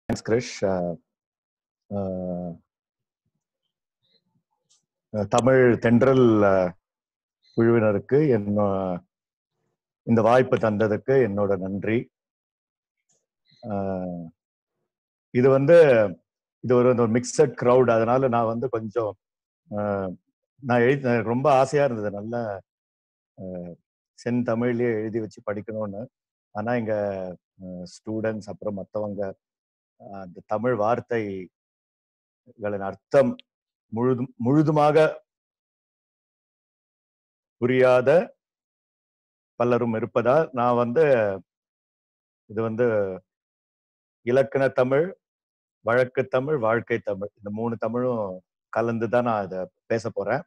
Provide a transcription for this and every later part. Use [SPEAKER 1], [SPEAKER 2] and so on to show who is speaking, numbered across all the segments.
[SPEAKER 1] Thanks Krish ah, ah, ah, Tamil Thendral ah, குழுவினருக்கு என்ன இந்த வாய்ப்பு தந்ததுக்கு என்னோட நன்றி அஹ், இது வந்து இது ஒரு ஒரு மிக்சட் க்ரௌட் அதனால நான் வந்து கொஞ்சம் அஹ், நான் எழுதி எனக்கு ரொம்ப ஆசையா இருந்தது நல்ல அஹ், செந்தமிழ்லயே எழுதி வச்சு படிக்கணும்னு ஆனா இங்க ஸ்டூடெண்ட்ஸ் அப்புறம் மத்தவங்க அஹ், அந்த தமிழ் வார்த்தைகளின் அர்த்தம் முழுதும் முழுதுமாக புரியாத பலரும் இருப்பதால் நான் வந்து இது வந்து இலக்கண தமிழ் வழக்கு தமிழ் வாழ்க்கை தமிழ் இந்த மூணு தமிழும் கலந்து தான் நான் இதை பேச போறேன்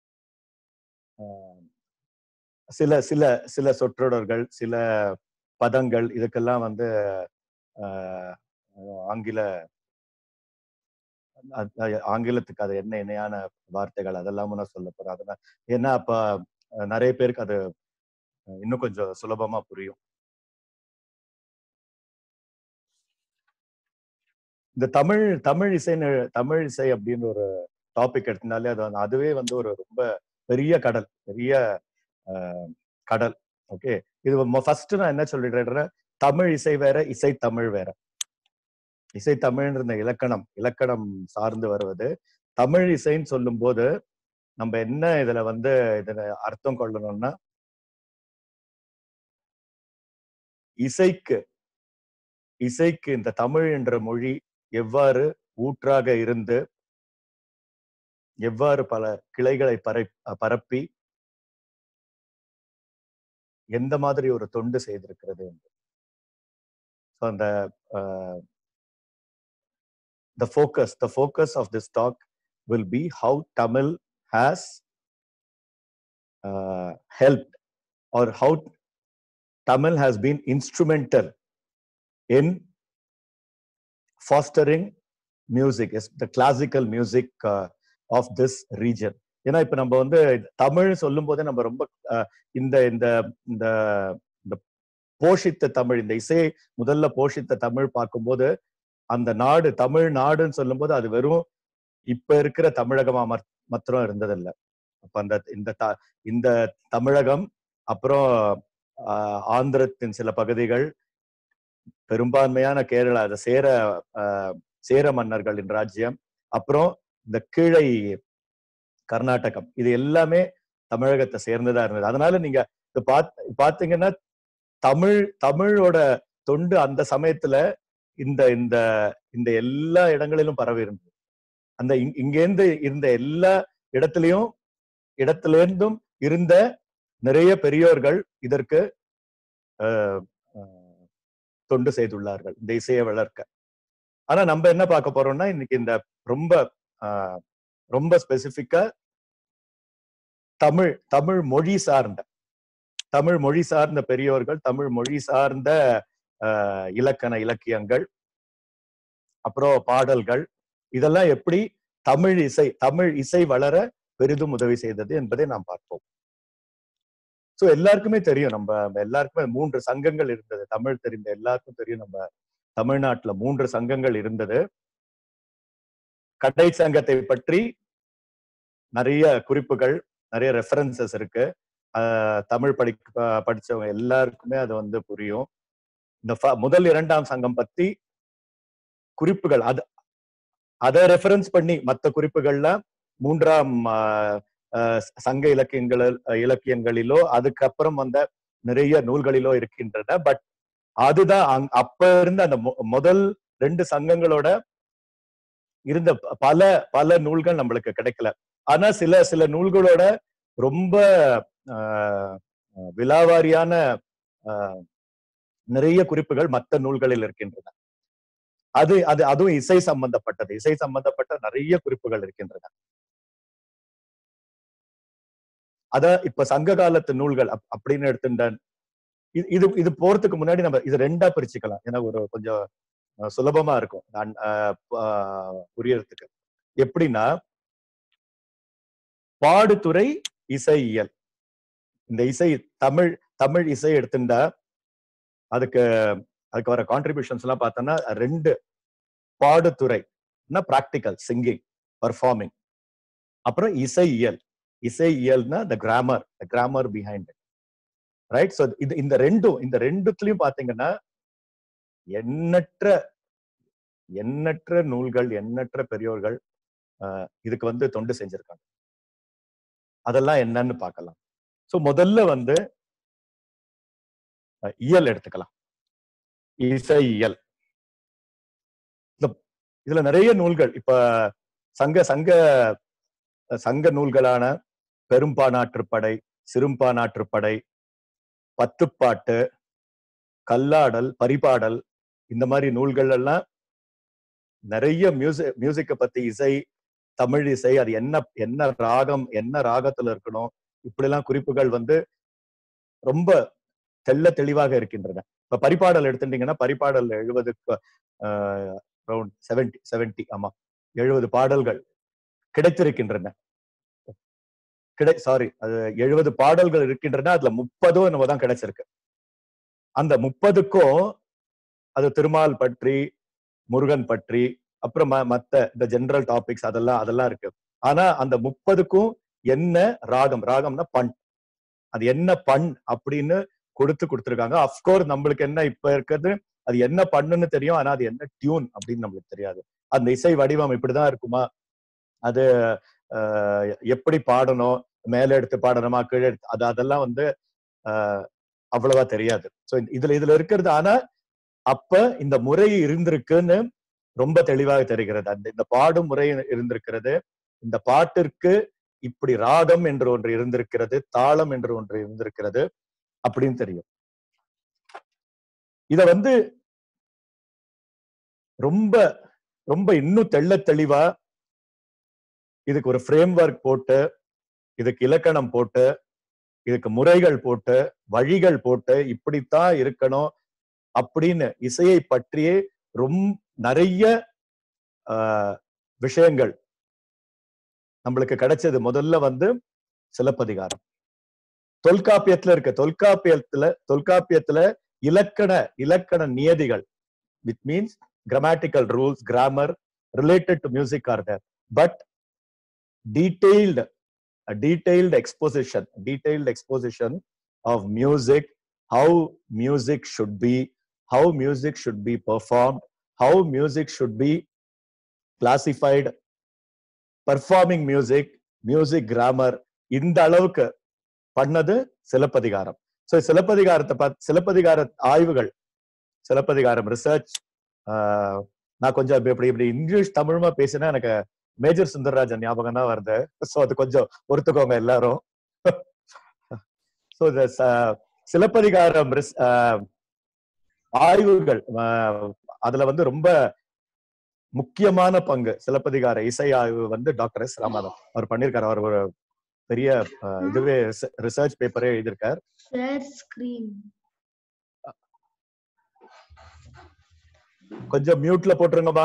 [SPEAKER 1] அஹ் சில சில சில சொற்றொடர்கள் சில பதங்கள் இதுக்கெல்லாம் வந்து அஹ், ஆங்கில அ- அ- ஆங்கிலத்துக்கு அது என்ன இணையான வார்த்தைகள் அதெல்லாம் நான் சொல்ல போறேன் அதெல்லாம் ஏன்னா அப்ப அஹ், நிறைய பேருக்கு அது அஹ், இன்னும் கொஞ்சம் சுலபமா புரியும் இந்த தமிழ் தமிழ் இசைன்னு தமிழ் இசை அப்படின்னு ஒரு டாபிக் எடுத்திருந்தாலே அது வந்து- அதுவே வந்து ஒரு ரொம்ப பெரிய கடல் பெரிய அஹ், கடல் ஓகே இது ஃபர்ஸ்ட் நான் என்ன சொல்லிடுறேன் தமிழ் இசை வேற இசை தமிழ் வேற இசை தமிழ்ன்ற இந்த இலக்கணம் இலக்கணம் சார்ந்து வருவது தமிழ் இசைன்னு சொல்லும் போது நம்ம என்ன இதுல வந்து இதுல அர்த்தம் கொள்ளணும்னா இசைக்கு இசைக்கு இந்த தமிழ் என்ற மொழி எவ்வாறு ஊற்றாக இருந்து எவ்வாறு பல கிளைகளை பரை பரப்பி எந்த மாதிரி ஒரு தொண்டு செய்திருக்கிறது என்று So, அந்த the focus the focus of this talk will be how tamil has uh, helped or how tamil has been instrumental in fostering music is the classical music uh, of this region ஏன்னா இப்ப நம்ம வந்து தமிழ் சொல்லும் போதே நம்ம ரொம்ப அஹ், இந்த இந்த இந்த இந்த போஷித்த தமிழ் இந்த இசையை முதல்ல போஷித்த தமிழ் பார்க்கும்போது அந்த நாடு தமிழ் நாடுன்னு சொல்லும்போது அது வெறும் இப்ப இருக்கிற தமிழகமா மத்- மாத்திரம் இருந்ததில்ல அப்ப அந்த இந்த த- இந்த தமிழகம் அப்புறம் ஆஹ், ஆந்திரத்தின் சில பகுதிகள் பெரும்பான்மையான கேரளா அந்த சேர ஆஹ், சேர மன்னர்களின் ராஜ்யம் அப்புறம் இந்த கீழை கர்நாடகம் இது எல்லாமே தமிழகத்தை சேர்ந்ததா இருந்தது அதனால நீங்க இது பாத் பாத்தீங்கன்னா தமிழ் தமிழோட தொண்டு அந்த சமயத்துல இந்த இந்த இந்த எல்லா இடங்களிலும் பரவி இருந்தது அந்த இங்- இங்கேருந்து இருந்த எல்லா இடத்துலயும் இடத்துல இருந்தும் இருந்த நிறைய பெரியோர்கள் இதற்கு ஆஹ், ஆஹ், தொண்டு செய்துள்ளார்கள் இந்த இசையை வளர்க்க ஆனா நம்ம என்ன பார்க்க போறோம்னா இன்னைக்கு இந்த ரொம்ப ஆஹ், ரொம்ப ஸ்பெசிபிக்கா தமிழ் தமிழ் மொழி சார்ந்த தமிழ் மொழி சார்ந்த பெரியோர்கள் தமிழ் மொழி சார்ந்த ஆஹ், இலக்கண இலக்கியங்கள் அப்புறம் பாடல்கள் இதெல்லாம் எப்படி தமிழ் இசை தமிழ் இசை வளர பெரிதும் உதவி செய்தது என்பதை நாம் பார்ப்போம் சோ எல்லாருக்குமே தெரியும் நம்ம நம்ம எல்லாருக்குமே மூன்று சங்கங்கள் இருந்தது தமிழ் தெரிந்த எல்லாருக்கும் தெரியும் நம்ம தமிழ்நாட்டுல மூன்று சங்கங்கள் இருந்தது கடை சங்கத்தை பற்றி நிறைய குறிப்புகள் நிறைய ரெஃபரன்சஸ் இருக்கு ஆஹ் தமிழ் படி ப- படிச்சவங்க எல்லாருக்குமே அது வந்து புரியும் இந்த ஃப- முதல் இரண்டாம் சங்கம் பத்தி குறிப்புகள் அது அதை ரெஃபரன்ஸ் பண்ணி மற்ற குறிப்புகள்ல மூன்றாம் ஆஹ், ஆஹ், சங்க இலக்கியங்கள் இலக்கியங்களிலோ அதுக்கப்புறம் வந்த நிறைய நூல்களிலோ இருக்கின்றன பட் அதுதான் அங்- அப்ப இருந்த அந்த மொ- முதல் ரெண்டு சங்கங்களோட இருந்த ப- பல பல நூல்கள் நம்மளுக்கு கிடைக்கல ஆனா சில சில நூல்களோட ரொம்ப ஆஹ், ஆஹ், விலாவாரியான ஆஹ், நிறைய குறிப்புகள் மற்ற நூல்களில் இருக்கின்றன அது அது அதுவும் இசை சம்பந்தப்பட்டது இசை சம்பந்தப்பட்ட நிறைய குறிப்புகள் இருக்கின்றன அத இப்ப சங்க காலத்து நூல்கள் அப்- அப்படின்னு எடுத்துட்ட இது இது இது போறதுக்கு முன்னாடி நம்ம இது ரெண்டா பிரிச்சுக்கலாம் ஏன்னா ஒரு கொஞ்சம் அஹ், சுலபமா இருக்கும் நான், அஹ், ப- புரியறதுக்கு எப்படின்னா பாடுதுறை இசையியல் இந்த இசை தமிழ் தமிழ் இசை எடுத்துட்டா அதுக்கு அதுக்கு வர கான்ட்ரிபியூஷன்ஸ் எல்லாம் பார்த்தோம்னா ரெண்டு பாடுதுறை பிராக்டிக்கல் சிங்கிங் பர்ஃபார்மிங் அப்புறம் இசை இயல் இசை இயல்னா the grammar the grammar behind right so இது இந்த ரெண்டும் இந்த ரெண்டுத்துலயும் பாத்தீங்கன்னா எண்ணற்ற எண்ணற்ற நூல்கள் எண்ணற்ற பெரியோர்கள் ஆஹ், இதுக்கு வந்து தொண்டு செஞ்சிருக்காங்க அதெல்லாம் என்னன்னு பார்க்கலாம் சோ முதல்ல வந்து அஹ், இயல் எடுத்துக்கலாம் இசை இயல் இந்த- இதுல நிறைய நூல்கள் இப்ப சங்க சங்க சங்க நூல்களான பெரும்பானாற்றுப்படை சிறும்பானாற்றுப்படை பத்துப்பாட்டு கல்லாடல் பரிபாடல் இந்த மாதிரி நூல்கள் எல்லாம் நிறைய மியூசிக் மியூசிக்கை பத்தி இசை தமிழ் இசை அது என்ன என்ன ராகம் என்ன ராகத்துல இருக்கணும் இப்படி எல்லாம் குறிப்புகள் வந்து ரொம்ப தெள்ள தெளிவாக இருக்கின்றன இப்ப பரிபாடல் எடுத்துட்டீங்கன்னா பரிபாடல் எழுபதுக்கு அரௌண்ட் செவன்டி செவன்டி ஆமா எழுபது பாடல்கள் கிடைத்திருக்கின்றன கிடை சாரி அது எழுபது பாடல்கள் இருக்கின்றன அதுல முப்பதும் நம்ம தான் கிடைச்சிருக்கு அந்த முப்பதுக்கும் அது திருமால் பற்றி முருகன் பற்றி அப்புறம் ம- மத்த இந்த ஜெனரல் டாபிக்ஸ் அதெல்லாம் அதெல்லாம் இருக்கு ஆனா அந்த முப்பதுக்கும் என்ன ராகம் ராகம்னா பண் அது என்ன பண் அப்படின்னு கொடுத்து கொடுத்துருக்காங்க அப்கோர்ஸ் நம்மளுக்கு என்ன இப்ப இருக்கிறது அது என்ன பண்ணுன்னு தெரியும் ஆனா அது என்ன டியூன் அப்படின்னு நம்மளுக்கு தெரியாது அந்த இசை வடிவம் இப்படிதான் இருக்குமா அது ஆஹ், எப்படி பாடணும் மேல எடுத்து பாடணுமா கீழே எடுத்து அது அதெல்லாம் வந்து ஆஹ், அவ்வளவா தெரியாது சோ இதுல இதுல இருக்கிறது ஆனா அப்ப இந்த முறை இருந்திருக்குன்னு ரொம்ப தெளிவாக தெரிகிறது அந்த இந்த பாடும் முறை இருந்திருக்கிறது இந்த பாட்டிற்கு இப்படி ராகம் என்று ஒன்று இருந்திருக்கிறது தாளம் என்று ஒன்று இருந்திருக்கிறது அப்படின்னு தெரியும் இத வந்து ரொம்ப ரொம்ப இன்னும் தெள்ள தெளிவா இதுக்கு ஒரு ஃப்ரேம் ஒர்க் போட்டு இதுக்கு இலக்கணம் போட்டு இதுக்கு முறைகள் போட்டு வழிகள் போட்டு இப்படித்தான் இருக்கணும் அப்படின்னு இசையை பற்றியே ரொம்ப நிறைய ஆஹ், விஷயங்கள் நம்மளுக்கு கிடைச்சது முதல்ல வந்து சிலப்பதிகாரம் தொல்காப்பியத்துல இருக்க தொல்காப்பியத்துல தொல்காப்பியத்துல இலக்கண இலக்கண நியதிகள் with means grammatical rules grammar related to music are there but detailed detailed exposition detailed exposition of music how music should be how music should be performed how music should be classified performing music music grammar இந்த அளவுக்கு பண்ணது Silappatikaram so சிலப்பதிகாரத்தை பார்த்து சிலப்பதிகார ஆய்வுகள் Silappatikaram research நான் கொஞ்சம் இப்படி இப்படி இப்படி இங்கிலீஷ் தமிழுமா பேசினா எனக்கு மேஜர் சுந்தரராஜன் ஞாபகம் தான் வருது சோ அது கொஞ்சம் பொறுத்துக்கோங்க எல்லாரும் சோ இந்த ச- சிலப்பதிகாரம் ரிஸ்- ஆஹ், ஆய்வுகள் ஆஹ், அதுல வந்து ரொம்ப முக்கியமான பங்கு சிலப்பதிகார இசை ஆய்வு வந்து டாக்டர் எஸ் ராமநாதன் அவர் பண்ணியிருக்காரு அவர் ஒரு பெரிய ஆஹ், இதுவே ரிசர்ச் பேப்பரே எழுதியிருக்கார்
[SPEAKER 2] share screen
[SPEAKER 1] கொஞ்சம் மியூட்ல போட்டுருங்கம்மா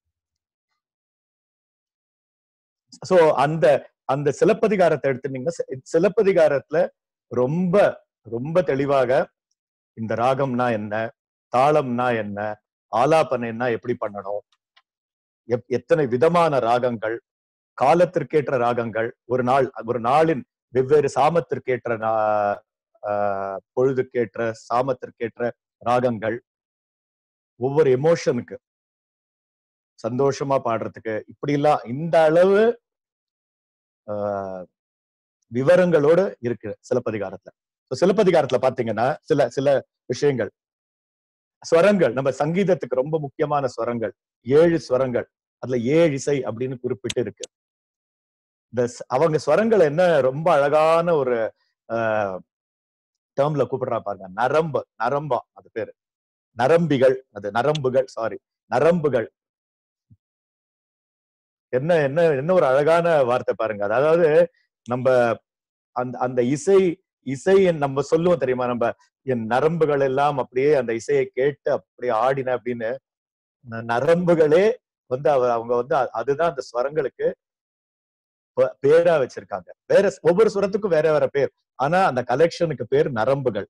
[SPEAKER 1] சோ அந்த அந்த சிலப்பதிகாரத்தை எடுத்துட்டீங்கன்னா சி- சிலப்பதிகாரத்துல ரொம்ப ரொம்ப தெளிவாக இந்த ராகம்னா என்ன தாளம்னா என்ன ஆலாபனைன்னா எப்படி பண்ணணும் எப்- எத்தனை விதமான ராகங்கள் காலத்திற்கேற்ற ராகங்கள் ஒரு நாள் ஒரு நாளின் வெவ்வேறு சாமத்திற்கேற்ற நா- ஆஹ் பொழுதுக்கேற்ற சாமத்திற்கேற்ற ராகங்கள் ஒவ்வொரு எமோஷனுக்கு சந்தோஷமா பாடுறதுக்கு இப்படி எல்லாம் இந்த அளவு ஆஹ், விவரங்களோடு இருக்கு சிலப்பதிகாரத்துல So, சிலப்பதிகாரத்துல பாத்தீங்கன்னா சில சில விஷயங்கள் ஸ்வரங்கள் நம்ம சங்கீதத்துக்கு ரொம்ப முக்கியமான ஸ்வரங்கள் ஏழு ஸ்வரங்கள் அதுல ஏழு இசை அப்படின்னு குறிப்பிட்டு இருக்கு இந்த ஸ்- அவங்க ஸ்வரங்கள் என்ன ரொம்ப அழகான ஒரு டேர்ம்ல கூப்பிடுறா பாருங்க நரம்பு நரம்பா அது பேரு நரம்பிகள் அது நரம்புகள் சாரி நரம்புகள் என்ன என்ன என்ன ஒரு அழகான வார்த்தை பாருங்க அது அதாவது நம்ம அந்த அந்த இசை இசை நம்ம சொல்லுவோம் தெரியுமா நம்ம என் நரம்புகள் எல்லாம் அப்படியே அந்த இசையை கேட்டு அப்படியே ஆடின அப்படின்னு ந- நரம்புகளே வந்து அவ அவங்க வந்து அ- அதுதான் அந்த ஸ்வரங்களுக்கு ப- பேரா வச்சிருக்காங்க வேற ஸ்- ஒவ்வொரு சுரத்துக்கும் வேற வேற பேர் ஆனா அந்த கலெக்ஷனுக்கு பேர் நரம்புகள்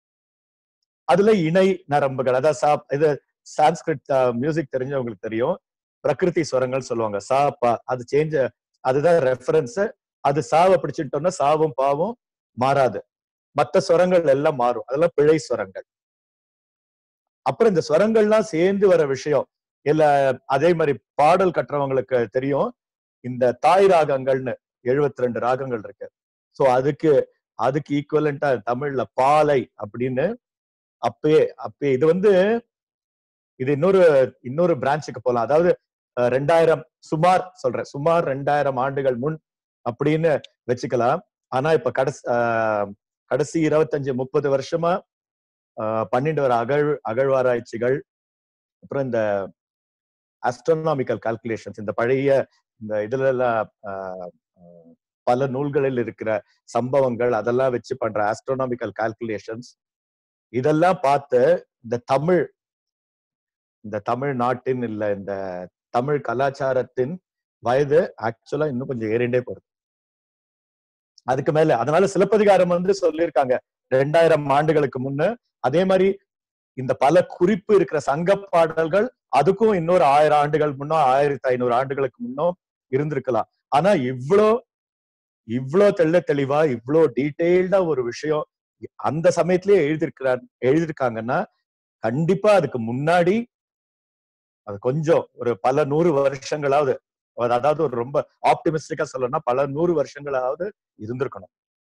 [SPEAKER 1] அதுல இணை நரம்புகள் அதாவது சா- இது சான்ஸ்கிரிட் மியூசிக் தெரிஞ்சவங்களுக்கு தெரியும் பிரகிருதி ஸ்வரங்கள் சொல்லுவாங்க சா பா அது சேஞ்ச் அதுதான் ரெஃபரன்ஸ் அது சாவை பிடிச்சிட்டோம்னா சாவும் பாவும் மாறாது மத்த ஸ்வரங்கள் எல்லாம் மாறும் அதெல்லாம் பிழை ஸ்வரங்கள் அப்புறம் இந்த ஸ்வரங்கள்லாம் சேர்ந்து வர விஷயம் இல்ல அதே மாதிரி பாடல் கற்றவங்களுக்கு தெரியும் இந்த தாய் ராகங்கள்னு 72 ரெண்டு ராகங்கள் இருக்கு சோ அதுக்கு அதுக்கு ஈக்குவலண்டா தமிழ்ல பாலை அப்படின்னு அப்பயே அப்பயே இது வந்து இது இன்னொரு இன்னொரு பிரான்ச்சுக்கு போகலாம் அதாவது அஹ், ரெண்டாயிரம் சுமார் சொல்றேன் சுமார் ரெண்டாயிரம் ஆண்டுகள் முன் அப்படின்னு வச்சுக்கலாம் ஆனா இப்ப கடைசி ஆஹ், கடைசி இருபத்தஞ்சு முப்பது வருஷமா ஆஹ், பண்ணிட்டு வர அகழ் அகழ்வாராய்ச்சிகள் அப்புறம் இந்த அஸ்ட்ரோனாமிக்கல் கால்குலேஷன்ஸ் இந்த பழைய இந்த இதுல எல்லாம் ஆஹ், ஆஹ், பல நூல்களில் இருக்கிற சம்பவங்கள் அதெல்லாம் வச்சு பண்ற ஆஸ்ட்ரோனாமிக்கல் கால்குலேஷன்ஸ் இதெல்லாம் பார்த்து இந்த தமிழ் இந்த தமிழ் நாட்டின் இல்ல இந்த தமிழ் கலாச்சாரத்தின் வயது ஆக்சுவலா இன்னும் கொஞ்சம் ஏறிண்டே போகுது அதுக்கு மேல அதனால சிலப்பதிகாரம் வந்து சொல்லியிருக்காங்க ரெண்டாயிரம் ஆண்டுகளுக்கு முன்ன அதே மாதிரி இந்த பல குறிப்பு இருக்கிற சங்க பாடல்கள் அதுக்கும் இன்னொரு ஆயிரம் ஆண்டுகள் முன்னோ ஆயிரத்தி ஐநூறு ஆண்டுகளுக்கு முன்னோ இருந்திருக்கலாம் ஆனா இவ்ளோ இவ்ளோ தெள்ள தெளிவா இவ்ளோ டீட்டெயில்டா ஒரு விஷயம் அந்த சமயத்திலேயே எழுதியிருக்கிறார் எழுதியிருக்காங்கன்னா கண்டிப்பா அதுக்கு முன்னாடி அது கொஞ்சம் ஒரு பல நூறு வருஷங்களாவது அது- அதாவது ஒரு ரொம்ப ஆப்டிமிஸ்டிக்கா சொல்லணும்னா பல நூறு வருஷங்களாவது இருந்திருக்கணும்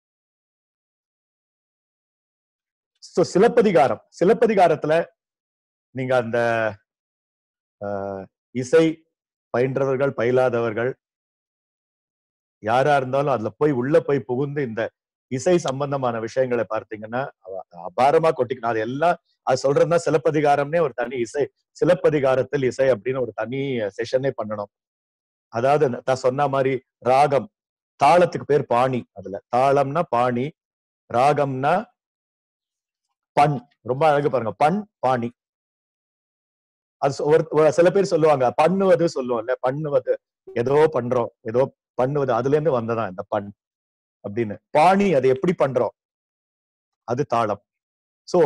[SPEAKER 1] சோ சிலப்பதிகாரம் சிலப்பதிகாரத்துல நீங்க அந்த ஆஹ், இசை பயின்றவர்கள் பயிலாதவர்கள் யாரா இருந்தாலும் அதுல போய் உள்ள போய் புகுந்து இந்த இசை சம்பந்தமான விஷயங்களை பார்த்தீங்கன்னா அவ- அபாரமா கொட்டிக்கணும் அது எல்லாம் அது சொல்றதுனா சிலப்பதிகாரம்னே ஒரு தனி இசை சிலப்பதிகாரத்தில் இசை அப்படின்னு ஒரு தனி செஷனே பண்ணணும் அதாவது நான் சொன்ன மாதிரி ராகம் தாளத்துக்கு பேர் பாணி அதுல தாளம்னா பாணி ராகம்னா பண் ரொம்ப அழகு பாருங்க பண் பாணி அது சொ- ஒரு ஒரு சில பேர் சொல்லுவாங்க பண்ணுவது சொல்லுவோம்ல பண்ணுவது ஏதோ பண்றோம் ஏதோ பண்ணுவது அதுல இருந்து வந்ததான் இந்த பண் அப்படின்னு பாணி அது எப்படி பண்றோம் அது தாளம் சோ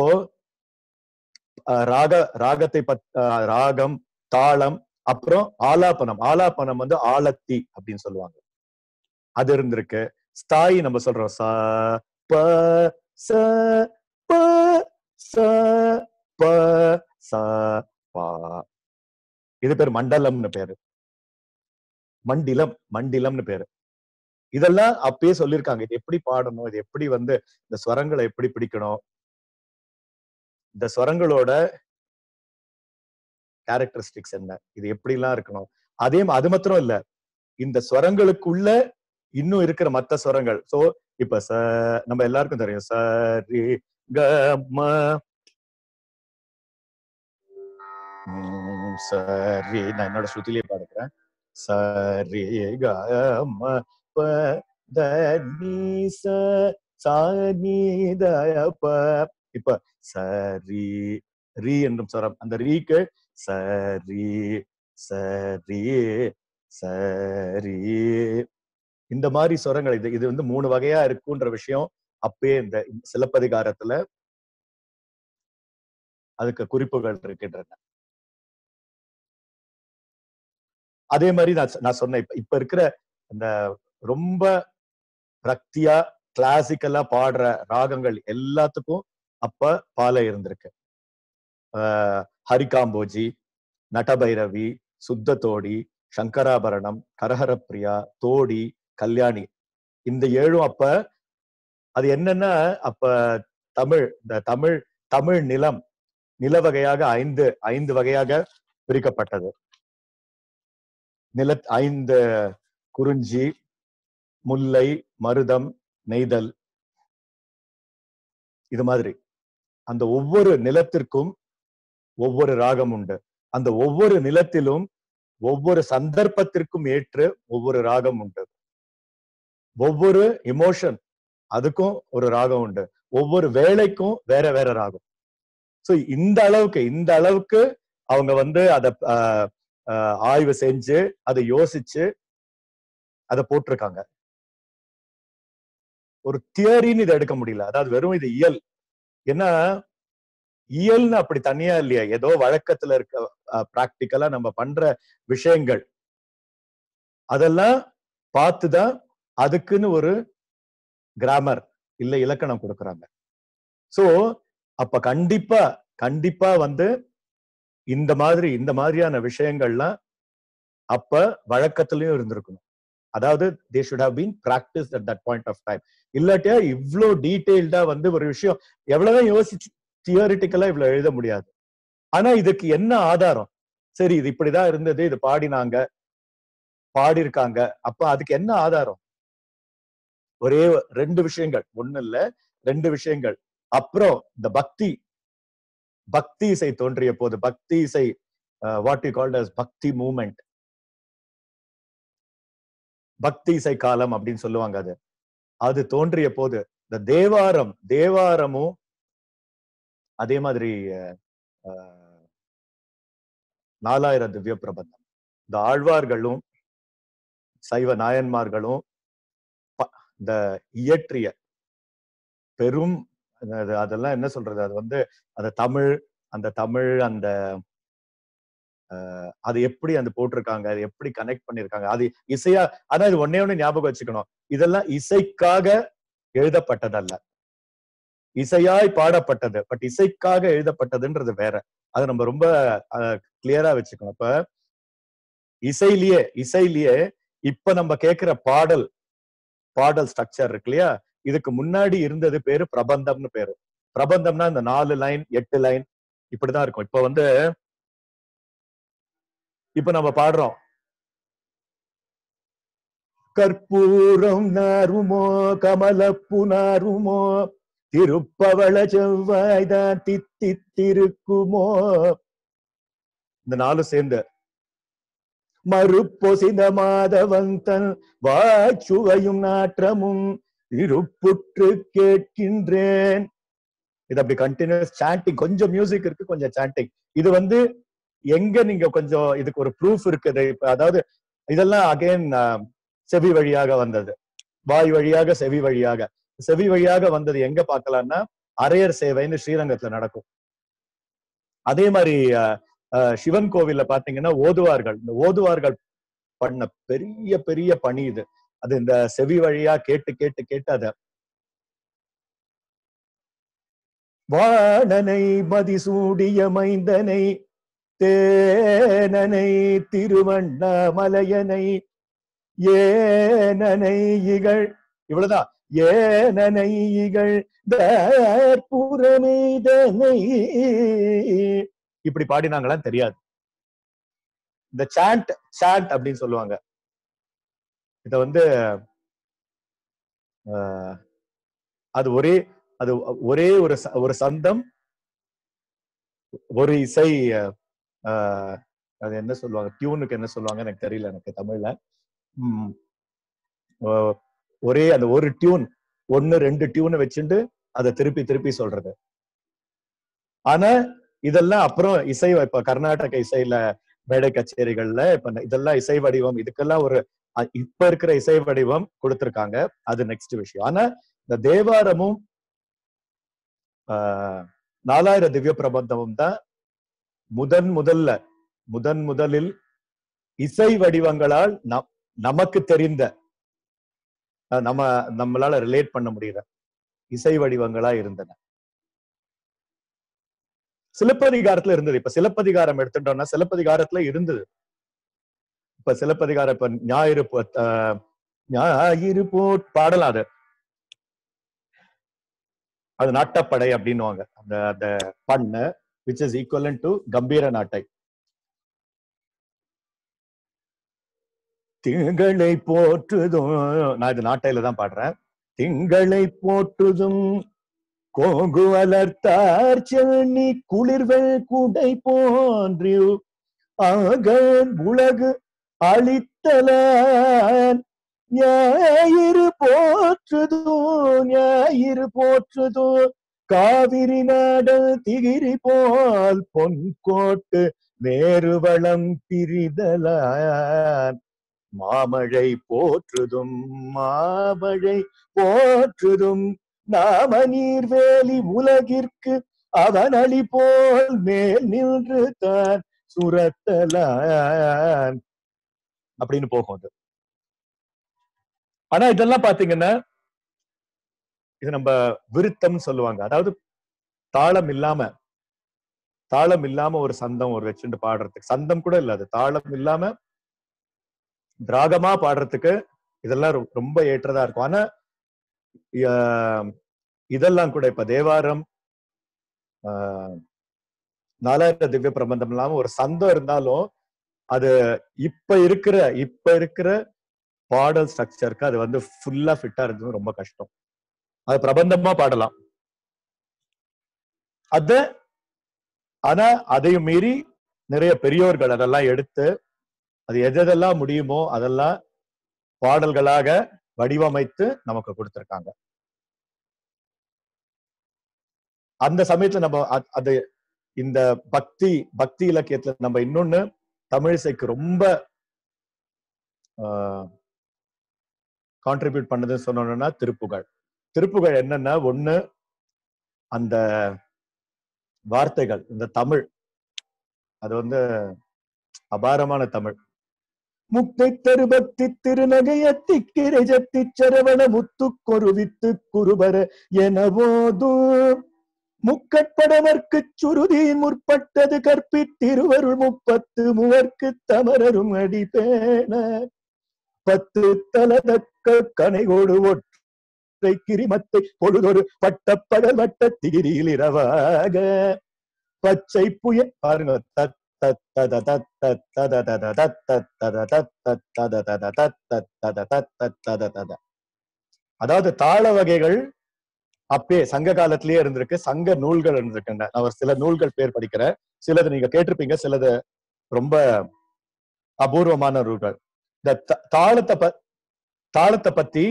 [SPEAKER 1] ராக ராகத்தை பத் அஹ், ராகம் தாளம் அப்புறம் ஆலாபனம் ஆலாபனம் வந்து ஆலத்தி அப்படின்னு சொல்லுவாங்க அது இருந்திருக்கு ஸ்தாயி நம்ம சொல்றோம் ச ப ச ப ச ப ச பா இது பேர் மண்டலம்னு பேரு மண்டிலம் மண்டிலம்னு பேரு இதெல்லாம் அப்பயே சொல்லியிருக்காங்க இது எப்படி பாடணும் இது எப்படி வந்து இந்த ஸ்வரங்களை எப்படி பிடிக்கணும் இந்த ஸ்வரங்களோட கேரக்டரிஸ்டிக்ஸ் என்ன இது எப்படிலாம் இருக்கணும் அதே ம- அது மாத்திரம் இல்ல இந்த ஸ்வரங்களுக்குள்ள இன்னும் இருக்கிற மத்த ஸ்வரங்கள் சோ இப்ப ச நம்ம எல்லாருக்கும் தெரியும் ச ரி க ம ம், ச ரி நான் என்னோட ஸ்ருதிலேயே பாடுக்கிறேன் ச ரி க ம ப த நீ ச சா நீ த ப இப்ப ச ரி ரி என்றும் ஸ்வரம் அந்த ரீக்கு சரி சரி சரி இந்த மாதிரி ஸ்வரங்கள் இது இது வந்து மூணு வகையா இருக்குன்ற விஷயம் அப்பயே இந்த சிலப்பதிகாரத்துல அதுக்கு குறிப்புகள் இருக்கின்றன அதே மாதிரி நான் சொ- நான் சொன்னேன் இப்ப இப்ப இருக்கிற அந்த ரொம்ப பக்தியா கிளாசிக்கலா பாடுற ராகங்கள் எல்லாத்துக்கும் அப்ப பாலை இருந்திருக்கு ஆஹ் ஹரிகாம்போஜி நட்டபைரவி சுத்த தோடி சங்கராபரணம் கரஹரப்பிரியா தோடி கல்யாணி இந்த ஏழும் அப்ப அது என்னன்னா அப்ப தமிழ் இந்த தமிழ் தமிழ் நிலம் நில வகையாக ஐந்து ஐந்து வகையாக பிரிக்கப்பட்டது நில ஐந்து குறிஞ்சி முல்லை மருதம் நெய்தல் இது மாதிரி அந்த ஒவ்வொரு நிலத்திற்கும் ஒவ்வொரு ராகம் உண்டு அந்த ஒவ்வொரு நிலத்திலும் ஒவ்வொரு சந்தர்ப்பத்திற்கும் ஏற்று ஒவ்வொரு ராகம் உண்டு ஒவ்வொரு எமோஷன் அதுக்கும் ஒரு ராகம் உண்டு ஒவ்வொரு வேலைக்கும் வேற வேற ராகம் சோ இந்த அளவுக்கு இந்த அளவுக்கு அவங்க வந்து அத ஆஹ், ஆஹ், ஆய்வு செஞ்சு அதை யோசிச்சு அதை போட்டிருக்காங்க ஒரு தியரின்னு இதை எடுக்க முடியல அதாவது வெறும் இது இயல் ஏன்னா இயல்னு அப்படி தனியா இல்லையா ஏதோ வழக்கத்துல இருக்க ப்ராக்டிக்கலா நம்ம பண்ற விஷயங்கள் அதெல்லாம் பார்த்துதான் அதுக்குன்னு ஒரு கிராமர் இல்ல இலக்கணம் கொடுக்கறாங்க சோ அப்ப கண்டிப்பா கண்டிப்பா வந்து இந்த மாதிரி இந்த மாதிரியான விஷயங்கள்லாம் அப்ப வழக்கத்திலயும் இருந்திருக்கணும் அதாவது they should have been practice at that point of time இல்லாட்டியா இவ்ளோ டீடைல்டா வந்து ஒரு விஷயம் எவ்வளவுதான் யோசிச்சு தியரிட்டிக்கலா இவ்வளவு எழுத முடியாது ஆனா இதுக்கு என்ன ஆதாரம் சரி இது இப்படிதான் இருந்தது இது பாடினாங்க பாடியிருக்காங்க அப்ப அதுக்கு என்ன ஆதாரம் ஒரே ரெண்டு விஷயங்கள் ஒண்ணு இல்ல ரெண்டு விஷயங்கள் அப்புறம் இந்த பக்தி பக்தி இசை தோன்றிய போது பக்தி இசை what you called as bhakti movement பக்தி இசை காலம் அப்படின்னு சொல்லுவாங்க அது அது தோன்றிய போது இந்த தேவாரம் தேவாரமும் அதே மாதிரி அஹ், நாலாயிர திவ்ய பிரபந்தம் இந்த ஆழ்வார்களும் சைவ நாயன்மார்களும் ப- இந்த இயற்றிய பெரும் அது- அதெல்லாம் என்ன சொல்றது அது வந்து அந்த தமிழ் அந்த தமிழ் அந்த அஹ், அது எப்படி அந்த போட்டிருக்காங்க அது எப்படி கனெக்ட் பண்ணிருக்காங்க அது இசையா ஆனா இது ஒன்னே ஒண்ணு ஞாபகம் வச்சுக்கணும் இதெல்லாம் இசைக்காக எழுதப்பட்டதல்ல இசையாய் பாடப்பட்டது பட் இசைக்காக எழுதப்பட்டதுன்றது வேற அது நம்ம ரொம்ப கிளியரா வச்சுக்கணும் இப்ப இசையிலேயே இசையிலேயே இப்ப நம்ம கேக்குற பாடல் பாடல் ஸ்ட்ரக்சர் இருக்கு இல்லையா இதுக்கு முன்னாடி இருந்தது பேரு பிரபந்தம்னு பேரு பிரபந்தம்னா இந்த நாலு லைன் எட்டு லைன் இப்படிதான் இருக்கும் இப்ப வந்து இப்ப நம்ம பாடுறோம் கற்பூரம் நாருமோ கமலப்பு நாருமோ திருப்பவள செவ்வாய்தான் தித்தித்திருக்குமோ இந்த நாலும் சேர்ந்து மறுப்பொசித மாதவந்தன் வாச்சுவையும் நாற்றமும் இருப்புற்று கேட்கின்றேன் இது அப்படி கண்டினியூஸ் சாண்டிங் கொஞ்சம் மியூசிக் இருக்கு கொஞ்சம் சாண்டிங் இது வந்து எங்க நீங்க கொஞ்சம் இதுக்கு ஒரு ப்ரூஃப் இருக்குது இப்ப அதாவது இதெல்லாம் அகைன் செவி வழியாக வந்தது வாய் வழியாக செவி வழியாக செவி வழியாக வந்தது எங்க பார்க்கலாம்னா அரையர் சேவைன்னு ஸ்ரீரங்கத்துல நடக்கும் அதே மாதிரி அஹ், அஹ், சிவன் கோவில்ல பாத்தீங்கன்னா ஓதுவார்கள் இந்த ஓதுவார்கள் பண்ண பெரிய பெரிய பணி இது அது இந்த செவி வழியா கேட்டு கேட்டு கேட்டு அத வாணனை மதிசூடிய மைந்தனை தேனனை திருவண்ணாமலையனை ஏனனை இகழ் இவ்வளவுதான் ஏனனை இகழ் புறமேதனை இப்படி பாடினாங்களான்னு தெரியாது இந்த சாண்ட் சாண்ட் அப்படின்னு சொல்லுவாங்க இத வந்து ஆஹ், அது ஒரே அது ஒரே ஒரு ச- ஒரு சந்தம் ஒரு இசை ஆஹ், அது என்ன சொல்லுவாங்க டியூனுக்கு என்ன சொல்லுவாங்க எனக்கு தெரியல எனக்கு தமிழ்ல உம் ஆஹ், ஒரே அந்த ஒரு டியூன் ஒன்னு ரெண்டு டியூனை வச்சுட்டு அதை திருப்பி திருப்பி சொல்றது ஆனா இதெல்லாம் அப்புறம் இசை இப்ப கர்நாடக இசையில மேடை கச்சேரிகள்ல இப்ப ந- இதெல்லாம் இசை வடிவம் இதுக்கெல்லாம் ஒரு அ- இப்ப இருக்கிற இசை வடிவம் கொடுத்திருக்காங்க அது நெக்ஸ்ட் விஷயம் ஆனா இந்த தேவாரமும் ஆஹ், நாலாயிர திவ்ய பிரபந்தமும் தான் முதன் முதல்ல முதன் முதலில் இசை வடிவங்களால் நம் நமக்கு தெரிந்த அஹ், நம்ம நம்மளால ரிலேட் பண்ண முடியற இசை வடிவங்களா இருந்தன சிலப்பதிகாரத்துல இருந்தது இப்ப சிலப்பதிகாரம் எடுத்துட்டோம்னா சிலப்பதிகாரத்துல இருந்தது இப்ப சிலப்பதிகாரம் இப்ப ஞாயிறு போ- அஹ், ஞாயிறு போட் பாடலாம் அது அது நாட்டப்படை அப்படின்னுவாங்க அந்த அந்த பண்ண விச் இஸ் ஈக்குவலன் டு கம்பீர நாட்டை திங்களை போற்றுதும் நான் இது நாட்டையில தான் பாடுறேன் திங்களை போற்றுதும் கோங்கு வளர்த்தார் சென்னி குளிர்வெள் குடை போன்று ஆகன் உலகு அளித்தலான் ஞாயிறு போற்றுதோ ஞாயிறு போற்றுதோ காவிரி நாடல் திகிரி போல் பொன்கோட்டு நேருவளம் பிரிதலான் மாமழை போற்றுதும் மாமழை போற்றுதும் நாம நீர்வேலி உலகிற்கு அவனளி போல் மேல் நின்று தான் சுரத்தல அப்படின்னு போகும் அது ஆனா இதெல்லாம் பாத்தீங்கன்னா இது நம்ம விருத்தம் சொல்லுவாங்க அதாவது தாளம் இல்லாம தாளம் இல்லாம ஒரு சந்தம் ஒரு வச்சுட்டு பாடுறதுக்கு சந்தம் கூட இல்ல அது தாளம் இல்லாம திராகமா பாடுறதுக்கு இதெல்லாம் ரொ- ரொம்ப ஏற்றதா இருக்கும் ஆனா ஆஹ், இதெல்லாம் கூட இப்ப தேவாரம் ஆஹ், நாலாயிர திவ்ய பிரபந்தம் இல்லாம ஒரு சந்தம் இருந்தாலும் அது இப்ப இருக்கிற இப்ப இருக்கிற பாடல் ஸ்ட்ரக்சருக்கு அது வந்து ஃபுல்லா ஃபிட்டா இருக்கிறது ரொம்ப கஷ்டம் அது பிரபந்தமா பாடலாம் அத ஆனா அதையும் மீறி நிறைய பெரியோர்கள் அதெல்லாம் எடுத்து அது எதெல்லாம் முடியுமோ அதெல்லாம் பாடல்களாக வடிவமைத்து நமக்கு கொடுத்திருக்காங்க அந்த சமயத்துல நம்ம அ- அது இந்த பக்தி பக்தி இலக்கியத்துல நம்ம இன்னொன்னு தமிழிசைக்கு ரொம்ப கான்ட்ரிபியூட் பண்ணதுன்னு சொன்னோம்னா திருப்புகழ் திருப்புகழ் என்னன்னா ஒண்ணு அந்த வார்த்தைகள் இந்த தமிழ் அது வந்து அபாரமான தமிழ் முத்தை தருபக்தி திருநகையத்தி கிரைஜத்தி சரவண முத்து கொருவித்து குருபர எனவோது முக்கட்படமர்க்கு சுருதி முற்பட்டது கற்பித்திருவருள் முப்பத்து மூவர்க்கு தமரரும் அடிபேன பத்து தலதக்க கனைகோடு ஒற்றை கிரிமத்தை பொழுதொரு பட்டப்பகல் வட்ட திகிரியில் இரவாக பச்சை புய பாருங்க தத் தத் தத தத் தத் தத தத தத் தத் தத தத் தத் தத தத தத் தத் தத தத் தத் தத தத அதாவது தாள வகைகள் அப்பே சங்க காலத்திலேயே இருந்திருக்கு சங்க நூல்கள் இருந்திருக்குங்க நான் ஒரு சில நூல்கள் பேர் படிக்கிறேன் சிலது நீங்க கேட்டிருப்பீங்க சிலது ரொம்ப அபூர்வமான நூல்கள் இந்த த- தாளத்தை ப தாளத்தை பத்தி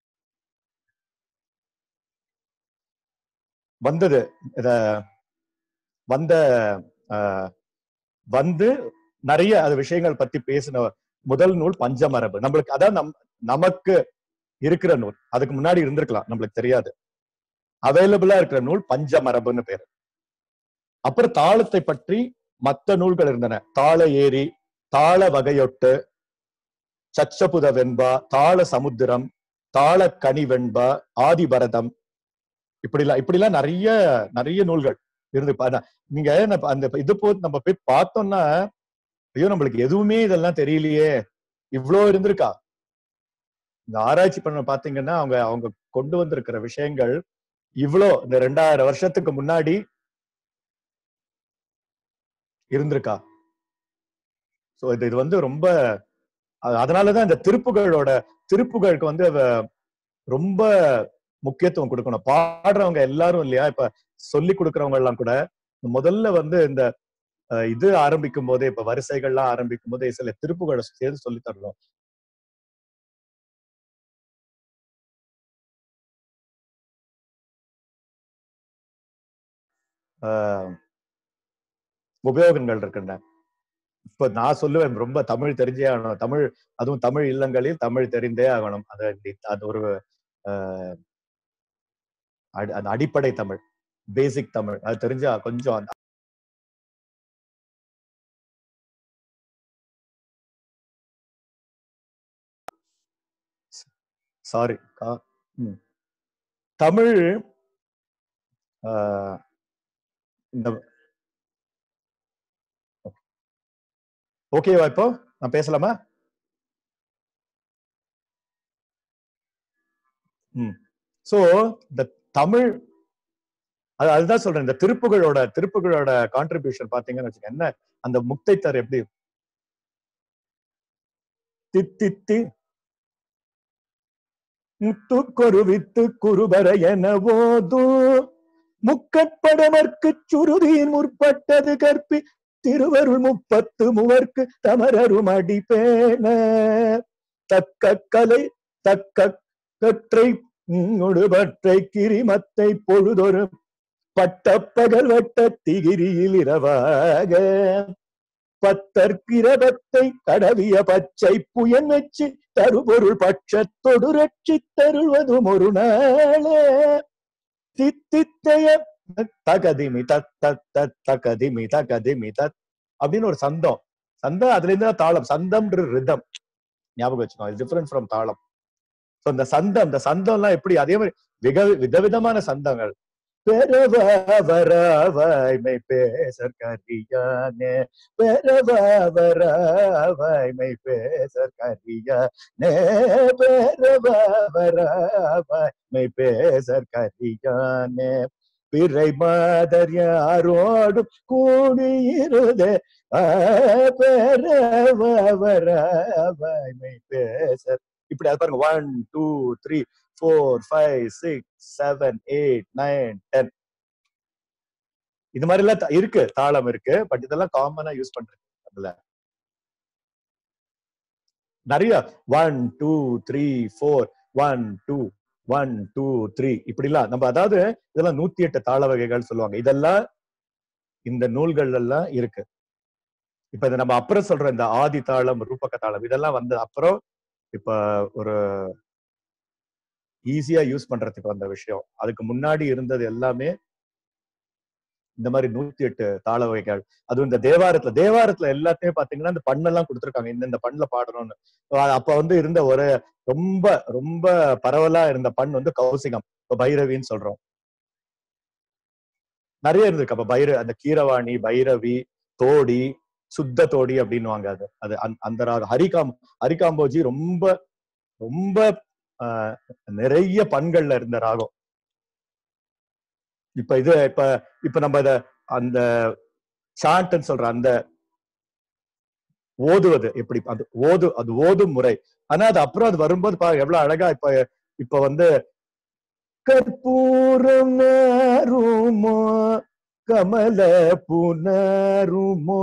[SPEAKER 1] வந்தது இத வந்த ஆஹ், வந்து நிறைய அது விஷயங்கள் பத்தி பேசின முதல் நூல் பஞ்சமரபு நம்மளுக்கு அதான் நம் நமக்கு இருக்கிற நூல் அதுக்கு முன்னாடி இருந்திருக்கலாம் நம்மளுக்கு தெரியாது அவைலபிளா இருக்கிற நூல் பஞ்சமரபுன்னு பேரு அப்புறம் தாளத்தை பற்றி மத்த நூல்கள் இருந்தன தாள ஏரி தாள வகையொட்டு சச்சபுத வெண்பா தாள சமுத்திரம் தாள கனி வெண்பா ஆதிபரதம் இப்படிலாம் இப்படிலாம் நிறைய நிறைய நூல்கள் இருந்து பா- நான் நீங்க நான் அந்த இது போ நம்ம போய் பார்த்தோம்னா ஐயோ நம்மளுக்கு எதுவுமே இதெல்லாம் தெரியலையே இவ்ளோ இருந்திருக்கா இந்த ஆராய்ச்சி பண்ண பாத்தீங்கன்னா அவங்க அவங்க கொண்டு வந்திருக்கிற விஷயங்கள் இவ்ளோ இந்த ரெண்டாயிரம் வருஷத்துக்கு முன்னாடி இருந்திருக்கா சோ இது இது வந்து ரொம்ப அ- அதனாலதான் இந்த திருப்புகளோட திருப்புகளுக்கு வந்து அவ- ரொம்ப முக்கியத்துவம் கொடுக்கணும் பாடுறவங்க எல்லாரும் இல்லையா இப்ப சொல்லி கொடுக்கறவங்க எல்லாம் கூட முதல்ல வந்து இந்த அஹ், இது ஆரம்பிக்கும் போதே இப்ப வரிசைகள்லாம் ஆரம்பிக்கும் போதே சில திருப்புகளை சேர்த்து சொல்லி தரணும் ஆஹ், உபயோகங்கள் இருக்கின்றன இப்ப நான் சொல்லுவேன் ரொம்ப தமிழ் தெரிஞ்சே ஆகணும் தமிழ் அதுவும் தமிழ் இல்லங்களில் தமிழ் தெரிந்தே ஆகணும் அது இந்த- அது ஒரு ஆஹ், அடி- அந்த அடிப்படை தமிழ் பேசிக் தமிழ் அது தெரிஞ்சா கொஞ்சம் அந்த- சாரி தமிழ் ஆஹ், இந்த ஓகேவா இப்போ நான் பேசலாமா ம் சோ இந்த தமிழ் அது அதுதான் சொல்றேன் இந்த திருப்புகளோட திருப்புகளோட கான்ட்ரிபியூஷன் பாத்தீங்கன்னு வச்சுக்கோங்க என்ன அந்த முக்தைத்தர் எப்படி தித்தித்தி முத்துக்கொரு வித்து குருபர என போதும் முக்கட்படமர்க்கு சுருதியின் முற்பட்டது கற்பி திருவருள் முப்பத்து மூவர்க்கு தமரரும் அடிப்பேன தக்க கலை தக்க கற்றை உடுபற்றை கிரிமத்தை பொழுதொரு பட்டப்பகல் வட்ட திகிரியில் இரவாக பத்தற்கிரபத்தை கடவிய பச்சை புயன் வச்சு தருபொருள் பட்சத்தொடு ரட்சி தருவதும் ஒரு நாளே தித்தித்தைய தகதிமி தத் தத் தத் தகதிமி தகதிமி தத் அப்படின்னு ஒரு சந்தம் சந்தம் அதுல இருந்து தான் தாளம் சந்தம்ன்ற ரிதம் ஞாபகம் வச்சுக்கோங்க டிஃபரெண்ட் ஃப்ரம் தாளம் சோ இந்த சந்தம் இந்த சந்தம் எல்லாம் எப்படி அதே மாதிரி விக விதவிதமான சந்தங்கள் பெறவாய்மை பேசற் கரியானே பெறவாய்மை பேசற் கரியானே பெறவாய்மை பேசற் கரியானே பிறை மாதர் யாரோடும் கூடியிருதே பெறவாய்மை பேசற் இப்படி அது பாருங்க one two three four five six seven eight nine ten இது மாதிரி எல்லாம் த- இருக்கு தாளம் இருக்கு பட் இதெல்லாம் காமனா யூஸ் பண்றது அதுல நிறைய one two three four one two one two three இப்படிலாம் நம்ம அதாவது இதெல்லாம் நூத்தி எட்டு தாள வகைகள் சொல்லுவாங்க இதெல்லாம் இந்த நூல்கள் எல்லாம் இருக்கு இப்ப இதை நம்ம அப்புறம் சொல்ற இந்த ஆதி தாளம் ரூபக தாளம் இதெல்லாம் வந்து அப்புறம் இப்ப ஒரு ஈஸியா யூஸ் பண்றதுக்கு வந்த விஷயம் அதுக்கு முன்னாடி இருந்தது எல்லாமே இந்த மாதிரி நூத்தி எட்டு தாள வகைகள் அதுவும் இந்த தேவாரத்துல தேவாரத்துல எல்லாத்தையும் பாத்தீங்கன்னா இந்த பண்ணெல்லாம் கொடுத்துருக்காங்க இந்த இந்த பண்ணல பாடணும்னு அஹ் அப்ப வந்து இருந்த ஒரு ரொம்ப ரொம்ப பரவலா இருந்த பண் வந்து கௌசிகம் இப்ப பைரவின்னு சொல்றோம் நிறைய இருந்திருக்கு அப்ப பைர அந்த கீரவாணி பைரவி தோடி சுத்த தோடி அப்படின்னுவாங்க அது அது அந்த- அந்த ராகம் ஹரிகாம் ஹரிகாம்போஜி ரொம்ப ரொம்ப ஆஹ், நிறைய பண்கள்ல இருந்த ராகம் இப்ப இது இப்ப இப்ப நம்ம இத அந்த சாண்ட்னு சொல்ற அந்த ஓதுவது எப்படி அது ஓது அது ஓதும் முறை ஆனா அது அப்புறம் அது வரும்போது பாருங்க எவ்வளவு அழகா இப்ப இப்ப வந்து கற்பூரம் நாருமோ கமல புனருமோ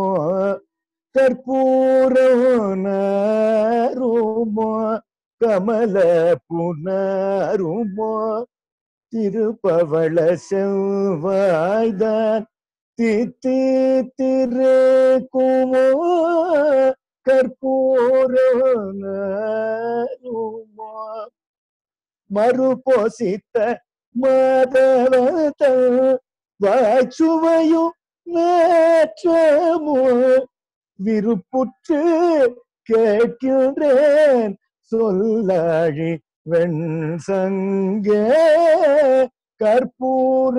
[SPEAKER 1] கற்பூரம் நாருமோ கமல புனருமோ திருப்பவள செவ்வாய்தான் தித்தி திருக்குமோ கற்பூரமோ மறுபோசித்த மாதவத வாச்சுவையும் நேற்றமோ விருப்புற்று கேட்கின்றேன் சொல்லாழி வெண் சங்கே கற்பூர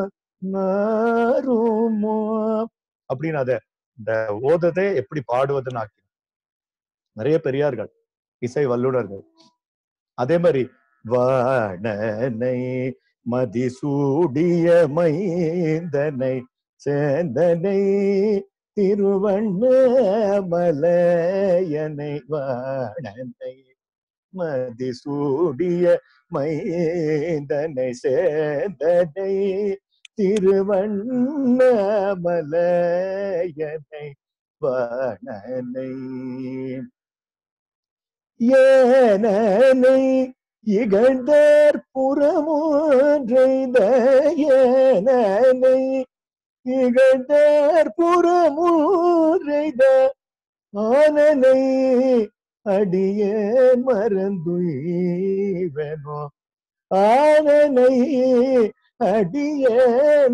[SPEAKER 1] நாருமோ அப்படின்னு அத இந்த ஓதத்தை எப்படி பாடுவதுன்னு ஆக்கி நிறைய பெரியார்கள் இசை வல்லுனர்கள் அதே மாதிரி வாணனை மதிசூடிய மைந்தனை சேந்தனை திருவண்ணமலையனை வாணனை மதிசூடிய மைந்தனை சேந்தனை திருவண்ணமலையனை வாணனை ஏனனை இகழ்ந்தார் புறமூன்றைத ஏனனை இகழ்ந்தார் புறமூன்றைத ஆனனை அடியேன் மறந்துவனோ ஆனனை அடியேன்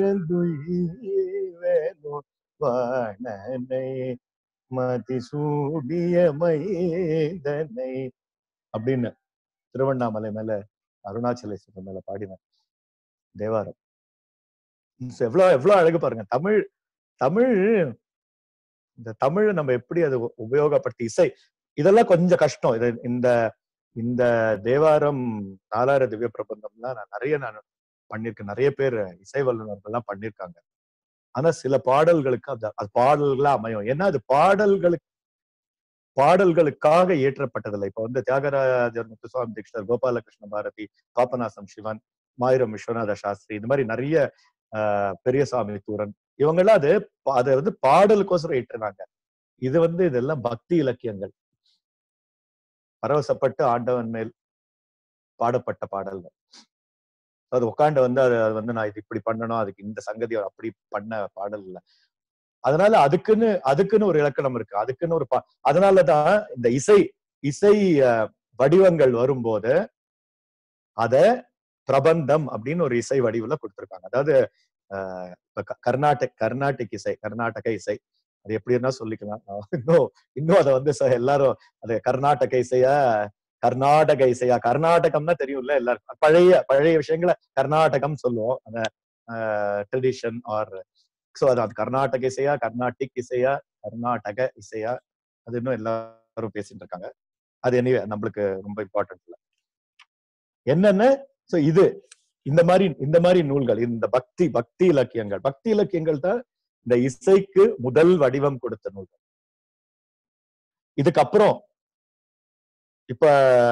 [SPEAKER 1] மறந்துவனோ வாணனை மதிசூடிய மைதனை அப்படின்னு திருவண்ணாமலை மேல அருணாச்சலேஸ்வரர் மேல பாடினார் தேவாரம் So எவ்வளவு எவ்வளவு அழகு பாருங்க தமிழ் தமிழ் இந்த தமிழ் நம்ம எப்படி அது உ- உபயோகப்படுத்தி இசை இதெல்லாம் கொஞ்சம் கஷ்டம் இது இந்த இந்த தேவாரம் நாலாயிர திவ்ய பிரபந்தம்லாம் நான் நிறைய நான் பண்ணிருக்கேன் நிறைய பேர் இசை வல்லுநர்கள்லாம் பண்ணிருக்காங்க ஆனா சில பாடல்களுக்கு அது அது பாடல்களா அமையும் ஏன்னா அது பாடல்களுக்கு பாடல்களுக்காக இயற்றப்பட்டதில்லை இப்ப வந்து தியாகராஜர் முத்துசுவாமி தீட்சிதர் கோபாலகிருஷ்ண பாரதி பாபநாசம் சிவன் மாயிரம் விஸ்வநாத சாஸ்திரி இது மாதிரி நிறைய ஆஹ், பெரியசாமி தூரன் இவங்க எல்லாம் அது பா- அதை வந்து பாடலுக்கோசரம் இயற்றினாங்க இது வந்து இதெல்லாம் பக்தி இலக்கியங்கள் பரவசப்பட்டு ஆண்டவன் மேல் பாடப்பட்ட பாடல்கள் அது உட்காந்து வந்து அது அது வந்து நான் இது இப்படி பண்ணணும் அதுக்கு இந்த சங்கதி அப்படி பண்ண பாடல் இல்ல அதனால அதுக்குன்னு அதுக்குன்னு ஒரு இலக்கணம் இருக்கு அதுக்குன்னு ஒரு பா- அதனாலதான் இந்த இசை இசை அஹ், வடிவங்கள் வரும்போது அத பிரபந்தம் அப்படின்னு ஒரு இசை வடிவுல கொடுத்திருக்காங்க அதாவது அஹ், இப்ப க- கர்நாடக் கர்நாடிக் இசை கர்நாடக இசை அது எப்படி என்ன சொல்லிக்கலாம் அஹ் இன்னும் இன்னும் அதை வந்து ச- எல்லாரும் அது கர்நாடக இசையா கர்நாடக இசையா கர்நாடகம்னா தெரியும்ல எல்லாருக்கும் பழைய பழைய விஷயங்களை கர்நாடகம் சொல்லுவோம் அந்த ட்ரெடிஷன் ஆர் ஸோ அது அது கர்நாடக இசையா கர்நாடிக் இசையா கர்நாடக இசையா அது இன்னும் எல்லாரும் பேசிட்டு இருக்காங்க அது என்ன நம்மளுக்கு ரொம்ப இம்பார்ட்டன்ட் இல்ல என்னன்னு சோ இது இந்த மாதிரி இந்த மாதிரி நூல்கள் இந்த பக்தி பக்தி இலக்கியங்கள் பக்தி இலக்கியங்கள் தான் இந்த இசைக்கு முதல் வடிவம் கொடுத்த நூல்கள் இதுக்கப்புறம் இப்ப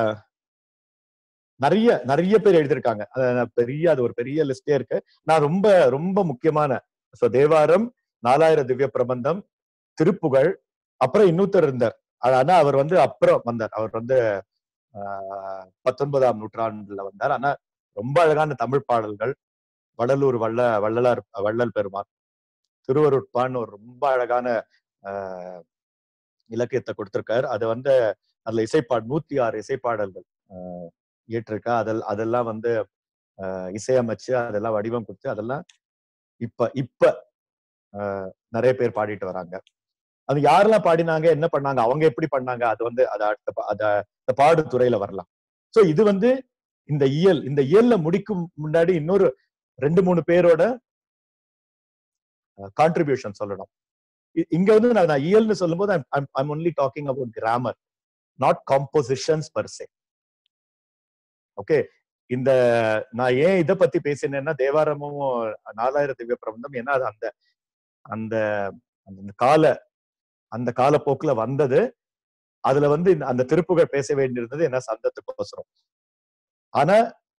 [SPEAKER 1] நிறைய நிறைய பேர் எழுதியிருக்காங்க அது நான் பெரிய அது ஒரு பெரிய லிஸ்டே இருக்கு நான் ரொம்ப ரொம்ப முக்கியமான சோ தேவாரம் நாலாயிரம் திவ்ய பிரபந்தம் திருப்புகழ் அப்புறம் இன்னொருத்தர் இருந்தார் ஆனா அவர் வந்து அப்புறம் வந்தார் அவர் வந்து ஆஹ் பத்தொன்பதாம் நூற்றாண்டுல வந்தார் ஆனா ரொம்ப அழகான தமிழ் பாடல்கள் வடலூர் வள்ள வள்ளலார் வள்ளல் பெருமான் திருவருட்பான்னு ஒரு ரொம்ப அழகான ஆஹ் இலக்கியத்தை கொடுத்திருக்காரு அது வந்து அதுல இசைப்பாடு நூத்தி ஆறு இசைப்பாடல்கள் ஆஹ் இயற்றிருக்கா அதெல் அதெல்லாம் வந்து ஆஹ் இசையமைச்சு அதெல்லாம் வடிவம் கொடுத்து அதெல்லாம் இப்ப இப்ப ஆஹ் நிறைய பேர் பாடிட்டு வராங்க அது யாரெல்லாம் பாடினாங்க என்ன பண்ணாங்க அவங்க எப்படி பண்ணாங்க அது வந்து அது அடுத்த பா- அத அந்த பாடுதுறையில வரலாம் சோ இது வந்து இந்த இயல் இந்த இயல்ல முடிக்கும் முன்னாடி இன்னொரு ரெண்டு மூணு பேரோட கான்ட்ரிபியூஷன் சொல்லணும் இ- இங்க வந்து நான் நான் இயல்னு சொல்லும்போது I'm only talking about grammar not compositions per se okay இந்த நான் ஏன் இதை பத்தி பேசினேன்னா தேவாரமும் நாலாயிரம் திவ்ய பிரபந்தம் ஏன்னா அது அந்த அந்த அந்த கால அந்த காலப்போக்குல வந்தது அதுல வந்து இந்த- அந்த திருப்புகழ் பேச வேண்டியிருந்தது என்ன சந்தத்துக்கோசரம் ஆனா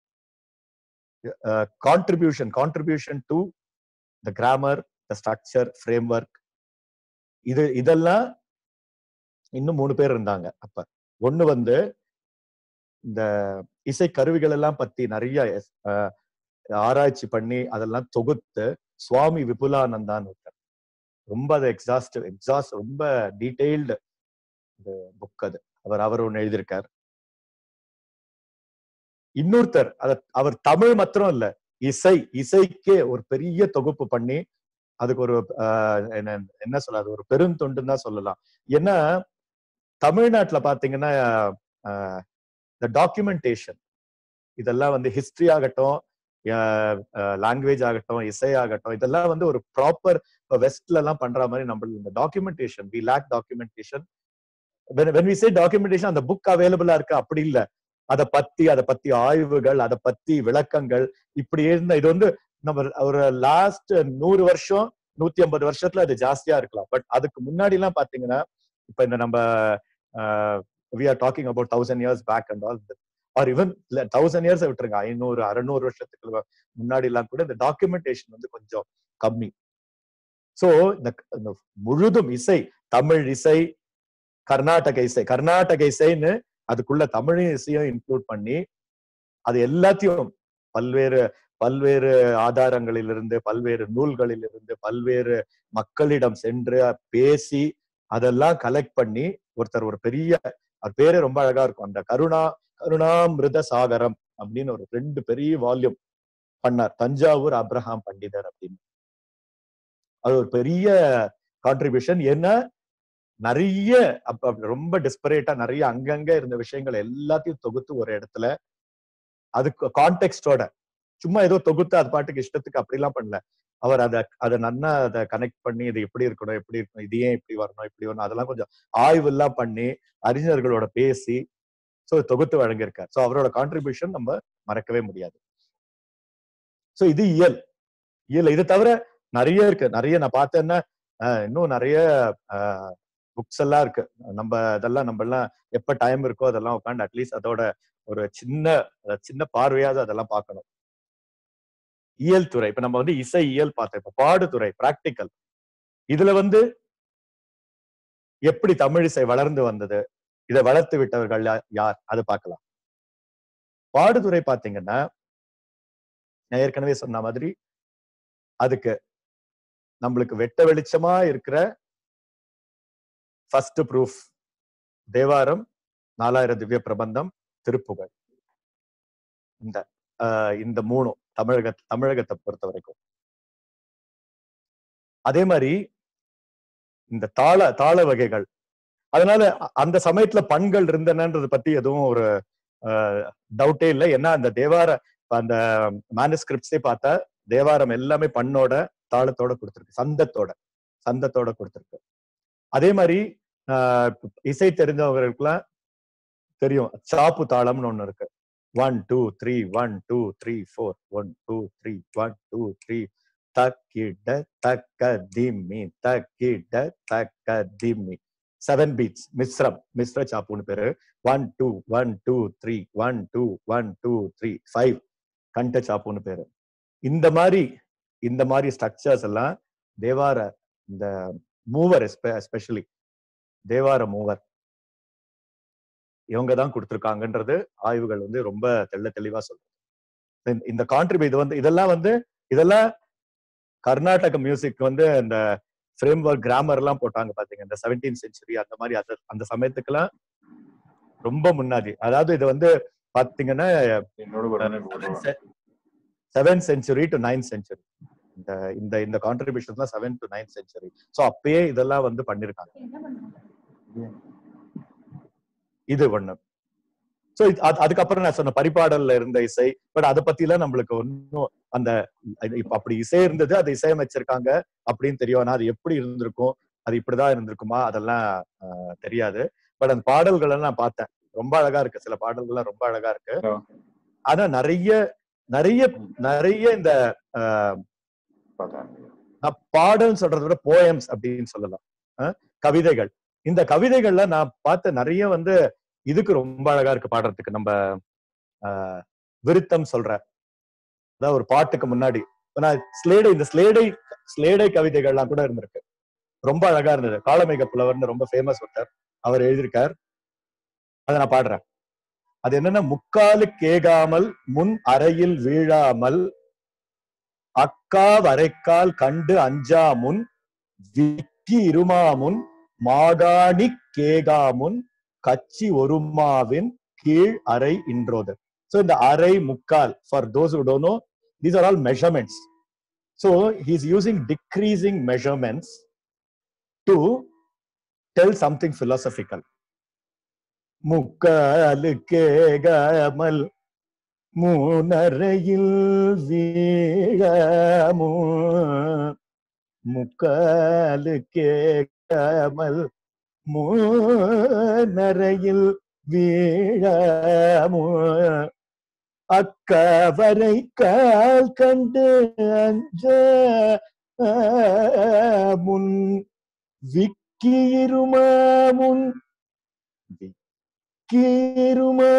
[SPEAKER 1] contribution contribution to the grammar the structure framework இது இதெல்லாம் இன்னும் மூணு பேர் இருந்தாங்க அப்ப ஒண்ணு வந்து இந்த இசை கருவிகள் எல்லாம் பத்தி நிறைய அஹ், ஆராய்ச்சி பண்ணி அதெல்லாம் தொகுத்து சுவாமி விபுலானந்தான் ஒருத்தர் ரொம்ப அது எக்ஸாஸ்ட் எக்ஸாஸ்ட் ரொம்ப டீடைல்டு புக் அது அவர் அவர் ஒண்ணு எழுதியிருக்கார் இன்னொருத்தர் அத அவர் தமிழ் மாத்திரம் இல்ல இசை இசைக்கே ஒரு பெரிய தொகுப்பு பண்ணி அதுக்கு ஒரு ஆஹ், என்ன என்ன சொல்ல அது ஒரு பெருந்தொண்டுன்னு தான் சொல்லலாம் ஏன்னா தமிழ்நாட்டுல பாத்தீங்கன்னா இந்த டாக்குமெண்டேஷன் இதெல்லாம் வந்து ஹிஸ்டரி ஆகட்டும் லாங்குவேஜ் ஆகட்டும் இசை ஆகட்டும் இதெல்லாம் வந்து ஒரு ப்ராப்பர் வெஸ்ட்ல எல்லாம் பண்ற மாதிரி நம்ம இந்த documentation we lack documentation when we say documentation அந்த புக் அவைலபிளா இருக்கு அப்படி இல்ல அதை பத்தி அதை பத்தி ஆய்வுகள் அதை பத்தி விளக்கங்கள் இப்படி இருந்த இது வந்து நம்ம ஒரு லாஸ்ட் நூறு வருஷம் நூத்தி ஐம்பது வருஷத்துல அது ஜாஸ்தியா இருக்கலாம் பட் அதுக்கு முன்னாடி எல்லாம் பாத்தீங்கன்னா இப்ப இந்த நம்ம we are talking about thousand years back and all or even thousand years விட்டுருங்க ஐநூறு அறுநூறு வருஷத்துக்கு முன்னாடி எல்லாம் கூட இந்த டாக்குமெண்டேஷன் வந்து கொஞ்சம் கம்மி சோ இந்த இந்த முழுதும் இசை தமிழ் இசை கர்நாடக இசை கர்நாடக இசைன்னு அதுக்குள்ள தமிழ் இசையும் இன்க்ளூட் பண்ணி அது எல்லாத்தையும் பல்வேறு பல்வேறு ஆதாரங்களிலிருந்து பல்வேறு நூல்களிலிருந்து பல்வேறு மக்களிடம் சென்று பேசி அதெல்லாம் கலெக்ட் பண்ணி ஒருத்தர் ஒரு பெரிய அது பேரே ரொம்ப அழகா இருக்கும் அந்த கருணா கருணாமிருத சாகரம் அப்படின்னு ஒரு ரெண்டு பெரிய வால்யூம் பண்ணார் தஞ்சாவூர் அப்ரஹாம் பண்டிதர் அப்படின்னு அது ஒரு பெரிய கான்ட்ரிபியூஷன் ஏன்னா நிறைய அப்ப அப்ப ரொம்ப டிஸ்பரேட்டா நிறைய அங்கங்க இருந்த விஷயங்கள் எல்லாத்தையும் தொகுத்து ஒரு இடத்துல அதுக்கு கான்டெக்ஸ்டோட சும்மா ஏதோ தொகுத்து அது பாட்டுக்கு இஷ்டத்துக்கு அப்படிலாம் பண்ணல அவர் அதை அதை நன்னா அதை கனெக்ட் பண்ணி இது எப்படி இருக்கணும் எப்படி இருக்கணும் இது ஏன் இப்படி வரணும் இப்படி வரணும் அதெல்லாம் கொஞ்சம் ஆய்வு எல்லாம் பண்ணி அறிஞர்களோட பேசி ஸோ தொகுத்து வழங்கியிருக்கார் ஸோ அவரோட கான்ட்ரிபியூஷன் நம்ம மறக்கவே முடியாது ஸோ இது இயல் இயல் இது தவிர நிறைய இருக்கு நிறைய நான் பார்த்தேன்னா அஹ், இன்னும் நிறைய புக்ஸ் எல்லாம் இருக்கு நம்ம இதெல்லாம் நம்ம எல்லாம் எப்ப டைம் இருக்கோ அதெல்லாம் உட்காந்து அட்லீஸ்ட் அதோட ஒரு சின்ன அஹ், சின்ன பார்வையாவது அதெல்லாம் பார்க்கணும் இயல் துறை இப்ப நம்ம வந்து இசை இயல் பார்த்தோம் இப்ப பாடுதுறை பிராக்டிக்கல் இதுல வந்து எப்படி தமிழ் இசை வளர்ந்து வந்தது இதை வளர்த்து விட்டவர்கள் யா- யார் அது பார்க்கலாம் பாடுதுறை பாத்தீங்கன்னா நான் ஏற்கனவே சொன்ன மாதிரி அதுக்கு நம்மளுக்கு வெட்ட வெளிச்சமா இருக்கிற ஃபர்ஸ்ட் ப்ரூஃப் தேவாரம் நாலாயிரம் திவ்ய பிரபந்தம் திருப்புகழ் இந்த ஆஹ் இந்த மூணும் தமிழக தமிழகத்தை பொறுத்த வரைக்கும் அதே மாதிரி இந்த தாள தாள வகைகள் அதனால அ- அந்த சமயத்துல பண்கள் இருந்தனன்றது பத்தி எதுவும் ஒரு டவுட்டே இல்லை ஏன்னா அந்த தேவார அந்த மேனுஸ்கிரிப்ட்ஸே பார்த்தா தேவாரம் எல்லாமே பண்ணோட தாளத்தோட கொடுத்துருக்கு சந்தத்தோட சந்தத்தோட கொடுத்துருக்கு அதே மாதிரி ஆஹ் இசை தெரிஞ்சவங்களுக்குலாம் தெரியும் சாப்பு தாளம்னு ஒண்ணு இருக்கு one two three one two three four one two three one two three தக்கிட தக்க திம்மி தக்கிட தக்க திம்மி செவன் பீட்ஸ் மிஸ்ரம் மிஸ்ர சாப்புன்னு பேரு one two one two three one two one two three five கண்ட சாப்புன்னு பேரு இந்த மாதிரி இந்த மாதிரி ஸ்ட்ரக்சர்ஸ் எல்லாம் தேவார இந்த மூவர் எஸ்பெஷலி தேவார மூவர் இவங்க தான் கொடுத்துருக்காங்கன்றது ஆய்வுகள் வந்து ரொம்ப தெள்ள தெளிவா சொல்றது இந்த- இந்த கான்ட்ரிபியூ இது வந்து இதெல்லாம் வந்து இதெல்லாம் கர்நாடக மியூசிக் வந்து இந்த ஃப்ரேம் ஒர்க் கிராமர் எல்லாம் போட்டாங்க பாத்தீங்க இந்த செவன்டீன் செஞ்சுரி அந்த மாதிரி அந்த அந்த சமயத்துக்கெல்லாம் ரொம்ப முன்னாடி அதாவது இது வந்து பாத்தீங்கன்னா
[SPEAKER 2] என்னோட கூட
[SPEAKER 1] seven century to nine century இந்த இந்த இந்த கான்ட்ரிபியூஷன் தான் seven to nine century so அப்பயே இதெல்லாம் வந்து பண்ணிருக்காங்க இது ஒண்ணு சோ அதுக்கப்புறம் நான் சொன்ன பரிபாடல்ல இருந்த இசை பட் அதை பத்தி எல்லாம் நம்மளுக்கு ஒன்னும் அந்த இது இப்ப அப்படி இசை இருந்தது அதை இசையமைச்சிருக்காங்க அப்படின்னு தெரியும் ஆனா அது எப்படி இருந்திருக்கும் அது இப்படிதான் இருந்திருக்குமா அதெல்லாம் ஆஹ், தெரியாது பட் அந்த பாடல்கள் எல்லாம் நான் பார்த்தேன் ரொம்ப அழகா இருக்கு சில பாடல்கள்லாம் ரொம்ப அழகா இருக்கு
[SPEAKER 2] ஆ.
[SPEAKER 1] ஆனா நிறைய நிறைய நிறைய இந்த ஆஹ்,
[SPEAKER 2] பார்த்தேன்
[SPEAKER 1] நான் பாடல்னு சொல்றதை விட போயம்ஸ் அப்படின்னு சொல்லலாம் அஹ் கவிதைகள் இந்த கவிதைகள்ல நான் பார்த்த நிறைய வந்து இதுக்கு ரொம்ப அழகா இருக்கு பாடுறதுக்கு நம்ம ஆஹ் விருத்தம் சொல்ற அதாவது ஒரு பாட்டுக்கு முன்னாடி இப்ப நான் ஸ்லேடை இந்த ஸ்லேடை ஸ்லேடை கவிதைகள்லாம் கூட இருந்திருக்கு ரொம்ப அழகா இருந்தது காலமேக புலவர்னு ரொம்ப ஃபேமஸ் ஒருத்தர் அவர் எழுதியிருக்கார் அதை நான் பாடுறேன் அது என்னன்னா முக்காலு கேகாமல் முன் அறையில் வீழாமல் அக்கா வரைக்கால் கண்டு அஞ்சாமுன் விக்கி இருமாமுன் மாகாணி கேகாமுன் கச்சி ஒருமாவின் கீழ் அறை இன்றோது சோ இந்த அறை முக்கால் for those who don't know these are all measurements so he's using decreasing measurements to tell something philosophical முக்காலு கேகாமல் மூனரையில் வீழாமோ முக்காலு கேட்காமல் மூனரையில் வீழாமோ அக்கவரை கால் கண்டு அஞ்ச முன் விக்கிருமா முன் விக்கிருமா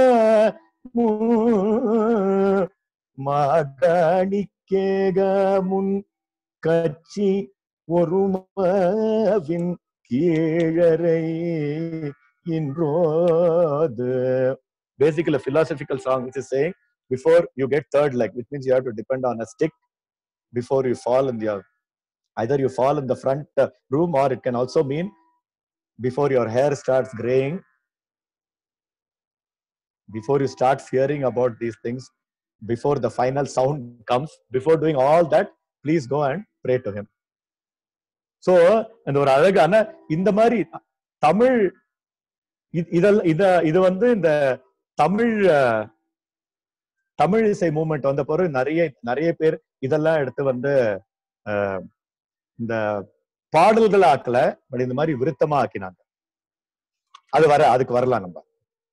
[SPEAKER 1] மாகாணிக்கேக முன் கட்சி ஒருமாவின் கீழரை இன்றோது basically a philosophical song which is saying before you get third leg which means you have to depend on a stick before you fall in the either you fall in the front uh, room or it can also mean before your hair starts graying before you start fearing about these things before the final sound comes before doing all that please go and pray to him so அந்த ஒரு அழகான இந்த மாதிரி தமிழ் இ- இதெல்லாம் இத இது வந்து இந்த தமிழ் அஹ், தமிழ் இசை மூமெண்ட் வந்த பிறகு நிறைய நிறைய பேர் இதெல்லாம் எடுத்து வந்து அஹ், இந்த பாடல்கள் ஆக்கல பட் இந்த மாதிரி விருத்தமா ஆக்கினாங்க அது வர அதுக்கு வரலாம் நம்ம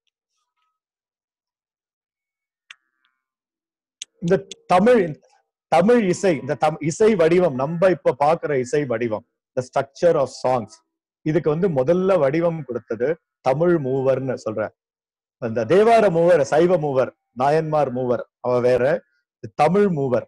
[SPEAKER 1] இந்த தமிழ் தமிழ் இசை இந்த தம் இசை வடிவம் நம்ம இப்ப பாக்குற இசை வடிவம் த ஸ்ட்ரக்சர் ஆஃப் சாங்ஸ் இதுக்கு வந்து முதல்ல வடிவம் கொடுத்தது தமிழ் மூவர்னு சொல்ற அந்த தேவார மூவர் சைவ மூவர் நாயன்மார் மூவர் அவ வேற இது தமிழ் மூவர்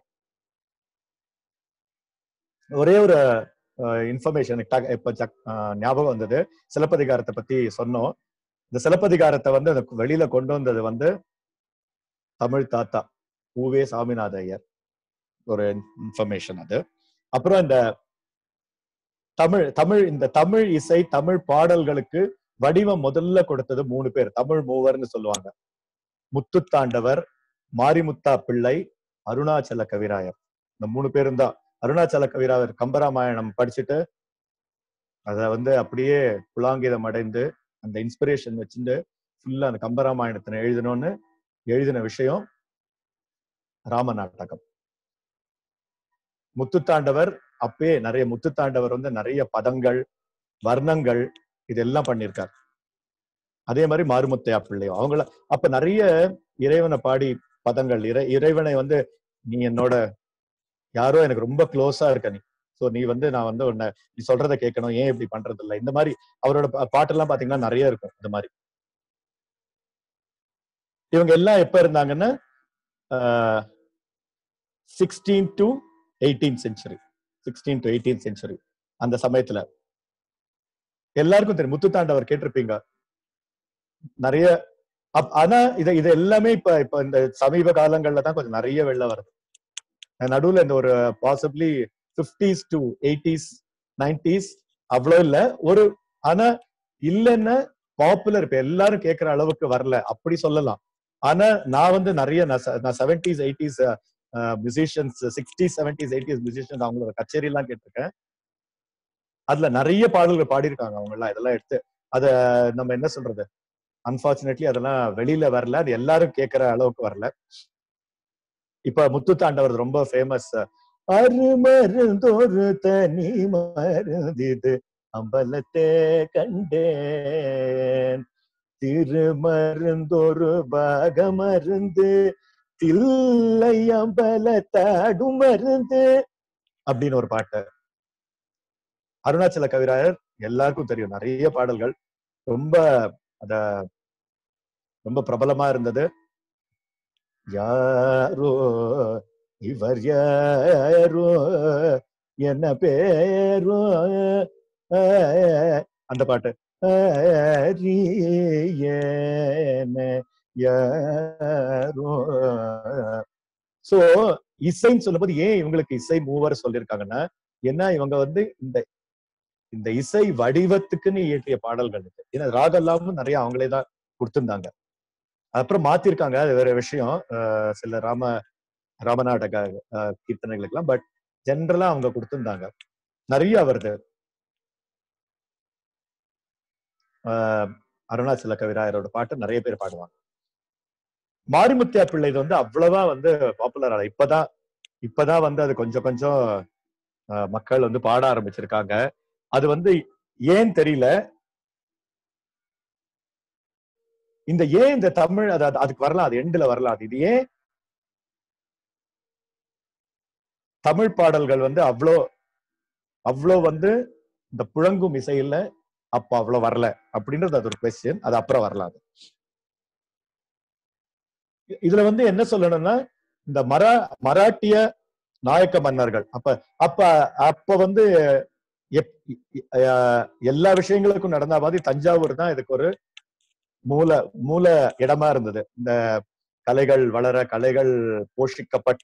[SPEAKER 1] ஒரே ஒரு இன்ஃபர்மேஷன் இப்ப ஜக்- அஹ், ஞாபகம் வந்தது சிலப்பதிகாரத்தை பத்தி சொன்னோம் இந்த சிலப்பதிகாரத்தை வந்து அந்த வெளியில கொண்டு வந்தது வந்து தமிழ் தாத்தா ஊவே சாமிநாத ஐயர் ஒரு இன்ஃபர்மேஷன் அது அப்புறம் இந்த தமிழ் தமிழ் இந்த தமிழ் இசை தமிழ் பாடல்களுக்கு வடிவம் முதல்ல கொடுத்தது மூணு பேர் தமிழ் மூவர்னு சொல்லுவாங்க முத்துத்தாண்டவர் மாரிமுத்தா பிள்ளை அருணாச்சல கவிராயர் இந்த மூணு பேரும் தான் அருணாச்சல கவிராயர் கம்பராமாயணம் படிச்சுட்டு அத வந்து அப்படியே புலாங்கிதம் அடைந்து அந்த இன்ஸ்பிரேஷன் வச்சுட்டு ஃபுல்லா அந்த கம்பராமாயணத்தினை எழுதணும்னு எழுதின விஷயம் ராம நாடகம் முத்துத்தாண்டவர் அப்பயே நிறைய முத்துத்தாண்டவர் வந்து நிறைய பதங்கள் வர்ணங்கள் இதெல்லாம் பண்ணியிருக்கார் அதே மாதிரி மாறுமுத்தையா பிள்ளையும் அவங்கள அப்ப நிறைய இறைவனை பாடி பதங்கள் இறை இறைவனை வந்து நீ என்னோட யாரோ எனக்கு ரொம்ப க்ளோஸா இருக்க நீ சோ நீ வந்து நான் வந்து உன்னை நீ சொல்றத கேட்கணும் ஏன் இப்படி பண்றது இல்ல இந்த மாதிரி அவரோட பா- பாட்டெல்லாம் பாத்தீங்கன்னா நிறைய இருக்கும் இந்த மாதிரி இவங்க எல்லாம் எப்ப இருந்தாங்கன்னா sixteen to eighteen century sixteen to eighteen century அந்த சமயத்துல எல்லாருக்கும் தெரியும் முத்துத்தாண்டவர் கேட்டிருப்பீங்க நிறைய அப்- ஆனா இத இது எல்லாமே இப்ப இப்ப இந்த சமீப காலங்கள்ல தான் கொஞ்சம் நிறைய வெள்ள வருது நடுவுல இந்த ஒரு possibly fifties to eighties nineties அவ்வளோ இல்ல ஒரு ஆனா இல்லைன்னா பாப்புலர் இப்ப எல்லாரும் கேட்கிற அளவுக்கு வரல அப்படி சொல்லலாம் ஆனா நான் வந்து நிறைய நான் செ- நான் seventies eighties musicians sixties seventies eighties musicians அவங்களோட கச்சேரி எல்லாம் கேட்டிருக்கேன் அதுல நிறைய பாடல்கள் பாடியிருக்காங்க அவங்க எல்லாம் இதெல்லாம் எடுத்து அத நம்ம என்ன சொல்றது அன்பார்ச்சுனேட்லி அதெல்லாம் வெளியில வரல அது எல்லாரும் கேட்கிற அளவுக்கு வரல இப்ப முத்து தாண்டவர் ரொம்ப ஃபேமஸ் அருமருந்தொரு தனி மருந்திது அம்பலத்தே கண்டேன் திருமருந்தொரு பாகமருந்து தில்லை அம்பலத்தாடும் மருந்து அப்படின்னு ஒரு பாட்டு அருணாச்சல கவிராயர் எல்லாருக்கும் தெரியும் நிறைய பாடல்கள் ரொம்ப அத ரொம்ப பிரபலமா இருந்தது யாரோ இவர் யாரோ என்ன பேரோ அஹ், அந்த பாட்டு அறியேன யாரோ சோ இசைன்னு சொல்லும்போது ஏன் இவங்களுக்கு இசை மூவர் சொல்லியிருக்காங்கன்னா ஏன்னா இவங்க வந்து இந்த இந்த இசை வடிவத்துக்குன்னு இயற்றிய பாடல்கள் இது ஏன்னா ராகெல்லாமும் நிறைய அவங்களே தான் கொடுத்திருந்தாங்க அப்புறம் மாத்திருக்காங்க அது வேற விஷயம் அஹ் சில ராம ராமநாடக அஹ், கீர்த்தனைகளுக்கெல்லாம் பட் ஜென்ரலா அவங்க கொடுத்திருந்தாங்க நிறைய வருது அஹ், அருணாச்சல கவிராயரோட பாட்டு நிறைய பேர் பாடுவாங்க மாரிமுத்தியா பிள்ளை இது வந்து அவ்வளவா வந்து பாப்புலர் ஆகல இப்பதான் இப்பதான் வந்து அது கொஞ்சம் கொஞ்சம் அஹ், மக்கள் வந்து பாட ஆரம்பிச்சிருக்காங்க அது வந்து ஏன் தெரியல இந்த ஏன் இந்த தமிழ் அது அது- அதுக்கு வரலாம் அது எண்டுல வரலாம் அது இது ஏன் தமிழ் பாடல்கள் வந்து அவ்வளோ அவ்வளோ வந்து இந்த புழங்கும் இசையில அப்ப அவ்வளவு வரல அப்படின்றது அது ஒரு கொஸ்டின் அது அப்புறம் வரலாம் அது இதுல வந்து என்ன சொல்லணும்னா இந்த மரா மராட்டிய நாயக்க மன்னர்கள் அப்ப அப்ப அப்ப வந்து எப்- அஹ் எல்லா விஷயங்களுக்கும் நடந்த மாதிரி தஞ்சாவூர் தான் இதுக்கு ஒரு மூல மூல இடமா இருந்தது இந்த கலைகள் வளர கலைகள் போஷிக்கப்பட்ட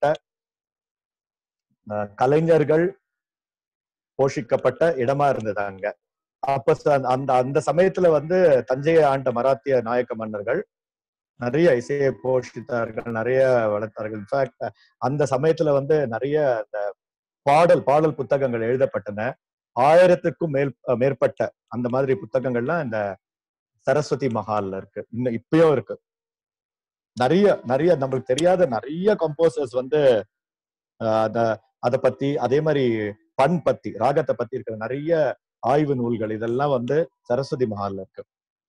[SPEAKER 1] அஹ், கலைஞர்கள் போஷிக்கப்பட்ட இடமா இருந்தது அங்க அப்ப ச- அந்த அந்த சமயத்துல வந்து தஞ்சையை ஆண்ட மராத்திய நாயக்க மன்னர்கள் நிறைய இசையை போஷித்தார்கள் நிறைய வளர்த்தார்கள் இன்ஃபேக்ட் அந்த சமயத்துல வந்து நிறைய அந்த பாடல் பாடல் புத்தகங்கள் எழுதப்பட்டன ஆயிரத்துக்கும் மேல் மேற்பட்ட அந்த மாதிரி புத்தகங்கள்லாம் இந்த சரஸ்வதி மஹால்ல இருக்கு இன்னும் இப்பயும் இருக்கு நிறைய நிறைய நம்மளுக்கு தெரியாத நிறைய கம்போசர்ஸ் வந்து ஆஹ் அத அத பத்தி அதே மாதிரி பண் பத்தி ராகத்தை பத்தி இருக்கிற நிறைய ஆய்வு நூல்கள் இதெல்லாம் வந்து சரஸ்வதி மஹால்ல இருக்கு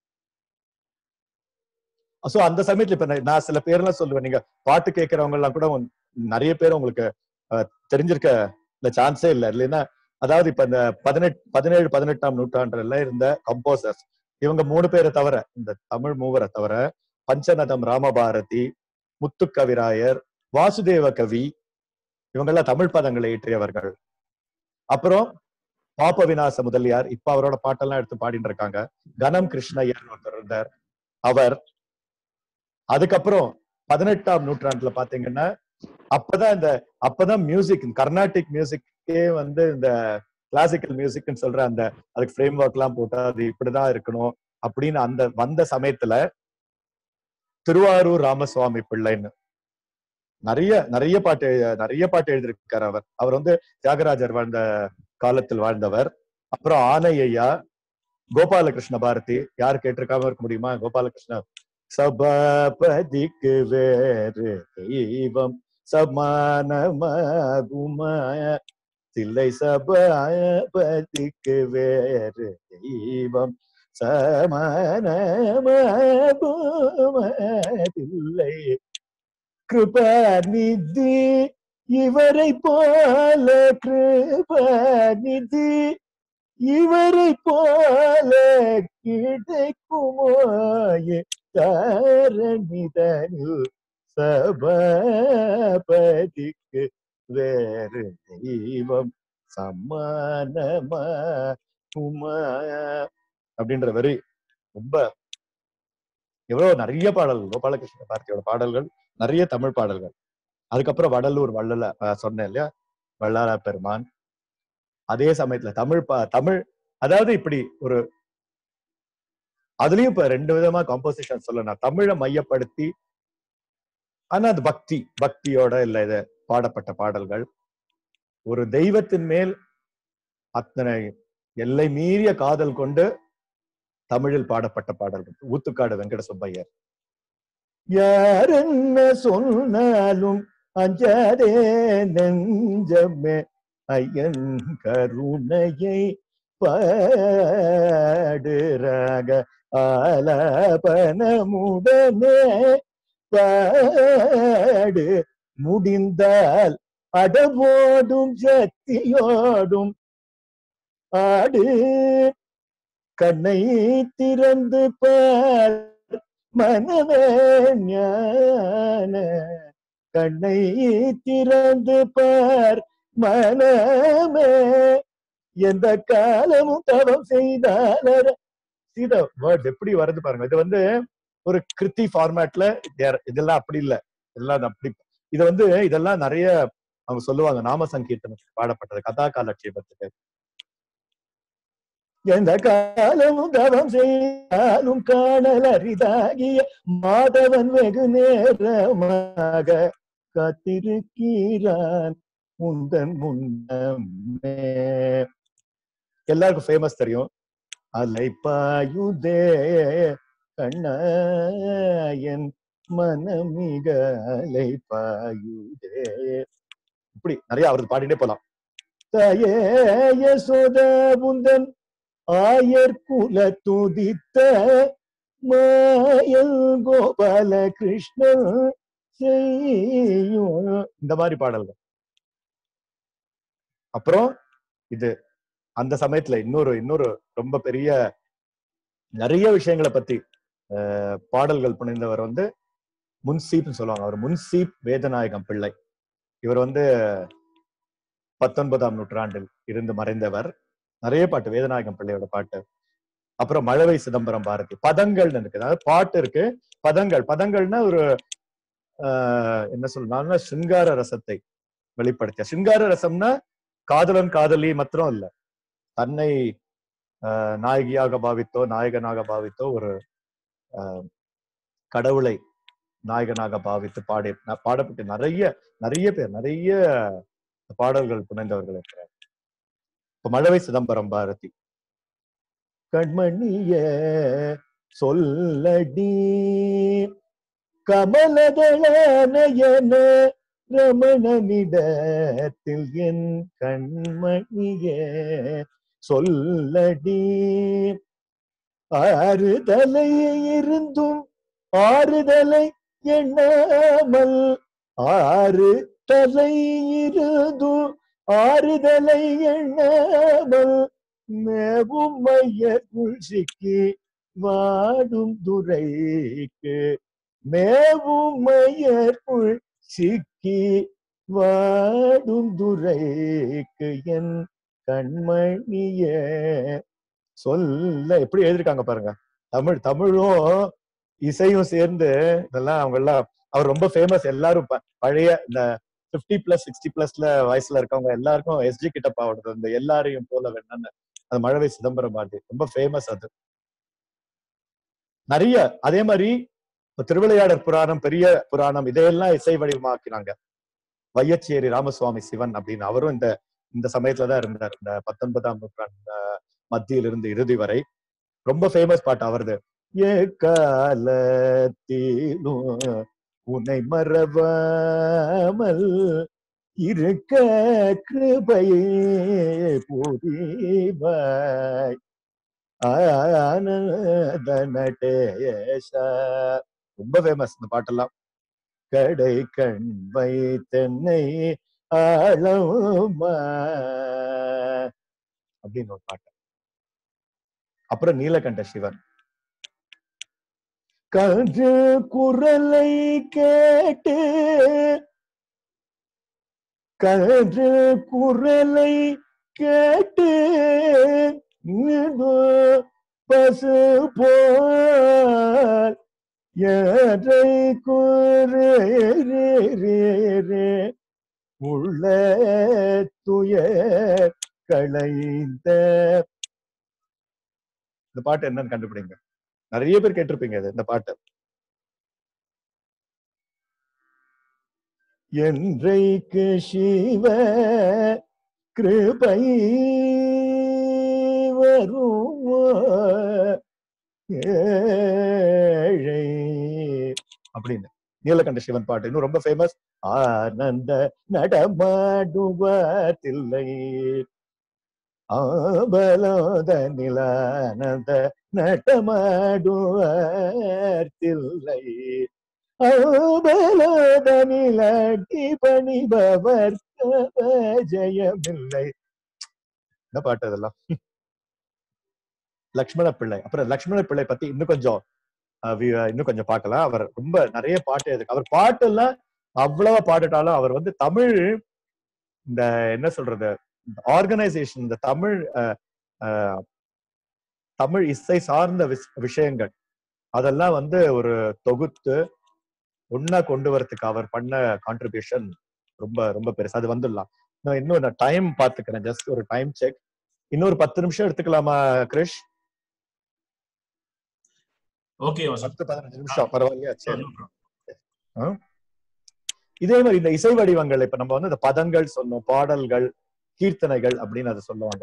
[SPEAKER 1] சோ அந்த சமயத்துல இப்ப நான் நான் சில பேர்லாம் சொல்லுவேன் நீங்க பாட்டு கேட்கறவங்க எல்லாம் கூட உங்க- நிறைய பேர் உங்களுக்கு ஆஹ், தெரிஞ்சிருக்க இல்ல சான்ஸே இல்ல இல்லைன்னா அதாவது இப்ப இந்த பதினெட்டு பதினேழு பதினெட்டாம் நூற்றாண்டுல இருந்த கம்போசர்ஸ் இவங்க மூணு பேரை தவிர இந்த தமிழ் மூவரை தவிர பஞ்சநதம் ராமபாரதி முத்துக்கவிராயர் வாசுதேவ கவி இவங்கெல்லாம் தமிழ் பதங்களை இயற்றியவர்கள் அப்புறம் பாப்ப விநாச முதலியார் இப்ப அவரோட பாட்டெல்லாம் எடுத்து பாடிட்டு இருக்காங்க கனம் கிருஷ்ணய்யர் ஒருத்தர் இருந்தார் அவர் அதுக்கப்புறம் பதினெட்டாம் நூற்றாண்டுல பாத்தீங்கன்னா அப்பதான் இந்த அப்பதான் மியூசிக் கர்நாடிக் மியூசிக்கே வந்து இந்த கிளாசிக்கல் மியூசிக்னு சொல்ற அந்த அதுக்கு ஃப்ரேம் ஒர்க் எல்லாம் போட்டு அது இப்படிதான் இருக்கணும் அப்படின்னு அந்த வந்த சமயத்துல திருவாரூர் ராமசுவாமி பிள்ளைன்னு நிறைய நிறைய பாட்டு நிறைய பாட்டு எழுதியிருக்காரு அவர் அவர் வந்து தியாகராஜர் வாழ்ந்த காலத்தில் வாழ்ந்தவர் அப்புறம் ஆனையா கோபாலகிருஷ்ண பாரதி யார் கேட்டிருக்காம இருக்க முடியுமா கோபாலகிருஷ்ண சபாபதிக்கு வேறு தெய்வம் சமானமாகுமா தில்லை சபாபதிக்கு வேறு தெய்வம் சமானமாகுமதில்லை கிருபாநிதி இவரை போல கிருபாநிதி இவரை போல கிடைக்குமோயே காரணிதனில் சபாபதிக்கு வேறு தெய்வம் சமானமா உமா அப்படின்ற வரி ரொம்ப எவ்வளவு நிறைய பாடல்கள் கோபாலகிருஷ்ண பாரதியோட பாடல்கள் நிறைய தமிழ் பாடல்கள் அதுக்கப்புறம் வடலூர் வள்ளல அஹ் சொன்னேன் இல்லையா வள்ளாரா பெருமான் அதே சமயத்துல தமிழ் பா தமிழ் அதாவது இப்படி ஒரு அதுலயும் இப்ப ரெண்டு விதமா காம்போசிஷன் சொல்லணும் தமிழை மையப்படுத்தி ஆனா அது பக்தி பக்தியோட இல்ல இது பாடப்பட்ட பாடல்கள் ஒரு தெய்வத்தின் மேல் அத்தனை எல்லை மீறிய காதல் கொண்டு தமிழில் பாடப்பட்ட பாடல்கள் ஊத்துக்காடு வெங்கட சுப்பையர் யார் என்ன சொன்னாலும் அஞ்சாதே நெஞ்சமே ஐயன் கருணையை பாடுறாக ஆலாபனமுடனே பாடு முடிந்தால் அடவோடும் சக்தியோடும் ஆடு கண்ணை திறந்து பார் மனமே ஞான கண்ணை திறந்து பார் மனமே எந்த காலமும் தவம் செய்தால சீத வேர்ட் எப்படி வருது பாருங்க இது வந்து ஒரு கிருத்தி ஃபார்மேட்ல இதெல்லாம் அப்படி இல்ல இதெல்லாம் அப்படி இது வந்து இதெல்லாம் நிறைய அவங்க சொல்லுவாங்க நாம சங்கீர்த்தனத்துக்கு பாடப்பட்டது கதா காலட்சேபத்துக்கு எந்த காலமும் தவம் செய்தாலும் காணல் அரிதாகிய மாதவன் வெகு நேரமாக காத்திருக்கிறான் உந்தன் முன்னமே எல்லாருக்கும் ஃபேமஸ் தெரியும் அலை பாயுதே கண்ணாயன் மனமிக அலை பாயுதே இப்படி நிறைய அவரது பாடிட்டே போலாம் தாயே யசோத புந்தன் ஆயர் குல துதித்த மாயல் கோபால கிருஷ்ணன் செய்யும் இந்த மாதிரி பாடல்கள் அப்புறம் இது அந்த சமயத்துல இன்னொரு இன்னொரு ரொம்ப பெரிய நிறைய விஷயங்களை பத்தி அஹ், பாடல்கள் புனைந்தவர் வந்து முன்சீப்னு சொல்லுவாங்க அவர் முன்சீப் வேதநாயகம் பிள்ளை இவர் வந்து பத்தொன்பதாம் நூற்றாண்டில் இருந்து மறைந்தவர் நிறைய பாட்டு வேதநாயகம் பிள்ளையோட பாட்டு அப்புறம் மழவை சிதம்பரம் பாரதி பதங்கள்னு இருக்கு அதாவது பாட்டு இருக்கு பதங்கள் பதங்கள்னா ஒரு ஆஹ் என்ன சொல்லணும்னா சிங்கார ரசத்தை வெளிப்படுத்திய சிங்கார ரசம்னா காதலன் காதலி மாத்திரம் இல்ல தன்னை ஆஹ் நாயகியாக பாவித்தோ நாயகனாக பாவித்தோ ஒரு ஆஹ் கடவுளை நாயகனாக பாவித்து பாடி ந- பாடப்பட்ட நிறைய நிறைய பேர் நிறைய பாடல்கள் புனைந்தவர்கள் இருக்கிறார் இப்ப மழவை சிதம்பரம் பாரதி கண்மணிய சொல்லடி கமலதளநயன ரமணனிடத்தில் என் கண்மணியே சொல்லடி ஆறுதலை இருந்தும் ஆறுதலை எண்ணாமல் ஆறு தலை இருந்தும் ஆறுதலை எண்ணாமல் மேவும் மையக்குள் சிக்கி வாடும் துரைக்கு மேவும் மையக்குள் சிக்கி வாடும் துரைக்கு என் கண்மணியே சொல்ல எப்படி எழுதிருக்காங்க பாருங்க தமிழ் தமிழும் இசையும் சேர்ந்து இதெல்லாம் அவங்க எல்லாம் அவர் ரொம்ப ஃபேமஸ் எல்லாரும் ப- பழைய இந்த 50 பிளஸ் சிக்ஸ்டி பிளஸ்ல வயசுல இருக்கவங்க எல்லாருக்கும் எஸ்ஜி கிட்டப்பாவோடது இந்த எல்லாரையும் போல வேணும்னு அது மழவை சிதம்பரம் பாரதி ரொம்ப ஃபேமஸ் அது நிறைய அதே மாதிரி இப்ப திருவிளையாடற் புராணம் பெரிய புராணம் இதையெல்லாம் இசை வடிவமாக்கினாங்க வையச்சேரி ராமசுவாமி சிவன் அப்படின்னு அவரும் இந்த இந்த சமயத்துல தான் இருந்தார் இந்த பத்தொன்பதாம் நூற்றாண்டு அஹ், மத்தியிலிருந்து இறுதி வரை ரொம்ப ஃபேமஸ் பாட்டு அவரது ஏகாலத்திலும் உன்னை மறவாமல் இருக்க கிருபையே புரிவாய் ஆனந்த நடேச ரொம்ப ஃபேமஸ் இந்த பாட்டெல்லாம் கடை கண் வைத்தென்னை ஆழமா அப்படின்னு ஒரு பாட்டு அப்புறம் நீலகண்ட சிவன் கன்று குரலை கேட்டு கன்று குரலை கேட்டு இதோ பசு போல் எதை கூறு உள்ள துயர் களைந்த இந்த பாட்டு என்னன்னு கண்டுபிடிங்க நிறைய பேர் கேட்டிருப்பீங்க இது இந்த பாட்டு என்றைக்கு சிவ கிருபை வருவோ ஏழை அப்படின்னு நீலகண்ட சிவன் பாட்டு இன்னும் ரொம்ப ஃபேமஸ் ஆனந்த நடமாடுவதில்லை ஆபலோத நிலானந்த நடமாடுவதில்லை ஆபலோத நிலடி பணிபவர் ஜெயமில்லை என்ன பாட்டு அதெல்லாம் லக்ஷ்மண பிள்ளை அப்புறம் லக்ஷ்மண பிள்ளை பத்தி இன்னும் கொஞ்சம் அஹ், வி- இன்னும் கொஞ்சம் பார்க்கலாம் அவர் ரொம்ப நிறைய பாட்டு எழுது அவர் பாட்டெல்லாம் அவ்வளவா பாடிட்டாலும் அவர் வந்து தமிழ் இந்த என்ன சொல்றது ஆர்கனைசேஷன் இந்த தமிழ் அஹ், அஹ், தமிழ் இசை சார்ந்த விஷ- விஷயங்கள் அதெல்லாம் வந்து ஒரு தொகுத்து ஒன்னா கொண்டு வரதுக்கு அவர் பண்ண கான்ட்ரிபியூஷன் ரொம்ப ரொம்ப பெருசு அது வந்துடலாம் நான் இன்னும் நான் டைம் பாத்துக்கிறேன் ஜஸ்ட் ஒரு டைம் செக் இன்னொரு பத்து நிமிஷம் எடுத்துக்கலாமா கிரிஷ்
[SPEAKER 3] ஓகே வாசன்
[SPEAKER 1] பத்து பதினஞ்சு நிமிஷம் பரவாயில்லையா சரி
[SPEAKER 3] No problem.
[SPEAKER 1] இதே மாதிரி இந்த இசை வடிவங்கள் இப்ப நம்ம வந்து இந்த பதங்கள் சொன்னோம் பாடல்கள் கீர்த்தனைகள் அப்படின்னு அதை சொல்லுவாங்க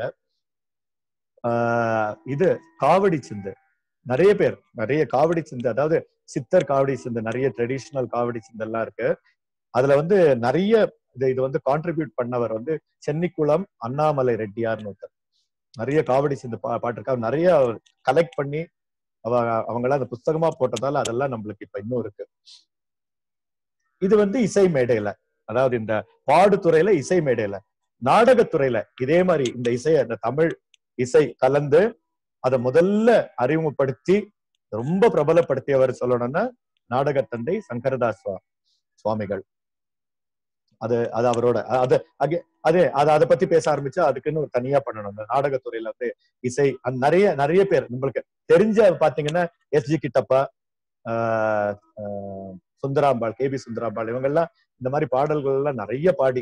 [SPEAKER 1] ஆஹ் இது காவடி சிந்து நிறைய பேர் நிறைய காவடி சிந்து அதாவது சித்தர் காவடி சிந்து நிறைய ட்ரெடிஷ்னல் காவடி சிந்து எல்லாம் இருக்கு அதுல வந்து நிறைய இது இது வந்து கான்ட்ரிபியூட் பண்ணவர் வந்து சென்னிக்குளம் அண்ணாமலை ரெட்டியார்னு ஒருத்தர் நிறைய காவடி சிந்து பா பாட்டிருக்காரு நிறைய கலெக்ட் பண்ணி அவ அவங்களாம் அந்த புஸ்தகமா போட்டதால அதெல்லாம் நம்மளுக்கு இப்ப இன்னும் இருக்கு இது வந்து இசை மேடையில அதாவது இந்த பாடுதுறையில இசை மேடையில நாடகத்துறையில இதே மாதிரி இந்த இசைய இந்த தமிழ் இசை கலந்து அதை முதல்ல அறிமுகப்படுத்தி ரொம்ப பிரபலப்படுத்தியவர் சொல்லணும்னா நாடகத்தந்தை சங்கரதாஸ் சுவா- சுவாமிகள் அது அது அவரோட அ- அது அge- அது அது அதை பத்தி பேச ஆரம்பிச்சா அதுக்குன்னு ஒரு தனியா பண்ணணும் இந்த நாடகத்துறையில வந்து இசை அந்த நிறைய நிறைய பேர் நம்மளுக்கு தெரிஞ்ச பாத்தீங்கன்னா எஸ்ஜி கிட்டப்பா ஆஹ் ஆஹ் சுந்தராம்பாள் கேபி சுந்தராம்பாள் இவங்க எல்லாம் இந்த மாதிரி பாடல்கள் எல்லாம் நிறைய பாடி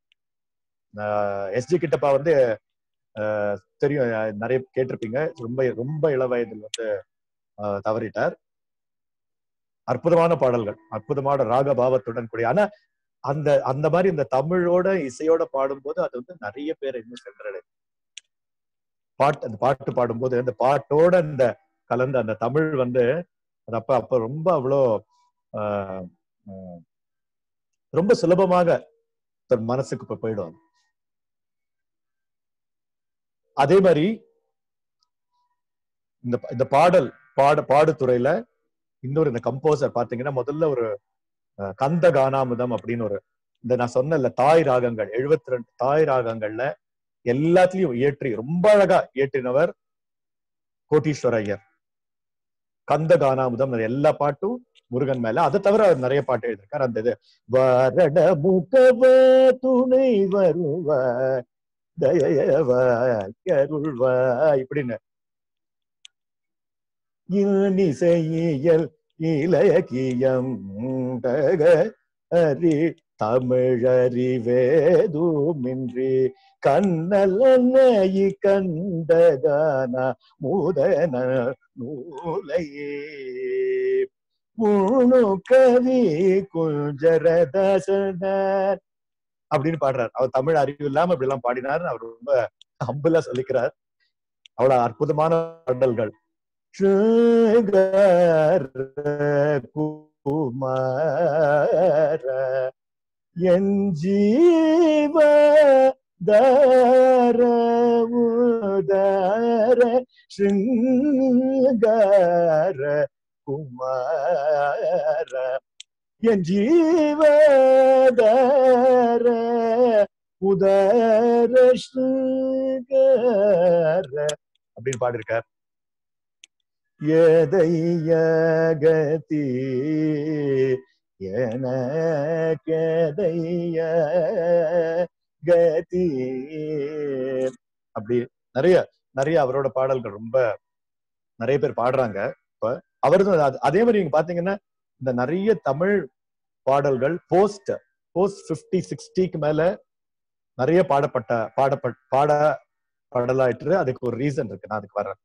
[SPEAKER 1] எஸ்ஜி கிட்டப்பா வந்து ஆஹ் தெரியும் அஹ் நிறைய கேட்டிருப்பீங்க ரொம்ப ரொம்ப இள வயதில் வந்து ஆஹ் தவறிட்டார் அற்புதமான பாடல்கள் அற்புதமான ராக பாவத்துடன் கூடிய ஆனா அந்த அந்த மாதிரி இந்த தமிழோட இசையோட பாடும்போது அது வந்து நிறைய பேர் இன்னும் சென்றடையும் பாட்டு அந்த பாட்டு பாடும்போது அந்த பாட்டோட அந்த கலந்த அந்த தமிழ் வந்து அது அப்ப அப்ப ரொம்ப அவ்வளோ ஆஹ் ஆஹ் ரொம்ப சுலபமாக தன் மனசுக்கு இப்ப போயிடும் அது. அதே மாதிரி இந்த இந்த பாடல் பாட பாடுத்துறையில இன்னொரு இந்த கம்போசர் பாத்தீங்கன்னா முதல்ல ஒரு அஹ், கந்த கானாமுதம் அப்படின்னு ஒரு இந்த நான் சொன்னேன்ல தாய் ராகங்கள் 72 ரெண்டு தாய் ராகங்கள்ல எல்லாத்துலயும் இயற்றி ரொம்ப அழகா இயற்றினவர் கோட்டீஸ்வர ஐயர் கந்த கானாமுதம் அது எல்லா பாட்டும் முருகன் மேல அதை தவிர அவர் நிறைய பாட்டு எழுதியிருக்காரு அந்த இது வரட முகவ துணை வருவாய் தயவாய் கருள்வாய் இப்படின்னு இசையியல் இலக்கியம் தக அறி தமிழறிவேதுமின்றி கண்ணலனை கண்டகான முதன நூலையே முழு கவி குஞ்சரதாசனார் அப்படின்னு பாடுறார் அவர் தமிழ் அறிவு இல்லாம இப்படி எல்லாம் பாடினார் அவர் ரொம்ப ஹம்பிளா சொல்லிக்கிறார் அவ்வளவு அற்புதமான பாடல்கள் ஸ்ருங்கர குமார என் ஜீவ தார உதார ஸ்ருங்கார குமார என் ஜீவதார உதார ஸ்ருங்கார அப்படின்னு பாடியிருக்கார் எதைய கதி எனக்கெதைய கதி அப்படி நிறைய நிறைய அவரோட பாடல்கள் ரொம்ப நிறைய பேர் பாடுறாங்க இப்ப அவரது அதே மாதிரி நீங்க பாத்தீங்கன்னா இந்த நிறைய தமிழ் பாடல்கள் போஸ்ட் போஸ்ட் பிப்டி சிக்ஸ்டிக்கு மேல நிறைய பாடப்பட்ட பாடப்பட் பாட பாடலாயிற்று அதுக்கு ஒரு ரீசன் இருக்கு நான் அதுக்கு வரேன்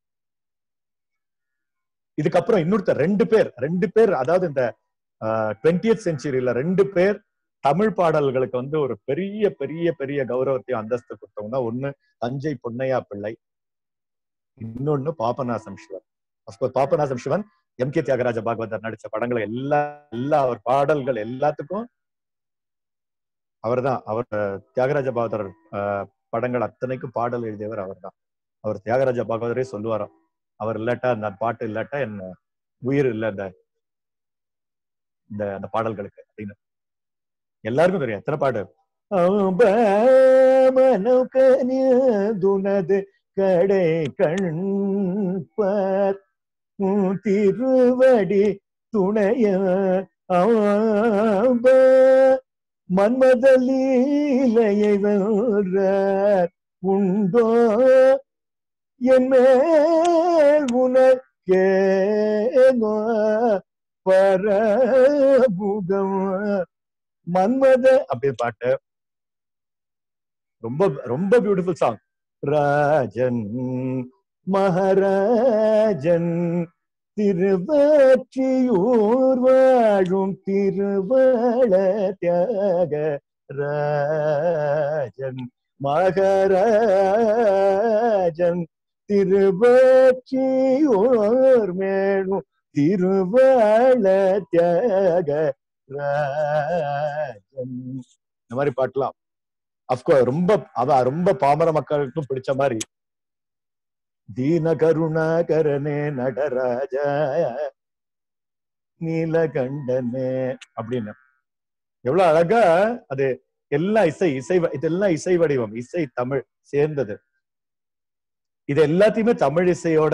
[SPEAKER 1] இதுக்கப்புறம் இன்னொருத்தர் ரெண்டு பேர் ரெண்டு பேர் அதாவது இந்த டுவெண்டியத் செஞ்சுரியில ரெண்டு பேர் தமிழ் பாடல்களுக்கு வந்து ஒரு பெரிய பெரிய பெரிய கௌரவத்தையும் அந்தஸ்து கொடுத்தவங்க ஒண்ணு தஞ்சை பொன்னையா பிள்ளை இன்னொன்னு Papanasam Sivan of course Papanasam Sivan M K Thyagaraja Bhagavathar நடிச்ச படங்கள் எல்லா எல்லா அவர் பாடல்கள் எல்லாத்துக்கும் அவர்தான் அவர் தியாகராஜ பாகவதர் படங்கள் அத்தனைக்கும் பாடல் எழுதியவர் அவர்தான் அவர் தியாகராஜ பாகவதரே சொல்லுவாராம் அவர் இல்லாட்டா அந்த பாட்டு இல்லாட்டா என்ன உயிர் இல்லை அந்த இந்த அந்த பாடல்களுக்கு அப்படின்னு எல்லாருக்கும் தெரியும் எத்தனை பாட்டு துனது கடை கண்பார் திருவடி துணைய மன்மத லீலையை வென்றார் உண்டோ என் மேல் உனக்கேனோ பரபுகம் மன்மத அப்படி பாட்டு ரொம்ப ரொம்ப பியூட்டிஃபுல் சாங் ராஜன் மகாராஜன் திருவற்றியூர் வாழும் திருவள தியாக ராஜன் மகாராஜன் திருவற்றியூர் மேலும் திருவள தியாக ராஜன் இந்த மாதிரி பாட்டலாம் அப்கோர்ஸ் ரொம்ப அவ ரொம்ப பாமர மக்களுக்கும் பிடிச்ச மாதிரி தீன கருணாகரனே நடராஜ நீலகண்டனே அப்படின்னு எவ்வளவு அழகா அது எல்லாம் இசை இசை இதெல்லாம் இசை வடிவம் இசை தமிழ் சேர்ந்தது இது எல்லாத்தையுமே தமிழ் இசையோட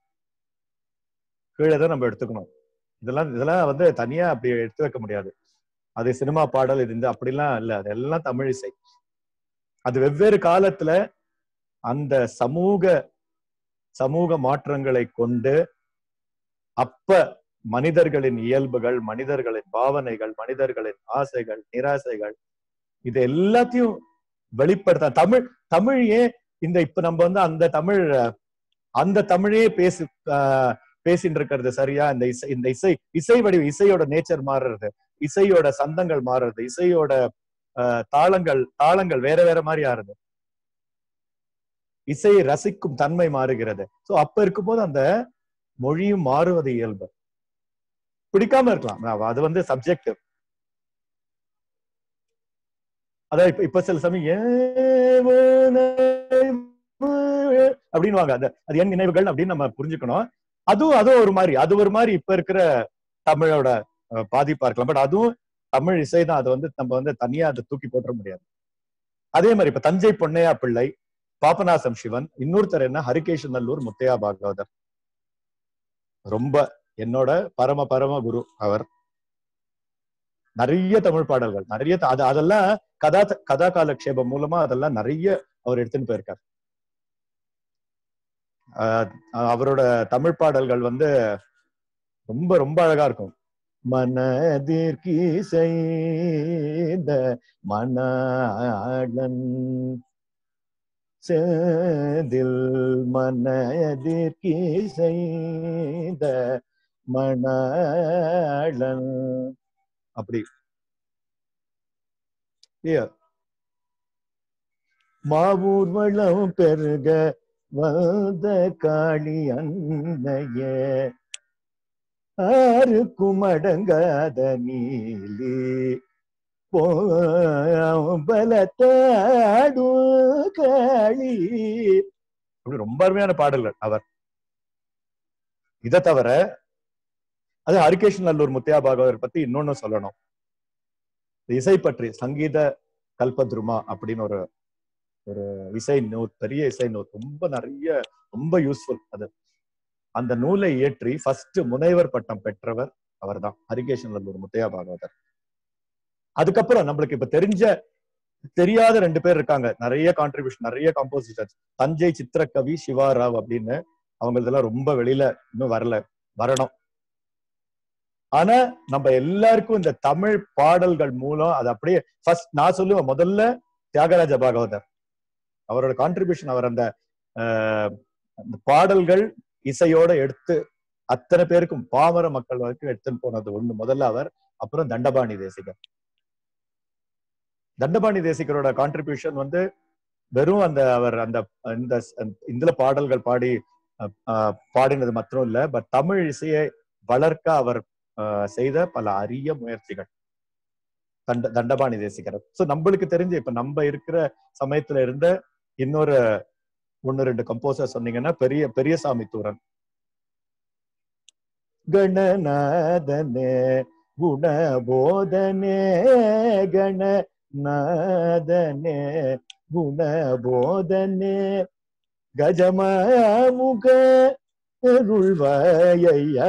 [SPEAKER 1] கீழே தான் நம்ம எடுத்துக்கணும் இதெல்லாம் இதெல்லாம் வந்து தனியா அப்படி எடுத்து வைக்க முடியாது அது சினிமா பாடல் இது இந்த அப்படிலாம் இல்ல அது எல்லாம் தமிழ் இசை அது வெவ்வேறு காலத்துல அந்த சமூக சமூக மாற்றங்களை கொண்டு அப்ப மனிதர்களின் இயல்புகள் மனிதர்களின் பாவனைகள் மனிதர்களின் ஆசைகள் நிராசைகள் இது எல்லாத்தையும் வெளிப்படுத்த தமிழ் தமிழ் ஏன் இந்த இப்ப நம்ம வந்து அந்த தமிழ் அந்த தமிழே பேசி பேசிட்டு இருக்கிறது சரியா இந்த இசை இந்த இசை இசை வடிவ இசையோட நேச்சர் மாறுறது இசையோட சந்தங்கள் மாறுறது இசையோட தாளங்கள் தாளங்கள் வேற வேற மாதிரி ஆறுது இசையை ரசிக்கும் தன்மை மாறுகிறது சோ அப்ப இருக்கும்போது அந்த மொழியும் மாறுவது இயல்பு பிடிக்காம இருக்கலாம் அது வந்து சப்ஜெக்டிவ் அதான் இப்ப இப்ப சில சமயம் அப்படின்வாங்க அது அது என் நினைவுகள் அப்படின்னு நம்ம புரிஞ்சுக்கணும் அதுவும் அதுவும் ஒரு மாதிரி அது ஒரு மாதிரி இப்ப இருக்கிற தமிழோட பாதிப்பா இருக்கலாம் பட் அதுவும் தமிழ் இசை தான் அது வந்து நம்ம வந்து தனியா அதை தூக்கி போட்டுற முடியாது அதே மாதிரி இப்ப தஞ்சை பொன்னையா பிள்ளை பாபநாசம் சிவன் இன்னொருத்தர் என்ன ஹரிகேஷ் நல்லூர் முத்தையா பாகவதர் ரொம்ப என்னோட பரம பரம குரு அவர் நிறைய தமிழ் பாடல்கள் நிறைய அது அதெல்லாம் கதா கதா காலக்ஷேபம் மூலமா அதெல்லாம் நிறைய அவர் எடுத்துன்னு போயிருக்கார் அவரோட தமிழ் பாடல்கள் வந்து ரொம்ப ரொம்ப அழகா இருக்கும் மனதிற்கு செய்த மணாளன் சேதில் மனதிற்கு செய்த மணாளன் அப்படி Yeah. மாவூர் வளம் பெருக வந்த காளி அன்னையே ஆருக்கும் அடங்காத நீலி பலத்தாடு காளி அப்படி ரொம்ப அருமையான பாடல்கள் அவர் இதை தவிர அது ஹரிகேஷன் நல்லூர் முத்தியா பாகவதர் பத்தி இன்னொன்னு சொல்லணும் இசை பற்றி சங்கீத கல்பத்ருமா அப்படின்னு ஒரு ஒரு இசை நூல் பெரிய இசை நூல் ரொம்ப நிறைய ரொம்ப யூஸ்ஃபுல் அது அந்த நூலை இயற்றி ஃபர்ஸ்ட் முனைவர் பட்டம் பெற்றவர் அவர்தான் ஹரிகேஷன் நல்லூர் முத்தையா பாகவதர் அதுக்கப்புறம் நம்மளுக்கு இப்ப தெரிஞ்ச தெரியாத ரெண்டு பேர் இருக்காங்க நிறைய கான்ட்ரிபியூஷன் நிறைய காம்போசிட்டர்ஸ் தஞ்சை சித்திரக்கவி சிவா ராவ் அப்படின்னு அவங்க இதெல்லாம் ரொம்ப வெளியில இன்னும் வரல வரணும் ஆனா நம்ம எல்லாருக்கும் இந்த தமிழ் பாடல்கள் மூலம் அது அப்படியே ஃபர்ஸ்ட் நான் சொல்லுவேன் முதல்ல தியாகராஜ பாகவதர் அவரோட கான்ட்ரிபியூஷன் அவர் அந்த ஆஹ், அந்த பாடல்கள் இசையோட எடுத்து அத்தனை பேருக்கும் பாமர மக்கள் வரைக்கும் எடுத்துன்னு போனது ஒண்ணு முதல்ல அவர் அப்புறம் தண்டபாணி தேசிகர் தண்டபாணி தேசிகரோட கான்ட்ரிபியூஷன் வந்து வெறும் அந்த அவர் அந்த இந்த இதுல பாடல்கள் பாடி அஹ், அஹ், பாடினது மாத்திரம் இல்ல பட் தமிழ் இசையை வளர்க்க அவர் அஹ், செய்த பல அரிய முயற்சிகள் தண்ட தண்டபாணி தேசிகர் சோ நம்மளுக்கு தெரிஞ்சு இப்ப நம்ம இருக்கிற சமயத்துல இருந்த இன்னொரு ஒன்னு ரெண்டு கம்போசர் சொன்னீங்கன்னா பெரிய பெரியசாமி தூரன் கணநாதனே குணபோதனே கணநாதனே குணபோதனே கஜமாமுக அருள்வாயையா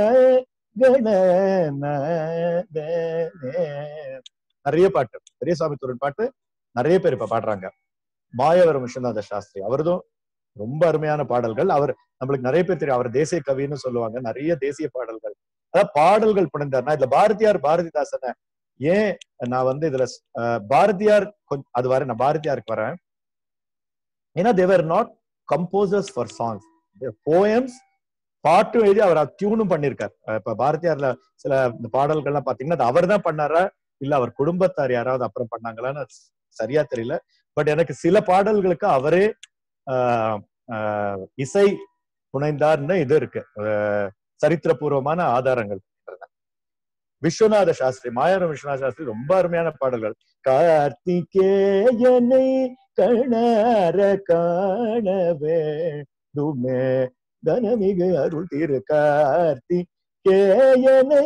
[SPEAKER 1] கணநாதனே நிறைய பாட்டு பெரியசாமி தூரன் பாட்டு நிறைய பேர் இப்ப பாடுறாங்க மாயவரம் விஸ்வநாத சாஸ்திரி அவரதும் ரொம்ப அருமையான பாடல்கள் அவர் நம்மளுக்கு நிறைய பேர் தெரியும் அவர் தேசிய கவின்னு சொல்லுவாங்க நிறைய தேசிய பாடல்கள் அதாவது பாடல்கள் புனைந்தார் நான் இதுல பாரதியார் பாரதிதாசனை ஏன் நான் வந்து இதுல அஹ், பாரதியார் கொஞ்சம் அது வர நான் பாரதியாருக்கு வரேன் ஏன்னா they were not composers for songs poems பாட்டும் எழுதி அவர் டியூனும் பண்ணியிருக்கார் அஹ், இப்ப பாரதியார்ல சில இந்த பாடல்கள்லாம் பாத்தீங்கன்னா அது அவர் தான் பண்ணாரா இல்ல அவர் குடும்பத்தார் யாராவது அப்புறம் பண்ணாங்களான்னு சரியா தெரியல பட் எனக்கு சில பாடல்களுக்கு அவரே ஆஹ், ஆஹ், இசை புனைந்தார்னு இது இருக்கு ஆஹ், சரித்திரபூர்வமான ஆதாரங்கள் இருக்கின்றன. விஸ்வநாத சாஸ்திரி மாயாரம் விஸ்வநாத சாஸ்திரி ரொம்ப அருமையான பாடல்கள் கார்த்திகேயனை கணார காண வேண்டுமே தனமிகு அருள் திரு கார்த்திகேயனை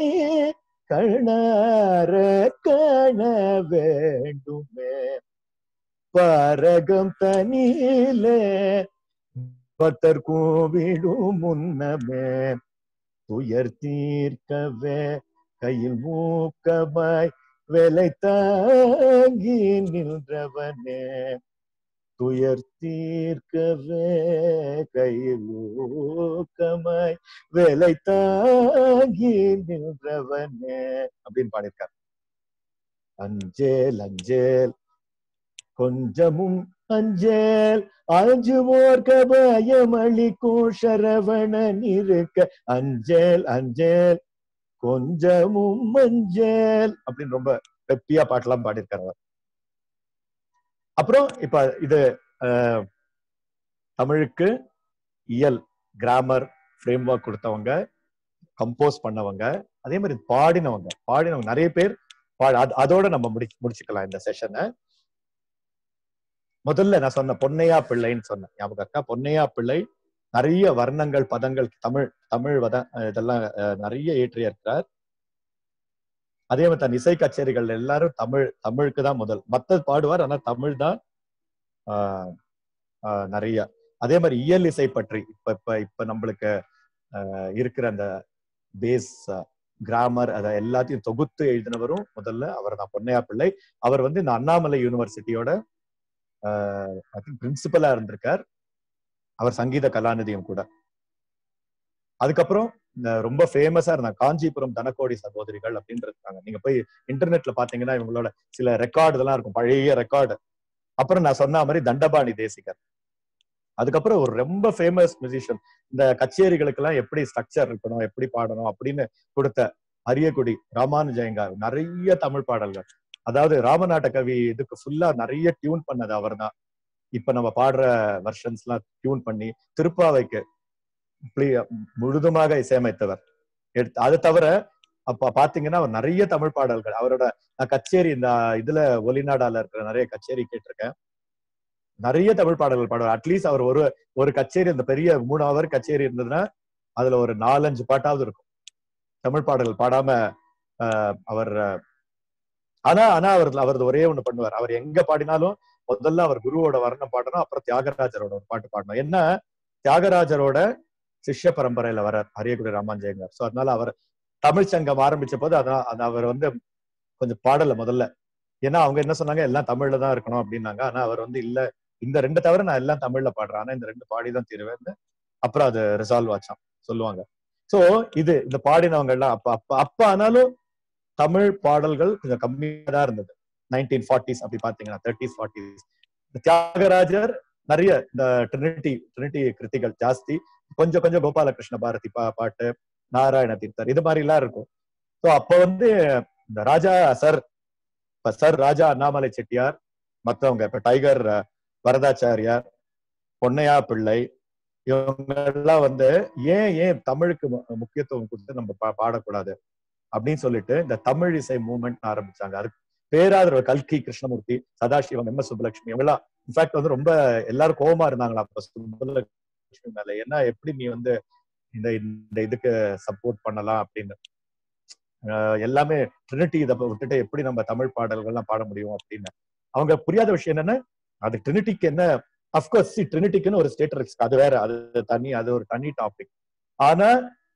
[SPEAKER 1] கணார காண வேண்டுமே பரகம் தனியிலே பக்தர் கோவிடும் முன்னமே துயர் தீர்க்கவே கையில் மூக்கமாய் வேலை தாங்கி நின்றவனே துயர் தீர்க்கவே கையில் ஊக்கமாய் வேலை தாங்கி நின்றவனே அப்படின்னு பாடியிருக்கார் அஞ்சேல் அஞ்சேல் கொஞ்சமும் அஞ்சேல் அஞ்சுவோர்க்க பயமளிக்கும் சரவணன் இருக்க அஞ்சேல் அஞ்சேல் கொஞ்சமும் மஞ்சேல் அப்படின்னு ரொம்ப பெப்பியா பாட்டெல்லாம் பாடியிருக்காரு அவர் அப்புறம் இப்ப இது அஹ், தமிழுக்கு இயல் கிராமர் ஃப்ரேம் ஒர்க் கொடுத்தவங்க கம்போஸ் பண்ணவங்க அதே மாதிரி பாடினவங்க பாடினவங்க நிறைய பேர் பாட அது- அதோட நம்ம முடி முடிச்சுக்கலாம் இந்த செஷனை முதல்ல நான் சொன்ன பொன்னையா பிள்ளைன்னு சொன்னேன் ஞாபகம் இருக்கா பொன்னையா பிள்ளை நிறைய வர்ணங்கள் பதங்கள் தமிழ் தமிழ் வத அஹ் இதெல்லாம் அஹ், நிறைய இயற்றிய இருக்கிறார் அதே மாதிரி தன் இசை கச்சேரிகள் எல்லாரும் தமிழ் தமிழுக்கு தான் முதல் மத்த பாடுவார் ஆனா தமிழ் தான் ஆஹ், ஆஹ், நிறைய அதே மாதிரி இயல் இசை பற்றி இப்ப இப்ப இப்ப நம்மளுக்கு ஆஹ், இருக்கிற அந்த பேஸ் கிராமர் அதை எல்லாத்தையும் தொகுத்து எழுதினவரும் முதல்ல அவர் தான் பொன்னையா பிள்ளை அவர் வந்து இந்த அண்ணாமலை யூனிவர்சிட்டியோட பிரின்சிபலா இருந்திருக்கார் அவர் சங்கீத கலாநிதியும் கூட அதுக்கப்புறம் இந்த ரொம்ப ஃபேமஸா இருந்தாங்க காஞ்சிபுரம் தனக்கோடி சகோதரிகள் அப்படின்னு இருக்காங்க நீங்க போய் இன்டர்நெட்ல பாத்தீங்கன்னா இவங்களோட சில ரெக்கார்டு இதெல்லாம் இருக்கும் பழைய ரெக்கார்டு அப்புறம் நான் சொன்ன மாதிரி தண்டபாணி தேசிகர் அதுக்கப்புறம் ஒரு ரொம்ப ஃபேமஸ் மியூசிஷியன் இந்த கச்சேரிகளுக்கு எல்லாம் எப்படி ஸ்ட்ரக்சர் இருக்கணும் எப்படி பாடணும் அப்படின்னு கொடுத்த அரியக்குடி ராமானுஜயங்கார் நிறைய தமிழ் பாடல்கள் அதாவது ராமநாட்ட கவி இதுக்கு ஃபுல்லா நிறைய டியூன் பண்ணது அவர்தான் இப்ப நம்ம பாடுற வெர்ஷன்ஸ் எல்லாம் டியூன் பண்ணி திருப்பாவைக்கு இப்படி முழுதுமாக இசையமைத்தவர் எடுத்து அது தவிர அப்ப பாத்தீங்கன்னா அவர் நிறைய தமிழ் பாடல்கள் அவரோட நான் கச்சேரி இந்த இதுல ஒலிநாடால இருக்கிற நிறைய கச்சேரி கேட்டிருக்கேன் நிறைய தமிழ் பாடல்கள் பாடுவார் அட்லீஸ்ட் அவர் ஒரு ஒரு கச்சேரி அந்த பெரிய மூணு அவர் கச்சேரி இருந்ததுன்னா அதுல ஒரு நாலஞ்சு பாட்டாவது இருக்கும் தமிழ் பாடல்கள் பாடாம ஆஹ், அவர் ஆஹ், ஆனா ஆனா அவர் அவரது ஒரே ஒண்ணு பண்ணுவார் அவர் எங்க பாடினாலும் முதல்ல அவர் குருவோட வர்ணம் பாடணும் அப்புறம் தியாகராஜரோட ஒரு பாட்டு பாடணும் என்ன தியாகராஜரோட சிஷ்ய பரம்பரையில வர்றார் அரியக்குடி ராமாஞ்சயங்கர் சோ அதனால அவர் தமிழ் சங்கம் ஆரம்பிச்ச போது அதான் அது அவர் வந்து கொஞ்சம் பாடல முதல்ல ஏன்னா அவங்க என்ன சொன்னாங்க எல்லாம் தமிழ்ல தான் இருக்கணும் அப்படின்னாங்க ஆனா அவர் வந்து இல்ல இந்த ரெண்டு தவிர நான் எல்லாம் தமிழ்ல பாடுறேன் ஆனா இந்த ரெண்டு பாடி தான் தீருவேன்னு அப்புறம் அது ரிசால்வ் ஆச்சான் சொல்லுவாங்க சோ இது இந்த பாடினவங்க எல்லாம் அப்ப அப்ப அப்ப ஆனாலும் தமிழ் பாடல்கள் கொஞ்சம் கம்மியா தான் இருந்தது நைன்டீன் ஃபார்ட்டிஸ் அப்படி பாத்தீங்கன்னா தேர்ட்டிஸ் ஃபார்ட்டிஸ் தியாகராஜர் நிறைய இந்த ட்ரினிட்டி ட்ரினிட்டி கிருத்திகள் ஜாஸ்தி கொஞ்சம் கொஞ்சம் கோபாலகிருஷ்ண பாரதி பா பாட்டு நாராயண தீர்த்தர் இது மாதிரி எல்லாம் இருக்கும் ஸோ அப்ப வந்து இந்த ராஜா சர் இப்ப சர் ராஜா அண்ணாமலை செட்டியார் மத்தவங்க இப்ப டைகர் அஹ், வரதாச்சாரியார் பொன்னையா பிள்ளை இவங்க எல்லாம் வந்து ஏன் ஏன் தமிழுக்கு மு- முக்கியத்துவம் கொடுத்து நம்ம பா- பாடக்கூடாது அப்படின்னு சொல்லிட்டு இந்த தமிழ் இசை மூவ்மெண்ட் ஆரம்பிச்சாங்க அதுக்கு பேராதரவு கல்கி கிருஷ்ணமூர்த்தி சதாசிவம் எம் எஸ் சுப்புலட்சுமி இவங்கெல்லாம் இன்ஃபேக்ட் வந்து ரொம்ப எல்லாரும் கோவமா இருந்தாங்களா அப்ப சுப்புலட்சுமி மேல ஏன்னா எப்படி நீ வந்து இந்த இந்த இதுக்கு சப்போர்ட் பண்ணலாம் அப்படின்னு ஆஹ் எல்லாமே ட்ரினிட்டி இதை விட்டுட்டு எப்படி நம்ம தமிழ் பாடல்கள்லாம் பாட முடியும் அப்படின்னு அவங்க புரியாத விஷயம் என்னன்னா அது ட்ரினிட்டிக்கு என்ன அப்கோர்ஸ் ட்ரினிட்டிக்குன்னு ஒரு ஸ்டேட் இருக்கு அது வேற அது தனி அது ஒரு தனி டாபிக் ஆனா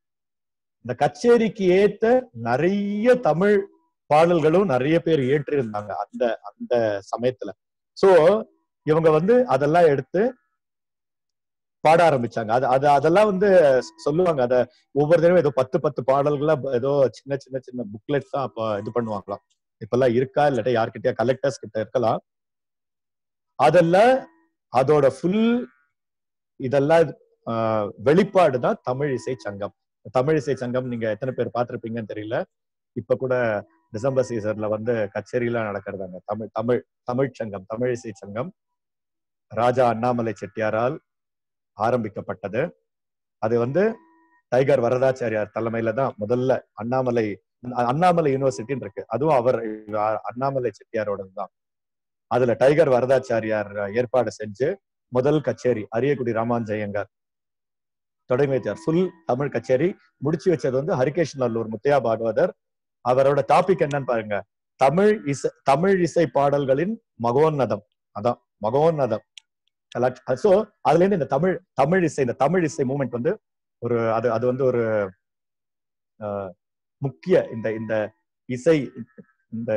[SPEAKER 1] இந்த கச்சேரிக்கு ஏத்த நிறைய தமிழ் பாடல்களும் நிறைய பேர் ஏற்றிருந்தாங்க அந்த அந்த சமயத்துல சோ இவங்க வந்து அதெல்லாம் எடுத்து பாட ஆரம்பிச்சாங்க அது அது அதெல்லாம் வந்து சொல்லுவாங்க அத ஒவ்வொரு தடவை ஏதோ பத்து பத்து பாடல்களா ஏதோ சின்ன சின்ன சின்ன புக்லெட்ஸ் தான் அப்ப இது பண்ணுவாங்களாம் இப்பெல்லாம் இருக்கா இல்லாட்டா யார்கிட்டயா கலெக்டர்ஸ் கிட்ட இருக்கலாம் அதெல்லாம் அதோட ஃபுல் இதெல்லாம் ஆஹ், வெளிப்பாடு தான் தமிழ் இசை சங்கம் தமிழ் இசை சங்கம் நீங்க எத்தனை பேர் பார்த்திருப்பீங்கன்னு தெரியல இப்ப கூட டிசம்பர் சீசன்ல வந்து கச்சேரிலாம் நடக்கிறதாங்க தமிழ் தமிழ் தமிழ் சங்கம் தமிழ் இசை சங்கம் ராஜா அண்ணாமலை செட்டியாரால் ஆரம்பிக்கப்பட்டது அது வந்து டைகர் வரதாச்சாரியார் தலைமையில தான் முதல்ல அண்ணாமலை அண்ணாமலை யூனிவர்சிட்டின்னு இருக்கு அதுவும் அவர் அண்ணாமலை செட்டியாரோட தான் அதுல டைகர் வரதாச்சாரியார் ஏற்பாடு செஞ்சு முதல் கச்சேரி அரியக்குடி ராமாஞ்சயங்கர் தொடங்கி வச்சார் ஃபுல் தமிழ் கச்சேரி முடிச்சு வச்சது வந்து ஹரிகேஷ் நல்லூர் முத்தையா பாகவதர் அவரோட டாபிக் என்னன்னு பாருங்க தமிழ் இசை தமிழ் இசை பாடல்களின் மகோன்னதம் அதான் மகோன்னதம் சோ அதுல இருந்து இந்த தமிழ் தமிழ் இசை இந்த தமிழ் இசை மூமெண்ட் வந்து ஒரு அது அது வந்து ஒரு ஆஹ், முக்கிய இந்த இந்த இசை இந்த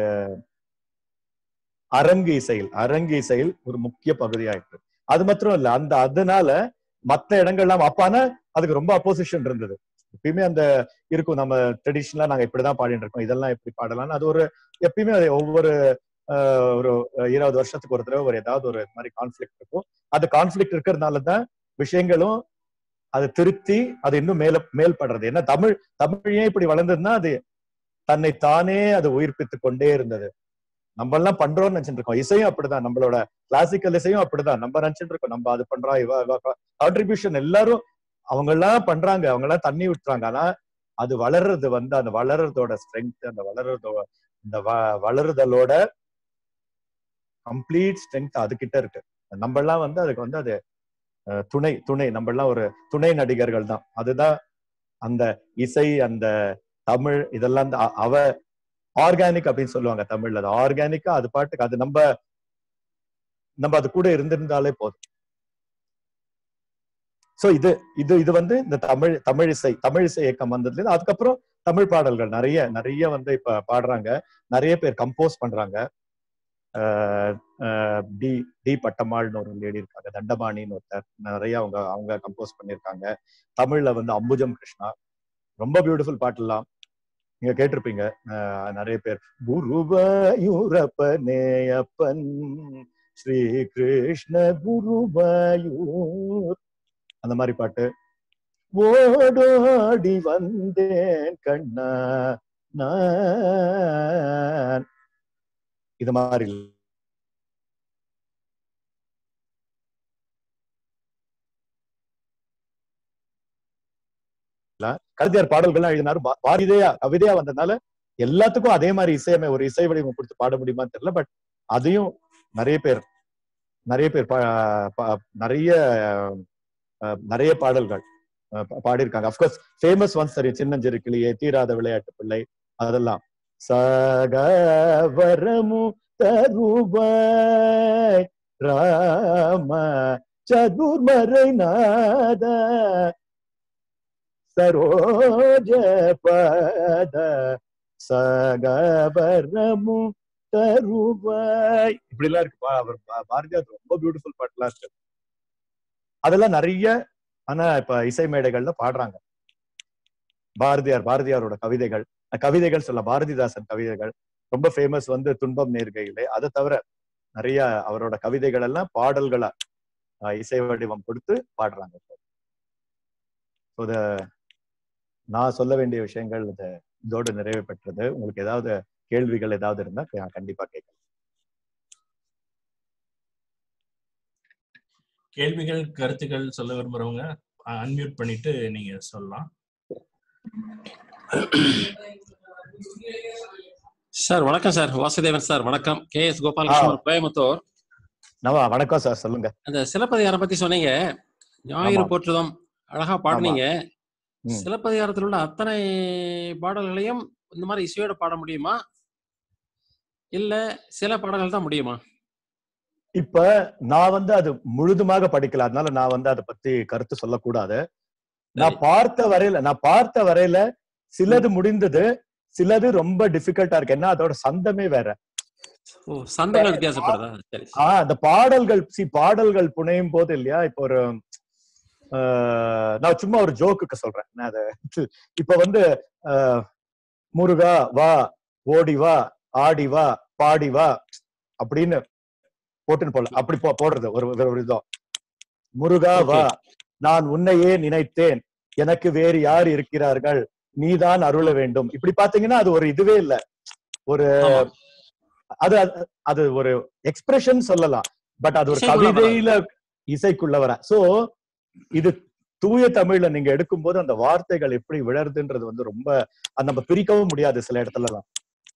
[SPEAKER 1] அரங்கு இசையில் அரங்கு இசையில் ஒரு முக்கிய பகுதியாயிட்டு அது மாத்திரம் இல்ல அந்த அதனால மத்த இடங்கள்லாம் அப்பானா அதுக்கு ரொம்ப அப்போசிஷன் இருந்தது எப்பயுமே அந்த இருக்கும் நம்ம ட்ரெடிஷனலா நாங்க இப்படிதான் பாடிட்டு இருக்கோம் இதெல்லாம் எப்படி பாடலாம்னு அது ஒரு எப்பயுமே அது ஒவ்வொரு ஆஹ், ஒரு இருபது வருஷத்துக்கு ஒரு தடவை ஒரு ஏதாவது ஒரு இது மாதிரி கான்ஃபிளிக் இருக்கும் அந்த கான்ஃபிளிக் இருக்கிறதுனால தான் விஷயங்களும் அதை திருத்தி அது இன்னும் மேல மேல் படுறது ஏன்னா தமிழ் தமிழ் ஏன் இப்படி வளர்ந்ததுன்னா அது தன்னை தானே அது உயிர்ப்பித்துக் கொண்டே இருந்தது நம்ம எல்லாம் பண்றோம்னு நினைச்சிட்டு இருக்கோம் இசையும் அப்படிதான் நம்மளோட கிளாசிக்கல் இசையும் அப்படிதான் நம்ம நினைச்சிட்டு இருக்கோம் நம்ம அது பண்றோம் இவ கான்ட்ரிபியூஷன் எல்லாரும் அவங்க எல்லாம் பண்றாங்க அவங்க எல்லாம் தண்ணி விட்டுறாங்க ஆனா அது வளர்றது வந்து அந்த வளர்றதோட ஸ்ட்ரென்த் அந்த வளர்றதோட இந்த வ- வளருதலோட கம்ப்ளீட் ஸ்ட்ரென்த் அதுகிட்ட இருக்கு நம்ம எல்லாம் வந்து அதுக்கு வந்து அது அஹ், துணை துணை நம்ம எல்லாம் ஒரு துணை நடிகர்கள் தான் அதுதான் அந்த இசை அந்த தமிழ் இதெல்லாம் தான் அ- அவ ஆர்கானிக் அப்படின்னு சொல்லுவாங்க தமிழ்ல அது ஆர்கானிக்கா அது பாட்டுக்கு அது நம்ம நம்ம அது கூட இருந்திருந்தாலே போதும் சோ இது இது இது வந்து இந்த தமிழ் தமிழ் இசை தமிழ் இசை இயக்கம் வந்ததுல இருந்து அதுக்கப்புறம் தமிழ் பாடல்கள் நிறைய நிறைய வந்து இப்ப பாடுறாங்க நிறைய பேர் கம்போஸ் பண்றாங்க ஆஹ் ஆஹ் டி டி பட்டம்மாள்னு ஒரு லேடி இருக்காங்க தண்டபாணின்னு ஒருத்தர் நிறைய அவங்க அவங்க கம்போஸ் பண்ணியிருக்காங்க தமிழ்ல வந்து அம்புஜம் கிருஷ்ணா ரொம்ப பியூட்டிஃபுல் பாட்டெல்லாம் நீங்க கேட்டிருப்பீங்க ஆஹ் நிறைய பேர் குருவாயூரப்பனே அப்பன் ஸ்ரீ கிருஷ்ண குருவாயூர் அந்த மாதிரி பாட்டு ஓடோடி வந்தேன் கண்ணா நான் இது மாதிரி இல்ல. கவிதையார் பாடல்கள்லாம் எழுதினாரு பா- பாரதியா கவிதையா வந்ததுனால எல்லாத்துக்கும் அதே மாதிரி இசையமை ஒரு இசை வடிவம் கொடுத்து பாட முடியுமான்னு தெரியல பட் அதையும் நிறைய பேர் நிறைய பேர் பா- பா- நிறைய அஹ், நிறைய பாடல்கள் அஹ், பா- பாடியிருக்காங்க அப்கோர்ஸ் ஃபேமஸ் ஒன்ஸ் தெரியும் சின்னஞ்சிறு கிளியே தீராத விளையாட்டு பிள்ளை அதெல்லாம் சகவரமு தருவாய் ராம சதுர்மறை நாத சரோஜ பத சகவரமு தருவாய் இப்படி எல்லாம் இருக்கு பா- அவர் பா- பாரதியார் ரொம்ப பியூட்டிஃபுல் பாட்டுலாம் இருக்கு அதெல்லாம் நிறைய ஆனா இப்ப இசை மேடைகள்ல பாடுறாங்க பாரதியார் பாரதியாரோட கவிதைகள் அஹ் கவிதைகள் சொல்ல பாரதிதாசன் கவிதைகள் ரொம்ப ஃபேமஸ் வந்து துன்பம் நேர்கையிலே அதை தவிர நிறைய அவரோட கவிதைகள் எல்லாம் பாடல்களா அஹ் இசை வடிவம் கொடுத்து பாடுறாங்க So, இத நான் சொல்ல வேண்டிய விஷயங்கள் இது இதோடு நிறைவு பெற்றது உங்களுக்கு ஏதாவது கேள்விகள் ஏதாவது இருந்தா க- கண்டிப்பா கேட்கலாம்
[SPEAKER 3] கேள்விகள் கருத்துக்கள் சொல்ல விரும்புறவங்க அன்மியூட் பண்ணிட்டு நீங்க சொல்லலாம்
[SPEAKER 4] சார் வணக்கம் சார் வாசுதேவன் சார் வணக்கம் கே எஸ் கோபாலகிருஷ்ணன் கோயம்புத்தூர்
[SPEAKER 1] நவா வணக்கம் சார் சொல்லுங்க
[SPEAKER 4] அந்த சிலப்பதிகாரம் பத்தி சொன்னீங்க ஞாயிறு
[SPEAKER 1] ஆமா.
[SPEAKER 4] போற்றுதம் அழகா பாடுனீங்க
[SPEAKER 1] ம்.
[SPEAKER 4] சிலப்பதிகாரத்தில் உள்ள அத்தனை பாடல்களையும் இந்த மாதிரி இசையோட பாட முடியுமா இல்ல சில பாடல்கள் தான் முடியுமா
[SPEAKER 1] இப்ப நான் வந்து அது முழுதுமாக படிக்கல அதனால நான் வந்து அதை பத்தி கருத்து சொல்லக்கூடாது நான்
[SPEAKER 4] சரி.
[SPEAKER 1] பார்த்த வரையில நான் பார்த்த வரையில சிலது முடிந்தது சிலது ரொம்ப டிஃபிகல்ட்டா இருக்கு என்ன அதோட சந்தமே வேற
[SPEAKER 4] ஓ சந்தங்கள் வித்தியாசப்படுதா சரி
[SPEAKER 1] ஆஹ் அந்த பாடல்கள் சி பாடல்கள் புனையும் போது இல்லையா இப்போ ஒரு ஆஹ், நான் சும்மா ஒரு ஜோக்குக்கு சொல்றேன் நான் அதை இப்ப வந்து ஆஹ், முருகா வா ஓடி வா ஆடி வா பாடி வா அப்படின்னு போட்டுன்னு போல அப்படி போ- போடுறது ஒரு ஒரு- ஒரு இதம் முருகா
[SPEAKER 4] Okay.
[SPEAKER 1] வா நான் உன்னையே நினைத்தேன் எனக்கு வேறு யார் இருக்கிறார்கள் நீதான் அருள வேண்டும் இப்படி பாத்தீங்கன்னா அது ஒரு இதுவே இல்ல ஒரு
[SPEAKER 4] ஆமா.
[SPEAKER 1] அது அது- அது ஒரு எக்ஸ்பிரஷன் சொல்லலாம் பட் அது ஒரு
[SPEAKER 4] இசைக்குள்ள வராது.
[SPEAKER 1] கவிதையில இசைக்குள்ள வர சோ இது தூய தமிழ்ல நீங்க எடுக்கும்போது அந்த வார்த்தைகள் எப்படி விழருதுன்றது வந்து ரொம்ப அது நம்ம பிரிக்கவும் முடியாது சில இடத்துல எல்லாம்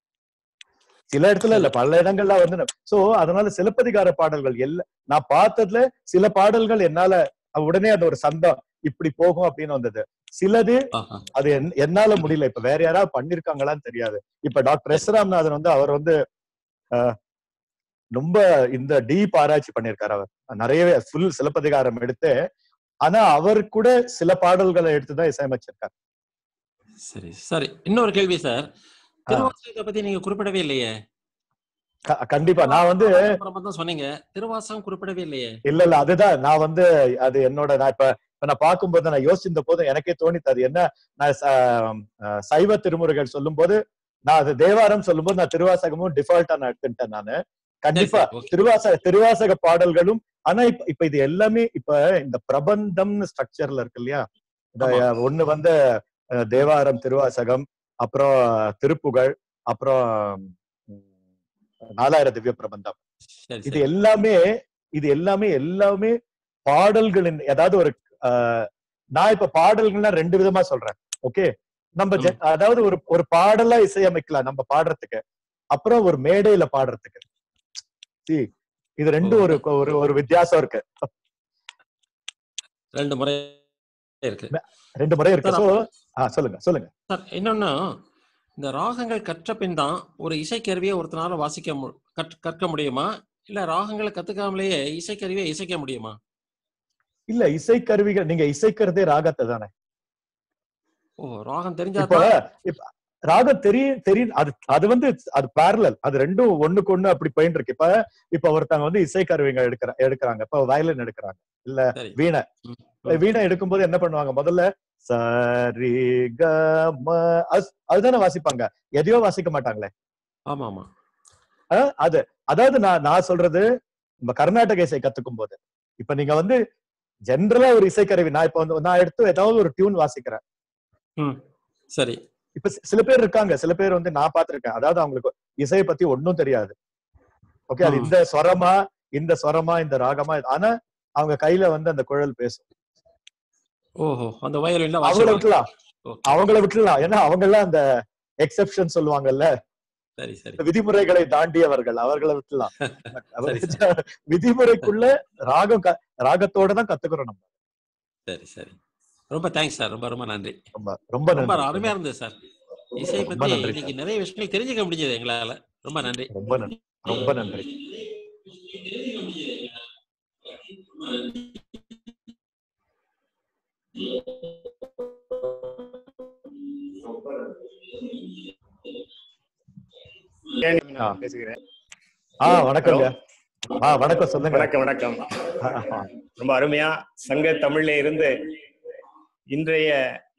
[SPEAKER 1] சில இடத்துல இல்ல பல இடங்கள்ல வந்து சோ அதனால சிலப்பதிகார பாடல்கள் எல்லா நான் பார்த்ததுல சில பாடல்கள் என்னால உடனே அது ஒரு சந்தம் இப்படி போகும் அப்படின்னு வந்தது சிலது
[SPEAKER 4] ஆஹா.
[SPEAKER 1] அது என்- என்னால முடியல இப்ப வேற யாராவது பண்ணிருக்காங்களான்னு தெரியாது இப்ப டாக்டர் எஸ் ராமநாதன் வந்து அவர் வந்து அஹ், ரொம்ப இந்த டீப் ஆராய்ச்சி பண்ணியிருக்காரு அவர் நிறையவே ஃபுல் சிலப்பதிகாரம் எடுத்து ஆனா அவர் கூட சில பாடல்களை எடுத்துதான் இசையமைச்சிருக்காரு
[SPEAKER 4] சரி சரி இன்னொரு கேள்வி சார் திருவாசகத்தை பத்தி நீங்க குறிப்பிடவே இல்லையே
[SPEAKER 1] க- கண்டிப்பா நான் வந்து
[SPEAKER 4] அப்புறமா தான் சொன்னீங்க திருவாசகம் குறிப்பிடவே இல்லையே
[SPEAKER 1] இல்ல இல்ல அதுதான் நான் வந்து அது என்னோட நான் இப்ப இப்ப நான் பார்க்கும்போது நான் யோசிச்சிருந்த போது எனக்கே தோணித்து அது என்ன நான் ச- அஹ் சைவ திருமுறைகள் சொல்லும்போது நான் அது தேவாரம் சொல்லும்போது நான் திருவாசகமும் டிஃபால்ட்டா நான் எடுத்துட்டேன் நானு கண்டிப்பா
[SPEAKER 4] சரி, okay.
[SPEAKER 1] திருவாசக திருவாசக பாடல்களும் ஆனா இப்ப இப்ப இது எல்லாமே இப்ப இந்த பிரபந்தம்னு ஸ்ட்ரக்சர்ல இருக்கு இல்லையா இந்த
[SPEAKER 4] ஆமா.
[SPEAKER 1] ஒண்ணு வந்து அஹ், தேவாரம் திருவாசகம் அப்புறம் திருப்புகழ் அப்புறம் உம், நாலாயிர திவ்ய பிரபந்தம்
[SPEAKER 4] சரி
[SPEAKER 1] இது
[SPEAKER 4] சரி
[SPEAKER 1] எல்லாமே இது எல்லாமே எல்லாமே பாடல்களின் ஏதாவது ஒரு ஆஹ், நான் இப்ப பாடல்கள்னா ரெண்டு விதமா சொல்றேன் ஓகே நம்ம ஜெ- அதாவது ஒரு ஒரு பாடலா இசையமைக்கலாம் நம்ம பாடுறதுக்கு அப்புறம் ஒரு மேடையில பாடுறதுக்கு See, இது ரெண்டும் ஒரு ஒரு ஒரு வித்தியாசம் இருக்கு
[SPEAKER 4] ரெண்டு முறை இருக்கு
[SPEAKER 1] ரெண்டு முறை இருக்கு
[SPEAKER 4] சார்,
[SPEAKER 1] சோ ஆ சொல்லுங்க சொல்லுங்க
[SPEAKER 4] சார் இன்னொன்னு இந்த ராகங்கள் கற்ற பின் தான் ஒரு இசைக்கருவியை ஒருத்தனால வாசிக்க மு- கற்- கற்க முடியுமா இல்ல ராகங்களை கத்துக்காமலேயே இசைக்கருவியை இசைக்க முடியுமா
[SPEAKER 1] இல்ல இசைக்கருவிகள் நீங்க இசைக்கிறதே ராகத்தை தானே
[SPEAKER 4] ஓ ராகம் தெரிஞ்சா
[SPEAKER 1] இப்ப இப்ப ராகம் தெரியும் தெரியும் அது அது வந்து அது parallel அது ரெண்டும் ஒண்ணுக்கு ஒண்ணு அப்படி போயிட்டு இருக்கு இப்ப இப்ப ஒருத்தவங்க வந்து இசைக்கருவிகள் எடுக்கிற எடுக்கிறாங்க இப்ப வயலின் எடுக்கிறாங்க இல்ல
[SPEAKER 4] சரி
[SPEAKER 1] வீணை
[SPEAKER 4] ம், ம்.
[SPEAKER 1] வீணை எடுக்கும்போது என்ன பண்ணுவாங்க முதல்ல சரி க ம அது- அதுதானே வாசிப்பாங்க எதையோ வாசிக்க மாட்டாங்களே
[SPEAKER 4] ஆமா ஆமா
[SPEAKER 1] அஹ் அது அதாவது நான் நான் சொல்றது நம்ம கர்நாடக இசை கத்துக்கும் போது இப்ப நீங்க வந்து ஜென்ரலா ஒரு இசைக்கருவி நான் இப்ப வந்து நான் எடுத்து ஏதாவது ஒரு டியூன் வாசிக்கிறேன்
[SPEAKER 4] ம் சரி
[SPEAKER 1] இப்ப சி- சில பேர் இருக்காங்க சில பேர் வந்து நான் பார்த்திருக்கேன் அதாவது அவங்களுக்கு இசையை பத்தி ஒண்ணும் தெரியாது ஓகே அது
[SPEAKER 4] ம்.
[SPEAKER 1] இந்த ஸ்வரமா இந்த ஸ்வரமா இந்த ராகமா ஆனா அவங்க கையில வந்து அந்த குழல் பேசும்
[SPEAKER 4] ஓஹோ அந்த வயலின்ல
[SPEAKER 1] அவங்கள
[SPEAKER 4] வாசிக்கலாம்
[SPEAKER 1] விட்டுலாம்
[SPEAKER 4] ஓகே.
[SPEAKER 1] அவங்கள விட்டுலாம் ஏன்னா அவங்க எல்லாம் அந்த எக்ஸெப்ஷன் சொல்லுவாங்கல்ல
[SPEAKER 4] சரி சரி
[SPEAKER 1] இந்த விதிமுறைகளை தாண்டியவர்கள் அவர்களை விட்டுலாம்
[SPEAKER 4] சரி, சரி.
[SPEAKER 1] விதிமுறைக்குள்ள ராகம் க- ராகத்தோட தான் கத்துக்கிறோம் நம்ம
[SPEAKER 4] சரி சரி ரொம்ப தேங்க்ஸ் சார் ரொம்ப ரொம்ப நன்றி
[SPEAKER 1] ரொம்ப ரொம்ப
[SPEAKER 4] ரொம்ப
[SPEAKER 1] நன்றி
[SPEAKER 4] அருமையா இருந்தது சார் இசையை
[SPEAKER 1] ரொம்ப
[SPEAKER 4] பத்தி
[SPEAKER 1] நன்றி
[SPEAKER 4] இன்னைக்கு நிறைய விஷயங்கள் தெரிஞ்சுக்க முடிஞ்சது எங்களால ரொம்ப நன்றி
[SPEAKER 1] ரொம்ப நன்றி ரொம்ப நன்றி ஆ.
[SPEAKER 5] பேசுகிறேன்
[SPEAKER 1] ஆ வணக்கங்க ஆ வணக்கம் சொல்லுங்க
[SPEAKER 5] வணக்கம் வணக்கம்
[SPEAKER 1] ஆ,
[SPEAKER 5] ரொம்ப அருமையா சங்க தமிழ்ல இருந்து இன்றைய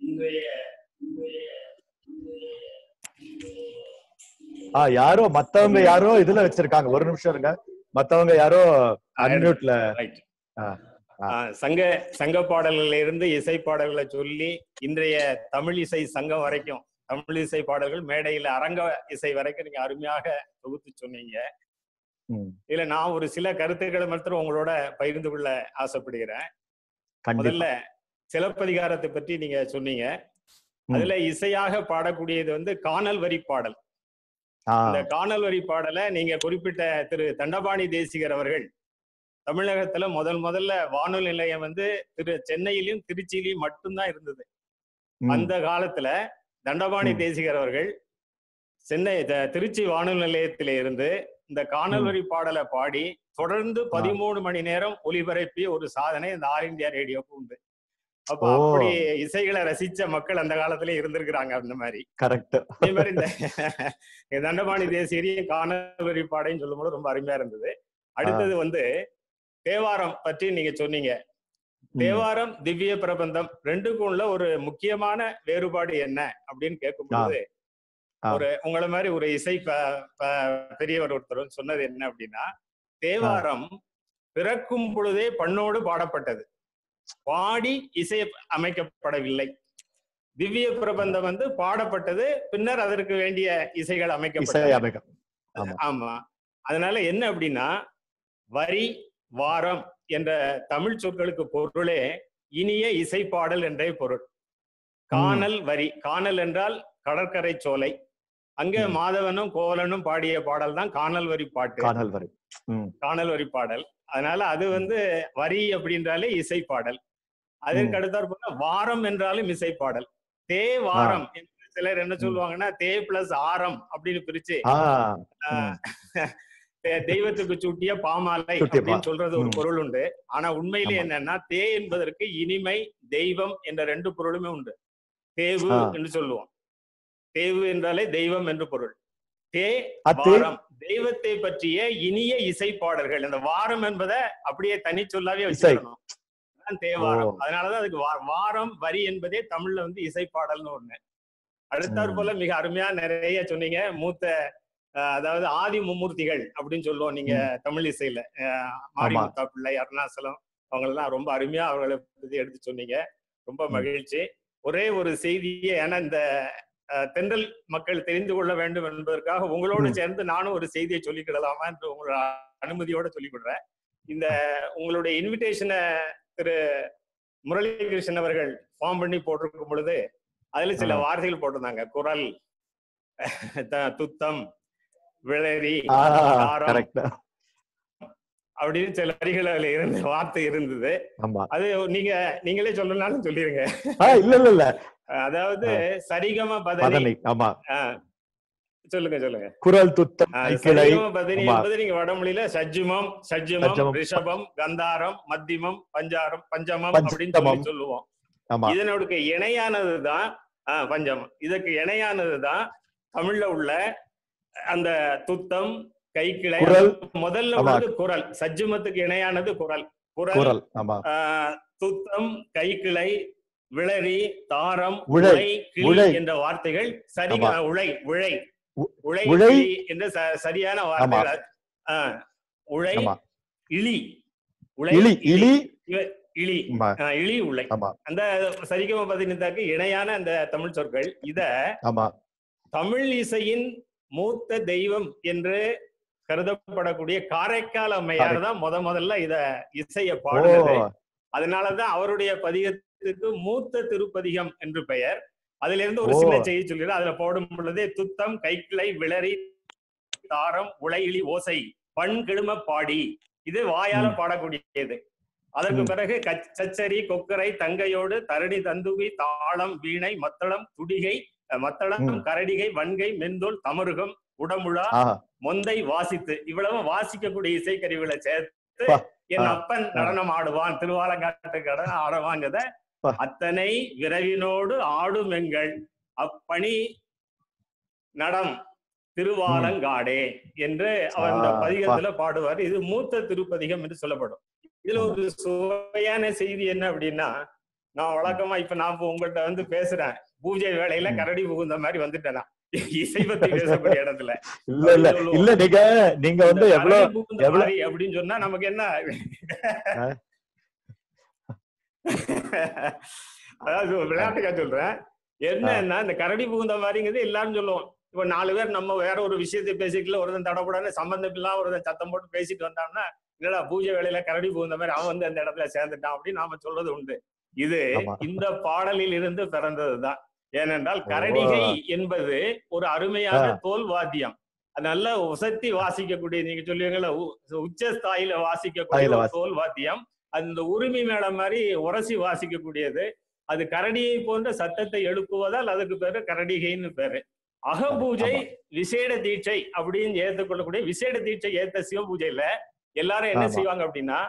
[SPEAKER 1] ஆ யாரோ மத்தவங்க யாரோ இதுல வச்சிருக்காங்க ஒரு நிமிஷம் இருங்க மத்தவங்க யாரோ அன்மியூட்ல
[SPEAKER 5] ரைட்
[SPEAKER 1] ஆ, ஆ.
[SPEAKER 5] சங்க சங்க பாடல்கள்ல இருந்து இசை பாடல்களை சொல்லி இன்றைய தமிழ் இசை சங்கம் வரைக்கும் தமிழ் இசை பாடல்கள் மேடையில அரங்க இசை வரைக்கும் நீங்க அருமையாக தொகுத்து சொன்னீங்க
[SPEAKER 1] ம்,
[SPEAKER 5] இதுல நான் ஒரு சில கருத்துக்களை மாத்திரம் உங்களோட பகிர்ந்து கொள்ள ஆசைப்படுகிறேன்
[SPEAKER 1] கண்டிப்பா
[SPEAKER 5] முதல்ல சிலப்பதிகாரத்தை பற்றி நீங்க சொன்னீங்க
[SPEAKER 1] ம்.
[SPEAKER 5] அதுல இசையாக பாடக்கூடியது வந்து காணல் வரி பாடல்
[SPEAKER 1] ஆ,
[SPEAKER 5] இந்த காணல் வரி பாடலை நீங்க குறிப்பிட்ட திரு தண்டபாணி தேசிகர் அவர்கள் தமிழகத்துல முதல் முதல்ல வானொலி நிலையம் வந்து திரு சென்னையிலும் திருச்சியிலையும் மட்டும்தான் இருந்தது
[SPEAKER 1] ம்,
[SPEAKER 5] அந்த காலத்துல தண்டபாணி
[SPEAKER 1] ம்.
[SPEAKER 5] தேசிகர் அவர்கள் சென்னை த- திருச்சி வானொலி நிலையத்தில இருந்து இந்த காணல்
[SPEAKER 1] ம்.
[SPEAKER 5] வரி பாடலை பாடி தொடர்ந்து பதிமூணு மணி நேரம் ஒலிபரப்பிய ஒரு சாதனை இந்த ஆல் இந்தியா ரேடியோக்கு உண்டு அப்ப
[SPEAKER 1] ஓ.
[SPEAKER 5] அப்படி இசைகளை ரசிச்ச மக்கள் அந்த காலத்துல இருந்திருக்கிறாங்க அந்த மாதிரி
[SPEAKER 1] கரெக்ட்
[SPEAKER 5] அதே மாதிரி இந்த இந்த தண்டபாணி தேசியரையும் காணல் வரி பாடையும் சொல்லும்போது ரொம்ப அருமையா இருந்தது அடுத்தது வந்து தேவாரம் பற்றி நீங்க சொன்னீங்க தேவாரம் திவ்ய பிரபந்தம் ரெண்டுக்கும் உள்ள ஒரு முக்கியமான வேறுபாடு என்ன அப்படின்னு கேட்கும்போது
[SPEAKER 1] ஆ.
[SPEAKER 5] ஒரு உங்களை மாதிரி ஒரு இசை ப- ப- பெரியவர் ஒருத்தர் சொன்னது என்ன அப்படின்னா தேவாரம் பிறக்கும் பொழுதே பண்ணோடு பாடப்பட்டது பாடி இசை அமைக்கப்படவில்லை திவ்ய பிரபந்தம் வந்து பாடப்பட்டது பின்னர் அதற்கு வேண்டிய இசைகள்
[SPEAKER 1] இசை
[SPEAKER 5] அமைக்கப்பட்டது
[SPEAKER 1] அமைக்க ஆமா.
[SPEAKER 5] ஆமா அதனால என்ன அப்படின்னா வரி வாரம் என்ற தமிழ் சொற்களுக்கு பொருளே இனிய இசைப்பாடல் என்றே பொருள் காணல் வரி காணல் என்றால் கடற்கரை சோலை அங்கே
[SPEAKER 1] ம்.
[SPEAKER 5] மாதவனும் கோவலனும் பாடிய பாடல் தான் காணல் வரி பாட்டு
[SPEAKER 1] காணல் வரை ம்,
[SPEAKER 5] காணல் வரி பாடல் அதனால அது வந்து வரி அப்படின்றாலே இசை பாடல் அதற்கு அடுத்தாற் போல வாரம் என்றாலும் இசை பாடல் தே வாரம் என்று சிலர் என்ன சொல்லுவாங்கன்னா தே பிளஸ் ஆரம் அப்படின்னு பிரிச்சு
[SPEAKER 1] ஆ
[SPEAKER 5] ஆஹ், தெ- தெய்வத்துக்கு சூட்டிய பாமாலை
[SPEAKER 1] சூட்டிய
[SPEAKER 5] அப்படின்னு
[SPEAKER 1] பா-
[SPEAKER 5] சொல்றது ஒரு
[SPEAKER 1] ம்.
[SPEAKER 5] பொருள் உண்டு ஆனா உண்மையிலே
[SPEAKER 1] ஆமா.
[SPEAKER 5] என்னன்னா தே என்பதற்கு இனிமை தெய்வம் என்ற ரெண்டு பொருளுமே உண்டு தேவு
[SPEAKER 1] ஆ.
[SPEAKER 5] என்று சொல்லுவோம் தேவு என்றாலே தெய்வம் என்று பொருள் தே
[SPEAKER 1] அத்தே
[SPEAKER 5] வாரம் தெய்வத்தை பற்றிய இனிய இசை பாடல்கள் இந்த வாரம் என்பதை அப்படியே தனி சொல்லாவே
[SPEAKER 1] இசை.
[SPEAKER 5] வச்சுக்கணும் அதான் தேவாரம்
[SPEAKER 1] ஓ.
[SPEAKER 5] அதனாலதான் அதுக்கு வா- வாரம் வரி என்பதே தமிழ்ல வந்து இசை பாடல்னு ஒண்ணு அடுத்தாற் போல மிக அருமையா நிறைய சொன்னீங்க மூத்த அஹ், அதாவது ஆதி மும்மூர்த்திகள் அப்படின்னு சொல்லுவோம் நீங்க தமிழ் இசையில அஹ், மாரிமுத்தா பிள்ளை அருணாசலம் அவங்க எல்லாம் ரொம்ப அருமையா அவர்களை பத்தி எடுத்து சொன்னீங்க ரொம்ப
[SPEAKER 1] ம்.
[SPEAKER 5] மகிழ்ச்சி ஒரே ஒரு செய்தியை ஏன்னா இந்த அஹ், தென்றல் மக்கள் தெரிந்து கொள்ள வேண்டும் என்பதற்காக உங்களோடு
[SPEAKER 1] ம்.
[SPEAKER 5] சேர்ந்து நானும் ஒரு செய்தியை சொல்லிக்கிடலாமா என்று உங்களோட அனுமதியோட சொல்லிவிடுறேன் இந்த உங்களுடைய இன்விடேஷனை திரு முரளிகிருஷ்ணன் அவர்கள் ஃபார்ம் பண்ணி போட்டிருக்கும் பொழுது அதுல சில
[SPEAKER 1] ஆ.
[SPEAKER 5] வார்த்தைகள் போட்டிருந்தாங்க குரல் த- துத்தம் விளரி
[SPEAKER 1] ஆ
[SPEAKER 5] தாரம்
[SPEAKER 1] கரெக்ட்
[SPEAKER 5] அப்படின்னு சில வரிகள் அதுல இருந்த வார்த்தை இருந்தது
[SPEAKER 1] ஆமா
[SPEAKER 5] அது நீங்க நீங்களே சொல்லணும்னாலும் சொல்லிருங்க
[SPEAKER 1] ஆ இல்ல இல்ல இல்ல
[SPEAKER 5] அதாவது சரிகம பதனி
[SPEAKER 1] பதனி ஆமா
[SPEAKER 5] ஆ, சொல்லுங்க சொல்லுங்க
[SPEAKER 1] குரல் துத்தம்
[SPEAKER 5] ஆ,
[SPEAKER 1] கிளை
[SPEAKER 5] சரிகம பதனி
[SPEAKER 1] ஆமா.
[SPEAKER 5] என்பது நீங்க வடமொழியில சஜ்ஜிமம் சஜ்ஜிமம்
[SPEAKER 1] சஜ்ஜமம்.
[SPEAKER 5] ரிஷபம் கந்தாரம் மத்தியமம் பஞ்சாரம் பஞ்சமம் அப்படின்னு சொல்லி
[SPEAKER 1] பஞ்சமம்.
[SPEAKER 5] சொல்லுவோம்
[SPEAKER 1] ஆமா
[SPEAKER 5] இதனோட இணையானதுதான் ஆஹ் பஞ்சமம் இதுக்கு இணையானதுதான் தமிழ்ல உள்ள அந்த துத்தம் கைக்கிளை
[SPEAKER 1] குரல்.
[SPEAKER 5] முதல்ல
[SPEAKER 1] ஆமா.
[SPEAKER 5] உள்ளது குரல் சஜ்ஜமத்துக்கு இணையானது குரல் குரல்
[SPEAKER 1] குரல் ஆமா
[SPEAKER 5] ஆஹ் துத்தம் கைக்கிளை விளரி தாரம்
[SPEAKER 1] உழை.
[SPEAKER 5] உழை கிளி
[SPEAKER 1] உழை.
[SPEAKER 5] என்ற வார்த்தைகள் சரி
[SPEAKER 1] ஆமா.
[SPEAKER 5] ஆஹ் உழை உழை
[SPEAKER 1] உ-
[SPEAKER 5] உழை
[SPEAKER 1] உழை.
[SPEAKER 5] கிளி என்ற ச- சரியான வார்த்தைகள் ஆஹ் உழை
[SPEAKER 1] ஆமா
[SPEAKER 5] இழி உழை
[SPEAKER 1] இலி இலி
[SPEAKER 5] இழி
[SPEAKER 1] ஆமா
[SPEAKER 5] ஆஹ் இழி உழை
[SPEAKER 1] ஆமா
[SPEAKER 5] அந்த சரிகம பதினெட்டாக்கு இணையான அந்த தமிழ் சொற்கள் இத
[SPEAKER 1] ஆமா
[SPEAKER 5] தமிழ் இசையின் மூத்த தெய்வம் என்று கருதப்படக்கூடிய காரைக்கால் அம்மையார்
[SPEAKER 1] காரை-
[SPEAKER 5] தான் முத முதல்ல இத இசைய
[SPEAKER 1] ஓ
[SPEAKER 5] பாடுனது அதனாலதான் அவருடைய பதிகத்துக்கு மூத்த திருப்பதிகம் என்று பெயர் அதுல இருந்து ஒரு
[SPEAKER 1] ஓ.
[SPEAKER 5] சின்ன செய்தி சொல்லிடுறேன் அதுல போடும் பொழுதே துத்தம் கைக்கிளை விளரி தாரம் உளையிலி ஓசை பண் கிழும பாடி இது வாயால
[SPEAKER 1] ம்.
[SPEAKER 5] பாடக்கூடியது அதற்கு
[SPEAKER 1] ம்.
[SPEAKER 5] பிறகு கச்- சச்சரி கொக்கரை தங்கையோடு தரணி தந்துவி தாளம் வீணை மத்தளம் துடிகை அஹ், மத்தளம்
[SPEAKER 1] ம்.
[SPEAKER 5] கரடிகை வன்கை மெந்தோல் தமருகம் உடமுழா
[SPEAKER 1] ஆஹா
[SPEAKER 5] மொந்தை வாசித்து இவ்வளவு வாசிக்கக்கூடிய இசைக்கருவிகளை சேர்த்து
[SPEAKER 1] பா.
[SPEAKER 5] என்
[SPEAKER 1] ஆ.
[SPEAKER 5] அப்பன் நடனம் ஆடுவான் திருவாலங்காட்டு கடன் ஆடுவாங்கத
[SPEAKER 1] பா.
[SPEAKER 5] அத்தனை விரைவினோடு ஆடும் எங்கள் அப்பணி நடம் திருவாலங்காடே என்று அவர் இந்த
[SPEAKER 1] ஆ, பா.
[SPEAKER 5] பதிகத்துல பாடுவார் இது மூத்த திருப்பதிகம் என்று சொல்லப்படும் இதுல ஒரு சுவையான செய்தி என்ன அப்படின்னா நான் வழக்கமா இப்ப நான் இப்ப உங்கள்ட்ட வந்து பேசுறேன் பூஜை வேலையில
[SPEAKER 1] ம்.
[SPEAKER 5] கரடி புகுந்த மாதிரி வந்துட்டேன் நான். இசை பத்தி பேசக்கூடிய இடத்துல
[SPEAKER 1] இல்ல இல்ல இல்ல நீங்க நீங்க வந்து
[SPEAKER 5] இந்த
[SPEAKER 1] எவ்வளவு
[SPEAKER 5] கரடி புகுந்த
[SPEAKER 1] எவ்வளவு-
[SPEAKER 5] மாதிரி அப்படின்னு சொன்னா நமக்கு என்ன
[SPEAKER 1] ஆ.
[SPEAKER 5] அதாவது ஒரு விளையாட்டுக்கா சொல்றேன் என்னன்னா இந்த கரடி புகுந்த மாதிரிங்கிறது எல்லாரும் சொல்லுவோம் இப்ப நாலு பேர் நம்ம வேற ஒரு விஷயத்தை பேசிக்கல ஒருத்தன் தடப்படான்னு சம்பந்தம் இல்லாம ஒருத்தன் சத்தம் போட்டு பேசிட்டு வந்தான்னா என்னடா பூஜை வேலையில கரடி புகுந்த மாதிரி அவன் வந்து அந்த இடத்துல சேர்ந்துட்டான் அப்படின்னு நாம சொல்றது உண்டு இது
[SPEAKER 1] ஆமா.
[SPEAKER 5] இந்த பாடலில் இருந்து பிறந்ததுதான் ஏனென்றால்
[SPEAKER 1] ஓ.
[SPEAKER 5] கரடிகை என்பது ஒரு அருமையான
[SPEAKER 1] ஆ.
[SPEAKER 5] தோல் வாத்தியம் அது நல்ல உசத்தி வாசிக்கக்கூடிய நீங்க சொல்லுவீங்கல்ல உ- உச்ச ஸ்தாயில வாசிக்கக்கூடிய
[SPEAKER 1] ஸ்தாயில
[SPEAKER 5] ஒரு
[SPEAKER 1] வாசி-
[SPEAKER 5] தோல் வாத்தியம் அந்த உரிமை மேளம் மாதிரி உரசி வாசிக்கக்கூடியது அது கரடியை போன்ற சத்தத்தை எழுப்புவதால் அதுக்கு பேரு கரடிகைன்னு பேரு அகபூஜை
[SPEAKER 1] ஆமா.
[SPEAKER 5] விசேட தீட்சை அப்படின்னு ஏற்றுக்கொள்ளக்கூடிய விசேட தீட்சை ஏத்த சிவபூஜையில எல்லாரும் என்ன
[SPEAKER 1] ஆமா.
[SPEAKER 5] செய்வாங்க அப்படின்னா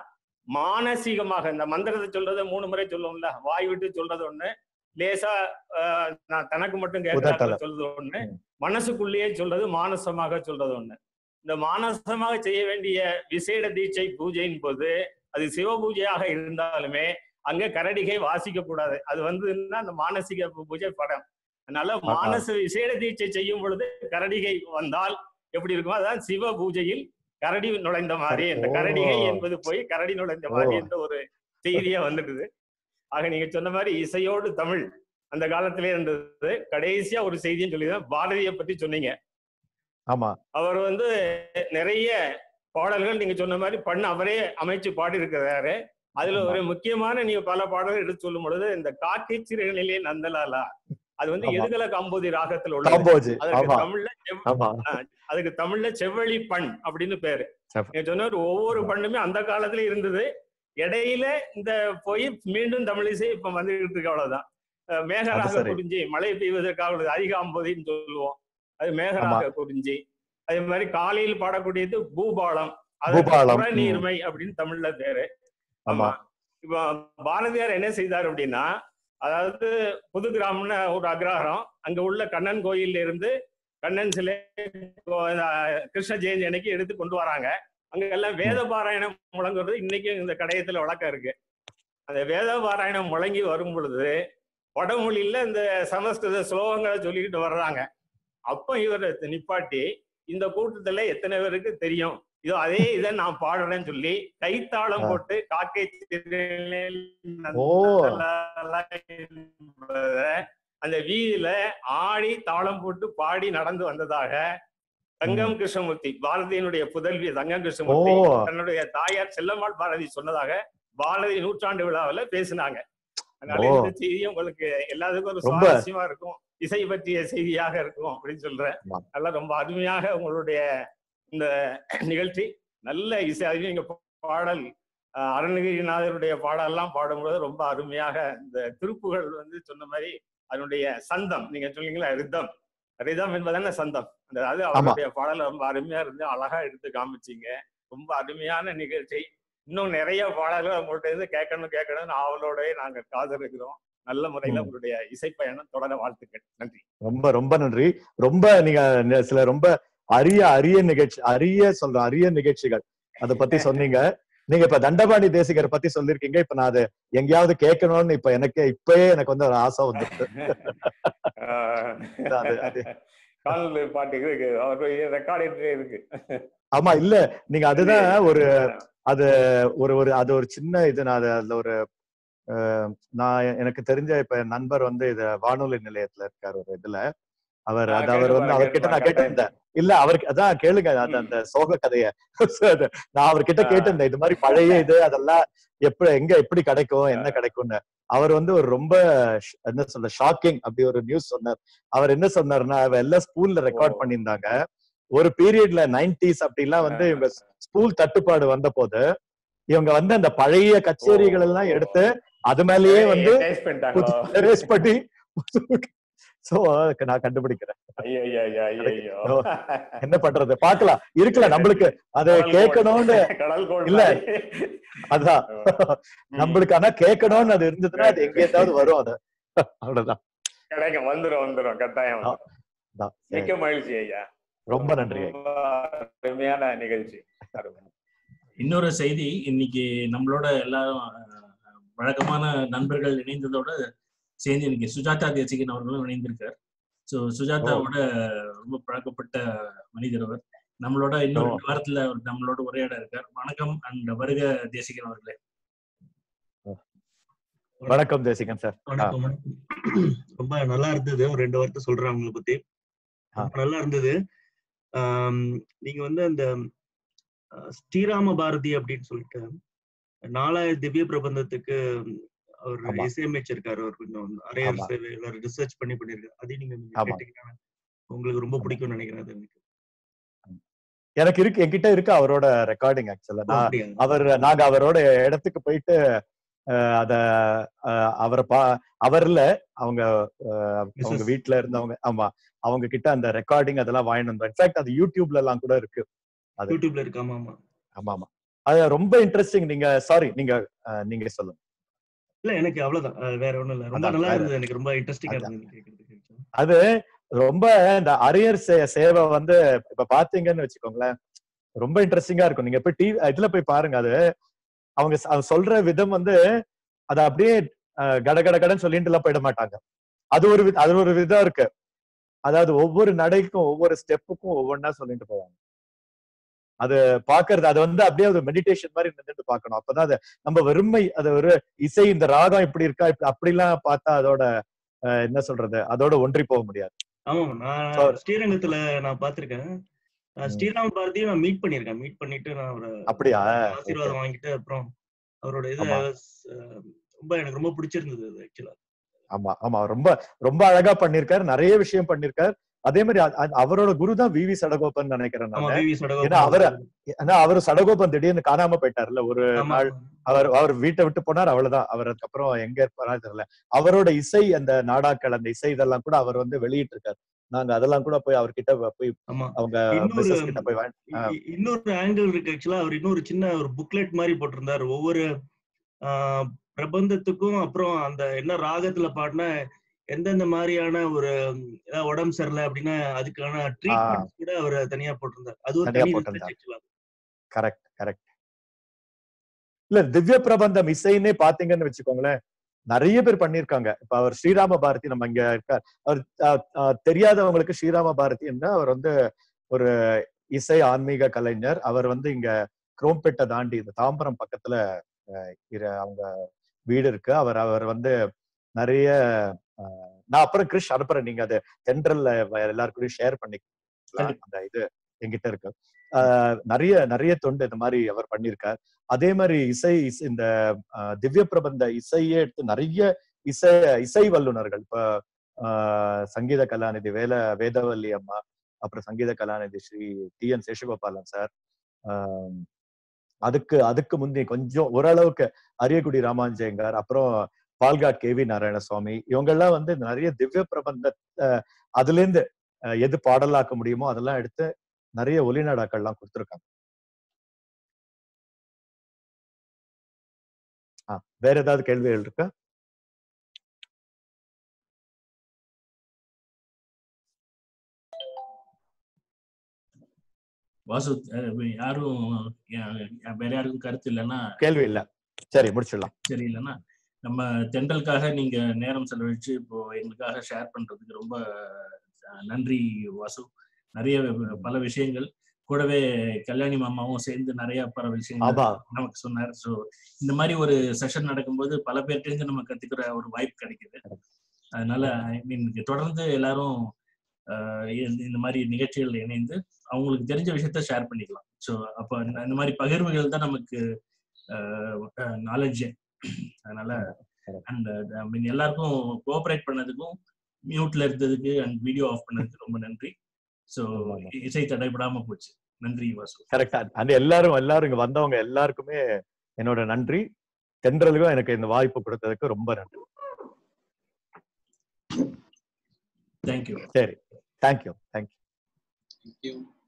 [SPEAKER 5] மானசீகமாக இந்த மந்திரத்தை சொல்றதை மூணு முறை சொல்லுவோம்ல வாய் விட்டு சொல்றது ஒண்ணு லேசா ஆஹ், நான் தனக்கு மட்டும்
[SPEAKER 1] உதட்டல.
[SPEAKER 5] கேட்கறது சொல்றது ஒண்ணு
[SPEAKER 1] ம்.
[SPEAKER 5] மனசுக்குள்ளேயே சொல்றது மானசமாக சொல்றது ஒண்ணு இந்த மானசமாக செய்ய வேண்டிய விசேட தீட்சை பூஜையின் போது அது சிவ பூஜையாக இருந்தாலுமே அங்க கரடிகை வாசிக்க கூடாது அது வந்துன்னா அந்த மானசீக பூ- பூஜை படம் அதனால
[SPEAKER 1] ஆ.
[SPEAKER 5] மானச விசேட தீட்சை செய்யும் பொழுது கரடிகை வந்தால் எப்படி இருக்கும் அதான் சிவ பூஜையில் கரடி நுழைந்த மாதிரி இந்த
[SPEAKER 1] ஓ.
[SPEAKER 5] கரடிகை என்பது போய் கரடி நுழைந்த மாதிரி
[SPEAKER 1] ஓ.
[SPEAKER 5] என்ற ஒரு செய்தியா வந்துடுது ஆக நீங்க சொன்ன மாதிரி இசையோடு தமிழ் அந்த காலத்திலே இருந்தது கடைசியா ஒரு செய்தியும் சொல்லிதான் பாரதியை பத்தி சொன்னீங்க
[SPEAKER 1] ஆமா
[SPEAKER 5] அவர் வந்து நிறைய பாடல்கள் நீங்க சொன்ன மாதிரி பண்ண அவரே அமைச்சு பாடி இருக்கிறாரு அதுல ஒரு முக்கியமான நீங்க பல பாடல்கள் எடுத்து சொல்லும் பொழுது இந்த காக்கை சிறுகளிலே நந்தலாலா அது வந்து
[SPEAKER 1] ஆமா.
[SPEAKER 5] எதுகல காம்போதி ராகத்துல உள்ளது
[SPEAKER 1] காம்போஜ்
[SPEAKER 5] அதுக்கு
[SPEAKER 1] ஆமா
[SPEAKER 5] தமிழ்ல செவ்-
[SPEAKER 1] ஆமா
[SPEAKER 5] அதுக்கு தமிழ்ல செவ்வழி பண் அப்படின்னு பேரு
[SPEAKER 1] செவ்-
[SPEAKER 5] நீங்க சொன்ன ஒரு ஒவ்வொரு பண்ணுமே அந்த காலத்துல இருந்தது இடையில இந்த போய் மீண்டும் தமிழிசை இப்ப வந்துகிட்டு இருக்கு அவ்வளவுதான் அஹ் மேகராக
[SPEAKER 1] அது சரி.
[SPEAKER 5] குறிஞ்சி மழை பெய்வதற்காக உள்ளது அதிகாம்பதின்னு சொல்லுவோம் அது மேகராக குறிஞ்சி அதே மாதிரி காலையில் பாடக்கூடியது பூபாலம் அது
[SPEAKER 1] பூபாலம், ம்.
[SPEAKER 5] நீர்மை அப்படின்னு தமிழ்ல பேரு
[SPEAKER 1] ஆமா
[SPEAKER 5] ஆமா இப்ப பாரதியார் என்ன செய்தார் அப்படின்னா அதாவது புது கிராமம்னு ஒரு அக்ரஹாரம் அங்க உள்ள கண்ணன் கோயில்ல இருந்து கண்ணன் சிலை கோ- அஹ் கிருஷ்ண ஜெயந்தி அன்னைக்கு எடுத்து கொண்டு வராங்க அங்க எல்லாம் வேத பாராயணம் முழங்குறது இன்னைக்கும் இந்த கடையத்துல வழக்கம் இருக்கு அந்த வேத பாராயணம் முழங்கி வரும் பொழுது வடமொழியில இந்த சமஸ்கிருத ஸ்லோகங்களை சொல்லிக்கிட்டு வர்றாங்க அப்ப இவர் நிப்பாட்டி இந்த கூட்டத்துல எத்தனை பேருக்கு தெரியும் இதோ அதே இதை நான் பாடுறேன்னு சொல்லி கைத்தாளம்
[SPEAKER 1] ஆ.
[SPEAKER 5] போட்டு காக்கை திரளில்
[SPEAKER 1] ஓ.
[SPEAKER 5] நந்தலாலா என்பதை அந்த வீதியில ஆடி தாளம் போட்டு பாடி நடந்து வந்ததாக தங்கம் கிருஷ்ணமூர்த்தி பாரதியினுடைய புதல்வி தங்கம் கிருஷ்ணமூர்த்தி
[SPEAKER 1] ஓ.
[SPEAKER 5] தன்னுடைய தாயார் செல்லம்மாள் பாரதி சொன்னதாக பாரதி நூற்றாண்டு விழாவுல பேசினாங்க அதனால
[SPEAKER 1] ஓ.
[SPEAKER 5] இந்த செய்தி உங்களுக்கு எல்லாத்துக்கும் ஒரு
[SPEAKER 1] ரொம்ப.
[SPEAKER 5] சுவாரஸ்யமா இருக்கும் இசை பற்றிய செய்தியாக இருக்கும் அப்படின்னு சொல்றேன்
[SPEAKER 1] ஆமா.
[SPEAKER 5] நல்லா ரொம்ப அருமையாக உங்களுடைய இந்த நிகழ்ச்சி நல்ல இசை அது நீங்க பாடல் அஹ், அருணகிரிநாதருடைய பாடல்லாம் பாடும்போது ரொம்ப அருமையாக இந்த திருப்புகள் வந்து சொன்ன மாதிரி அதனுடைய சந்தம் நீங்க சொன்னீங்களா ரிதம் ரிதம் என்பதான சந்தம் அந்த அது அவருடைய பாடல் ரொம்ப அருமையா இருந்து அழகா எடுத்து காமிச்சீங்க ரொம்ப அருமையான நிகழ்ச்சி இன்னும் நிறைய பாடல்கள் உங்கள்ட்ட இருந்து கேட்கணும் கேட்கணும்னு ஆவலோடவே நாங்க காத்திருக்கிறோம் நல்ல முறையில
[SPEAKER 1] ம்.
[SPEAKER 5] உங்களுடைய இசை பயணம் தொடர வாழ்த்துக்கள் நன்றி
[SPEAKER 1] ரொம்ப ரொம்ப நன்றி ரொம்ப நீங்க ந- சில ரொம்ப அரிய அரிய நிகழ்ச்சி அரிய சொல்ற அரிய நிகழ்ச்சிகள் அத பத்தி சொன்னீங்க நீங்க இப்ப தண்டபாணி தேசிகர் பத்தி சொல்லிருக்கீங்க இப்ப நான் அது எங்கேயாவது கேட்கணும்னு இப்ப எனக்கு இப்பயே எனக்கு வந்து ஒரு ஆசை வந்துருக்கு அது- அது-
[SPEAKER 5] கால் பாட்டு இருக்கு அவர் ரெக்கார்டு இருக்கு
[SPEAKER 1] ஆமா இல்ல நீங்க அதுதான் ஒரு அது ஒரு ஒரு அது ஒரு சின்ன இது நான் அது அதுல ஒரு அஹ், நான் எனக்கு தெரிஞ்ச இப்ப என் நண்பர் வந்து இது வானொலி நிலையத்துல இருக்காரு ஒரு இதுல அவர்
[SPEAKER 5] ஆ,
[SPEAKER 1] அது அவர்
[SPEAKER 5] கேட்டு
[SPEAKER 1] வந்து
[SPEAKER 5] பாருங்க,
[SPEAKER 1] அவர்கிட்ட நான்
[SPEAKER 5] கேட்டு
[SPEAKER 1] கேட்டிருந்தேன் இல்ல அவருக்கு அதான் கேளுங்க அந்த அந்த சோக கதைய அது நான் அவர்கிட்ட கேட்டிருந்தேன் இது மாதிரி பழைய இது அதெல்லாம் எப்படி எங்க எப்படி கிடைக்கும் என்ன கிடைக்கும்னு அவர் வந்து ஒரு ரொம்ப ஷ்- என்ன சொல்ற ஷாக்கிங் அப்படி ஒரு நியூஸ் சொன்னார் அவர் என்ன சொன்னாருன்னா அவ எல்லாம் ஸ்கூல்ல ரெக்கார்ட்
[SPEAKER 2] ஓ.
[SPEAKER 1] பண்ணியிருந்தாங்க ஒரு பீரியட்ல நைன்டிஸ் அப்படிலாம் வந்து இவங்க ஸ்கூல் தட்டுப்பாடு வந்த போது இவங்க வந்து அந்த பழைய கச்சேரிகள் எல்லாம் எடுத்து அது மேலயே வந்து
[SPEAKER 5] Erase பண்ணிட்டாங்களோ?
[SPEAKER 1] erase பண்ணி சோ நான் கண்டுபிடிக்கிறேன்
[SPEAKER 5] ஐயோ, ஐயோ, ஐயோ, ஐயோ, ஐயோ.
[SPEAKER 1] ஓ. என்ன பண்றது பாக்கலாம் இருக்கலாம் நம்மளுக்கு அதை
[SPEAKER 5] கடல் கோள்.
[SPEAKER 1] கேட்கணும்னு
[SPEAKER 5] கடல் கோள்
[SPEAKER 1] இல்ல.
[SPEAKER 5] மாதிரி.
[SPEAKER 1] அதான்
[SPEAKER 5] ம்.
[SPEAKER 1] நம்மளுக்கு ஆனா கேட்கணும்னு அது இருந்ததுன்னா அது எங்க ஏதாவது வரும் அது அவ்வளவுதான்
[SPEAKER 5] கிடைக்கும் வந்துரும் வந்துரும் கட்டாயம்
[SPEAKER 1] ஆ,
[SPEAKER 5] வந்துரும்.
[SPEAKER 1] அதான்.
[SPEAKER 5] மிக்க மகிழ்ச்சி ஐயா
[SPEAKER 1] ரொம்ப நன்றி
[SPEAKER 5] ரொம்ப அருமையான நிகழ்ச்சி அருமை.
[SPEAKER 3] இன்னொரு செய்தி இன்னைக்கு நம்மளோட எல்லாரும் அஹ், வழக்கமான நண்பர்கள் இணைந்ததோட சேர்ந்து இன்னைக்கு சுஜாதா தேசிகன் அவர்களும் இணைந்திருக்கார் ஸோ சுஜாதாவோட ரொம்ப பழக்கப்பட்ட மனிதர் அவர் நம்மளோட இன்னும்
[SPEAKER 1] ஓ.
[SPEAKER 3] ரெண்டு வாரத்துல அவர் நம்மளோட உரையாட இருக்கார் வணக்கம் அண்ட் வருக தேசிகன் அவர்களே
[SPEAKER 1] வணக்கம் தேசிகன் சார்
[SPEAKER 6] வணக்கம் வணக்கம் ரொம்ப நல்லா இருந்தது ஒரு ரெண்டு வார்த்தை சொல்றேன் அவங்கள பத்தி ரொம்ப நல்லா இருந்தது ஆம், நீங்க வந்து அந்த அஹ், ஸ்ரீராம பாரதி அப்படின்னு சொல்லிட்டு நாலாய திவ்ய பிரபந்தத்துக்கு அவர்
[SPEAKER 1] ஆமா.
[SPEAKER 6] இசையமைச்சிருக்காரு அவர் கொஞ்சம் நிறைய
[SPEAKER 1] ஆமா.
[SPEAKER 6] ரிசர்ச் பண்ணி பண்ணிருக்காரு அதையும் நீங்க நீங்க
[SPEAKER 1] ஆமா.
[SPEAKER 6] கேட்டீங்கன்னா உங்களுக்கு ரொம்ப பிடிக்கும்னு நினைக்கிறேன் அது எனக்கு
[SPEAKER 1] எனக்கு இருக்கு என்கிட்ட இருக்கு அவரோட ரெக்கார்டிங் ஆக்சுவலா
[SPEAKER 6] ஓ,
[SPEAKER 1] நான்
[SPEAKER 6] அப்படியா?
[SPEAKER 1] அவர் நாங்க அவரோட இடத்துக்கு போயிட்டு அஹ், அத அஹ், அவரை பா அவர்ல அவங்க அஹ், அவங்க
[SPEAKER 6] Mrs.
[SPEAKER 1] வீட்ல இருந்தவங்க ஆமா அவங்க கிட்ட அந்த ரெக்கார்டிங் அதெல்லாம் வாங்கிட்டு வந்தோம் இன்ஃபேக்ட் அது யூடியூப்ல எல்லாம் கூட இருக்கு அது.
[SPEAKER 6] யூடியூப்ல இருக்கு ஆமா ஆமா
[SPEAKER 1] ஆமா ஆமா அது ரொம்ப இன்ட்ரெஸ்டிங் நீங்க சாரி நீங்க அஹ், நீங்க சொல்லுங்க
[SPEAKER 6] இல்ல எனக்கு அவ்வளவுதான் அஹ், வேற ஒண்ணும் இல்ல ரொம்ப
[SPEAKER 1] அதான்,
[SPEAKER 6] நல்லா
[SPEAKER 1] வேற-
[SPEAKER 6] இருந்தது எனக்கு ரொம்ப இன்ட்ரெஸ்டிங்கா
[SPEAKER 1] அதான்.
[SPEAKER 6] இருந்தது கேட்கறதுக்கு
[SPEAKER 1] அது ரொம்ப இந்த அரியர் சே- சேவை வந்து இப்ப பாத்தீங்கன்னு வச்சுக்கோங்களேன் ரொம்ப இன்ட்ரெஸ்டிங்கா இருக்கும் நீங்க போய் டிவி இதுல போய் பாருங்க அது அவங்க ச- அவங்க சொல்ற விதம் வந்து அத அப்படியே அஹ், கட கட கடன்னு சொல்லிட்டு எல்லாம் போயிட மாட்டாங்க அது ஒரு வி- அது ஒரு விதம் இருக்கு அதாவது ஒவ்வொரு நடைக்கும் ஒவ்வொரு ஸ்டெப்புக்கும் ஒவ்வொன்னா சொல்லிட்டு போவாங்க அது பாக்குறது அது வந்து அப்படியே ஒரு மெடிடேஷன் மாதிரி நின்றுட்டு பார்க்கணும் அப்பதான் அது நம்ம வெறுமை அது ஒரு இசை இந்த ராகம் இப்படி இருக்கா இப்படி அப்படிலாம் பார்த்தா அதோட அஹ், என்ன சொல்றது அதோட ஒன்றி போக முடியாது
[SPEAKER 6] ஆமா நான்
[SPEAKER 1] So-
[SPEAKER 6] ஸ்ரீரங்கத்துல நான் பாத்திருக்கேன்
[SPEAKER 1] ம்.
[SPEAKER 6] ஸ்ரீராம் பாரதியும் நான் மீட் பண்ணிருக்கேன் மீட் பண்ணிட்டு நான் அவரை
[SPEAKER 1] அப்படியா
[SPEAKER 6] ஆசீர்வாதம் வாங்கிட்டு அப்புறம் அவரோட இது
[SPEAKER 1] ஆமா.
[SPEAKER 6] அஹ், ரொம்ப எனக்கு ரொம்ப பிடிச்சிருந்தது அது ஆக்சுவலா
[SPEAKER 1] ஆமா ஆமா ரொம்ப ரொம்ப அழகா பண்ணிருக்காரு நிறைய விஷயம் பண்ணிருக்காரு அதே மாதிரி அ- அ- அவரோட குரு தான் வி வி சடகோபன் நினைக்கிறேன்
[SPEAKER 6] ஆமா
[SPEAKER 1] நான்
[SPEAKER 6] விவி
[SPEAKER 1] ஏன்னா அவர-
[SPEAKER 6] சடகோபால்
[SPEAKER 1] ஏன்னா அவர் சடகோபன் திடீர்னு காணாம போயிட்டார்ல ஒரு
[SPEAKER 6] ஆமா
[SPEAKER 1] நாள் அவர் அவர் வீட்டை விட்டு போனார் அவ்வளவுதான் அவர் அதுக்கப்புறம் எங்க இருப்பாரு தெரியல அவரோட இசை அந்த நாடாக்கள் அந்த இசை இதெல்லாம் கூட அவர் வந்து வெளியிட்டு இருக்காரு நாங்க அதெல்லாம் கூட போய் அவர்கிட்ட போய்
[SPEAKER 6] ஆமா
[SPEAKER 1] அவங்க
[SPEAKER 6] இன்னொரு-
[SPEAKER 1] மிஸ்ஸஸ் கிட்ட போய் வாங்கி ஆ.
[SPEAKER 6] இ- இன்னொரு ஆங்கிள் இருக்கு ஆக்சுவலா அவர் இன்னொரு சின்ன ஒரு புக்லெட் மாதிரி போட்டிருந்தாரு ஒவ்வொரு ஆஹ், பிரபந்தத்துக்கும் அப்புறம் அந்த என்ன ராகத்துல பாடின எந்தெந்த மாதிரியான ஒரு ம், ஏதாவது உடம்பு சரியில்லை அப்படின்னா அதுக்கான ட்ரீட்மெண்ட் கூட அவர் தனியா போட்டிருந்தார் அது ஒரு
[SPEAKER 1] தனியா
[SPEAKER 6] தனி
[SPEAKER 1] போட்டிருந்தார்.
[SPEAKER 6] research actually.
[SPEAKER 1] கரெக்ட் கரெக்ட் இல்ல திவ்ய பிரபந்தம் இசைன்னே பாத்தீங்கன்னு வச்சுக்கோங்களேன் நிறைய பேர் பண்ணிருக்காங்க இப்ப அவர் ஸ்ரீராம பாரதி நம்ம இங்க இருக்கார் அவர் அஹ், அஹ், தெரியாதவங்களுக்கு ஸ்ரீராம பாரதி என்ன அவர் வந்து ஒரு இசை ஆன்மீக கலைஞர் அவர் வந்து இங்க குரோம்பேட்டை தாண்டி இந்த தாம்பரம் பக்கத்துல அஹ், இரு- அவங்க வீடு இருக்கு அவர் அவர் வந்து நிறைய அஹ், நான் அப்புறம் கிறிஷ் அனுப்புறேன் நீங்க அதை தென்றல்ல எல்லாருக்கூடயும் ஷேர் பண்ணிக்கலாம் அந்த இது என்கிட்ட இருக்கு ஆஹ் நிறைய நிறைய தொண்டு இந்த மாதிரி அவர் பண்ணியிருக்கார் அதே மாதிரி இசை இசை- இந்த ஆஹ் திவ்ய பிரபந்த இசையே எடுத்து நிறைய இசை இசை வல்லுனர்கள் இப்ப ஆஹ் சங்கீத கலாநிதி வேல வேதவல்லி அம்மா அப்புறம் Sangeetha Kalanidhi Sri T N Seshagopalan sir ஆஹ் அதுக்கு அதுக்கு முந்தைய கொஞ்சம் ஓரளவுக்கு அரியக்குடி ராமாஞ்சயங்கார் அப்புறம் பால்காட் கே வி நாராயணசுவாமி இவங்கெல்லாம் வந்து நிறைய திவ்ய பிரபந்த ஆஹ் அதுல இருந்து ஆஹ் எது பாடலாக்க முடியுமோ அதெல்லாம் எடுத்து நிறைய ஒலிநாடாக்கள்லாம் கொடுத்துருக்காங்க ஆ, வேற ஏதாவது கேள்விகள் இருக்கா
[SPEAKER 3] வாசு அஹ், யாரும் யா- வேற யாருக்கும் கருத்து இல்லைன்னா
[SPEAKER 1] கேள்வி இல்ல சரி முடிச்சிடலாம்
[SPEAKER 3] சரி இல்லைன்னா நம்ம தென்றலுக்காக நீங்க நேரம் செலவழிச்சு இப்போ எங்களுக்காக ஷேர் பண்றதுக்கு ரொம்ப அஹ், நன்றி வாசு நிறைய பல விஷயங்கள் கூடவே கல்யாணி மாமாவும் சேர்ந்து நிறைய பல விஷயங்கள்
[SPEAKER 1] ஆமா
[SPEAKER 3] நமக்கு சொன்னார் ஸோ இந்த மாதிரி ஒரு செஷன் நடக்கும்போது பல பேர்கிட்ட நம்ம கத்துக்கிற ஒரு வாய்ப்பு கிடைக்குது அதனால ஐ மீன் தொடர்ந்து எல்லாரும் ஆஹ் இந்த இந்த மாதிரி நிகழ்ச்சிகள் இணைந்து அவங்களுக்கு தெரிஞ்ச விஷயத்த ஷேர் பண்ணிக்கலாம் ஸோ அப்போ இந்த- இந்த மாதிரி பகிர்வுகள் தான் நமக்கு நாலேஜ் அதனால அண்ட் ஐ மீன் எல்லாருக்கும் கோஆபரேட் பண்ணதுக்கும் மியூட்ல இருந்ததுக்கு அண்ட் வீடியோ ஆஃப் பண்ணதுக்கு ரொம்ப நன்றி ஸோ இசை தடைபடாம போச்சு நன்றி வாசு
[SPEAKER 1] கரெக்டா அந்த எல்லாரும் எல்லாரும் இங்க வந்தவங்க எல்லாருக்குமே என்னோட நன்றி தென்றலுக்கும் எனக்கு இந்த வாய்ப்பு கொடுத்ததுக்கு ரொம்ப நன்றி
[SPEAKER 3] தேங்க்யூ
[SPEAKER 1] சரி தேங்க்யூ தேங்க்யூ
[SPEAKER 7] Thank you.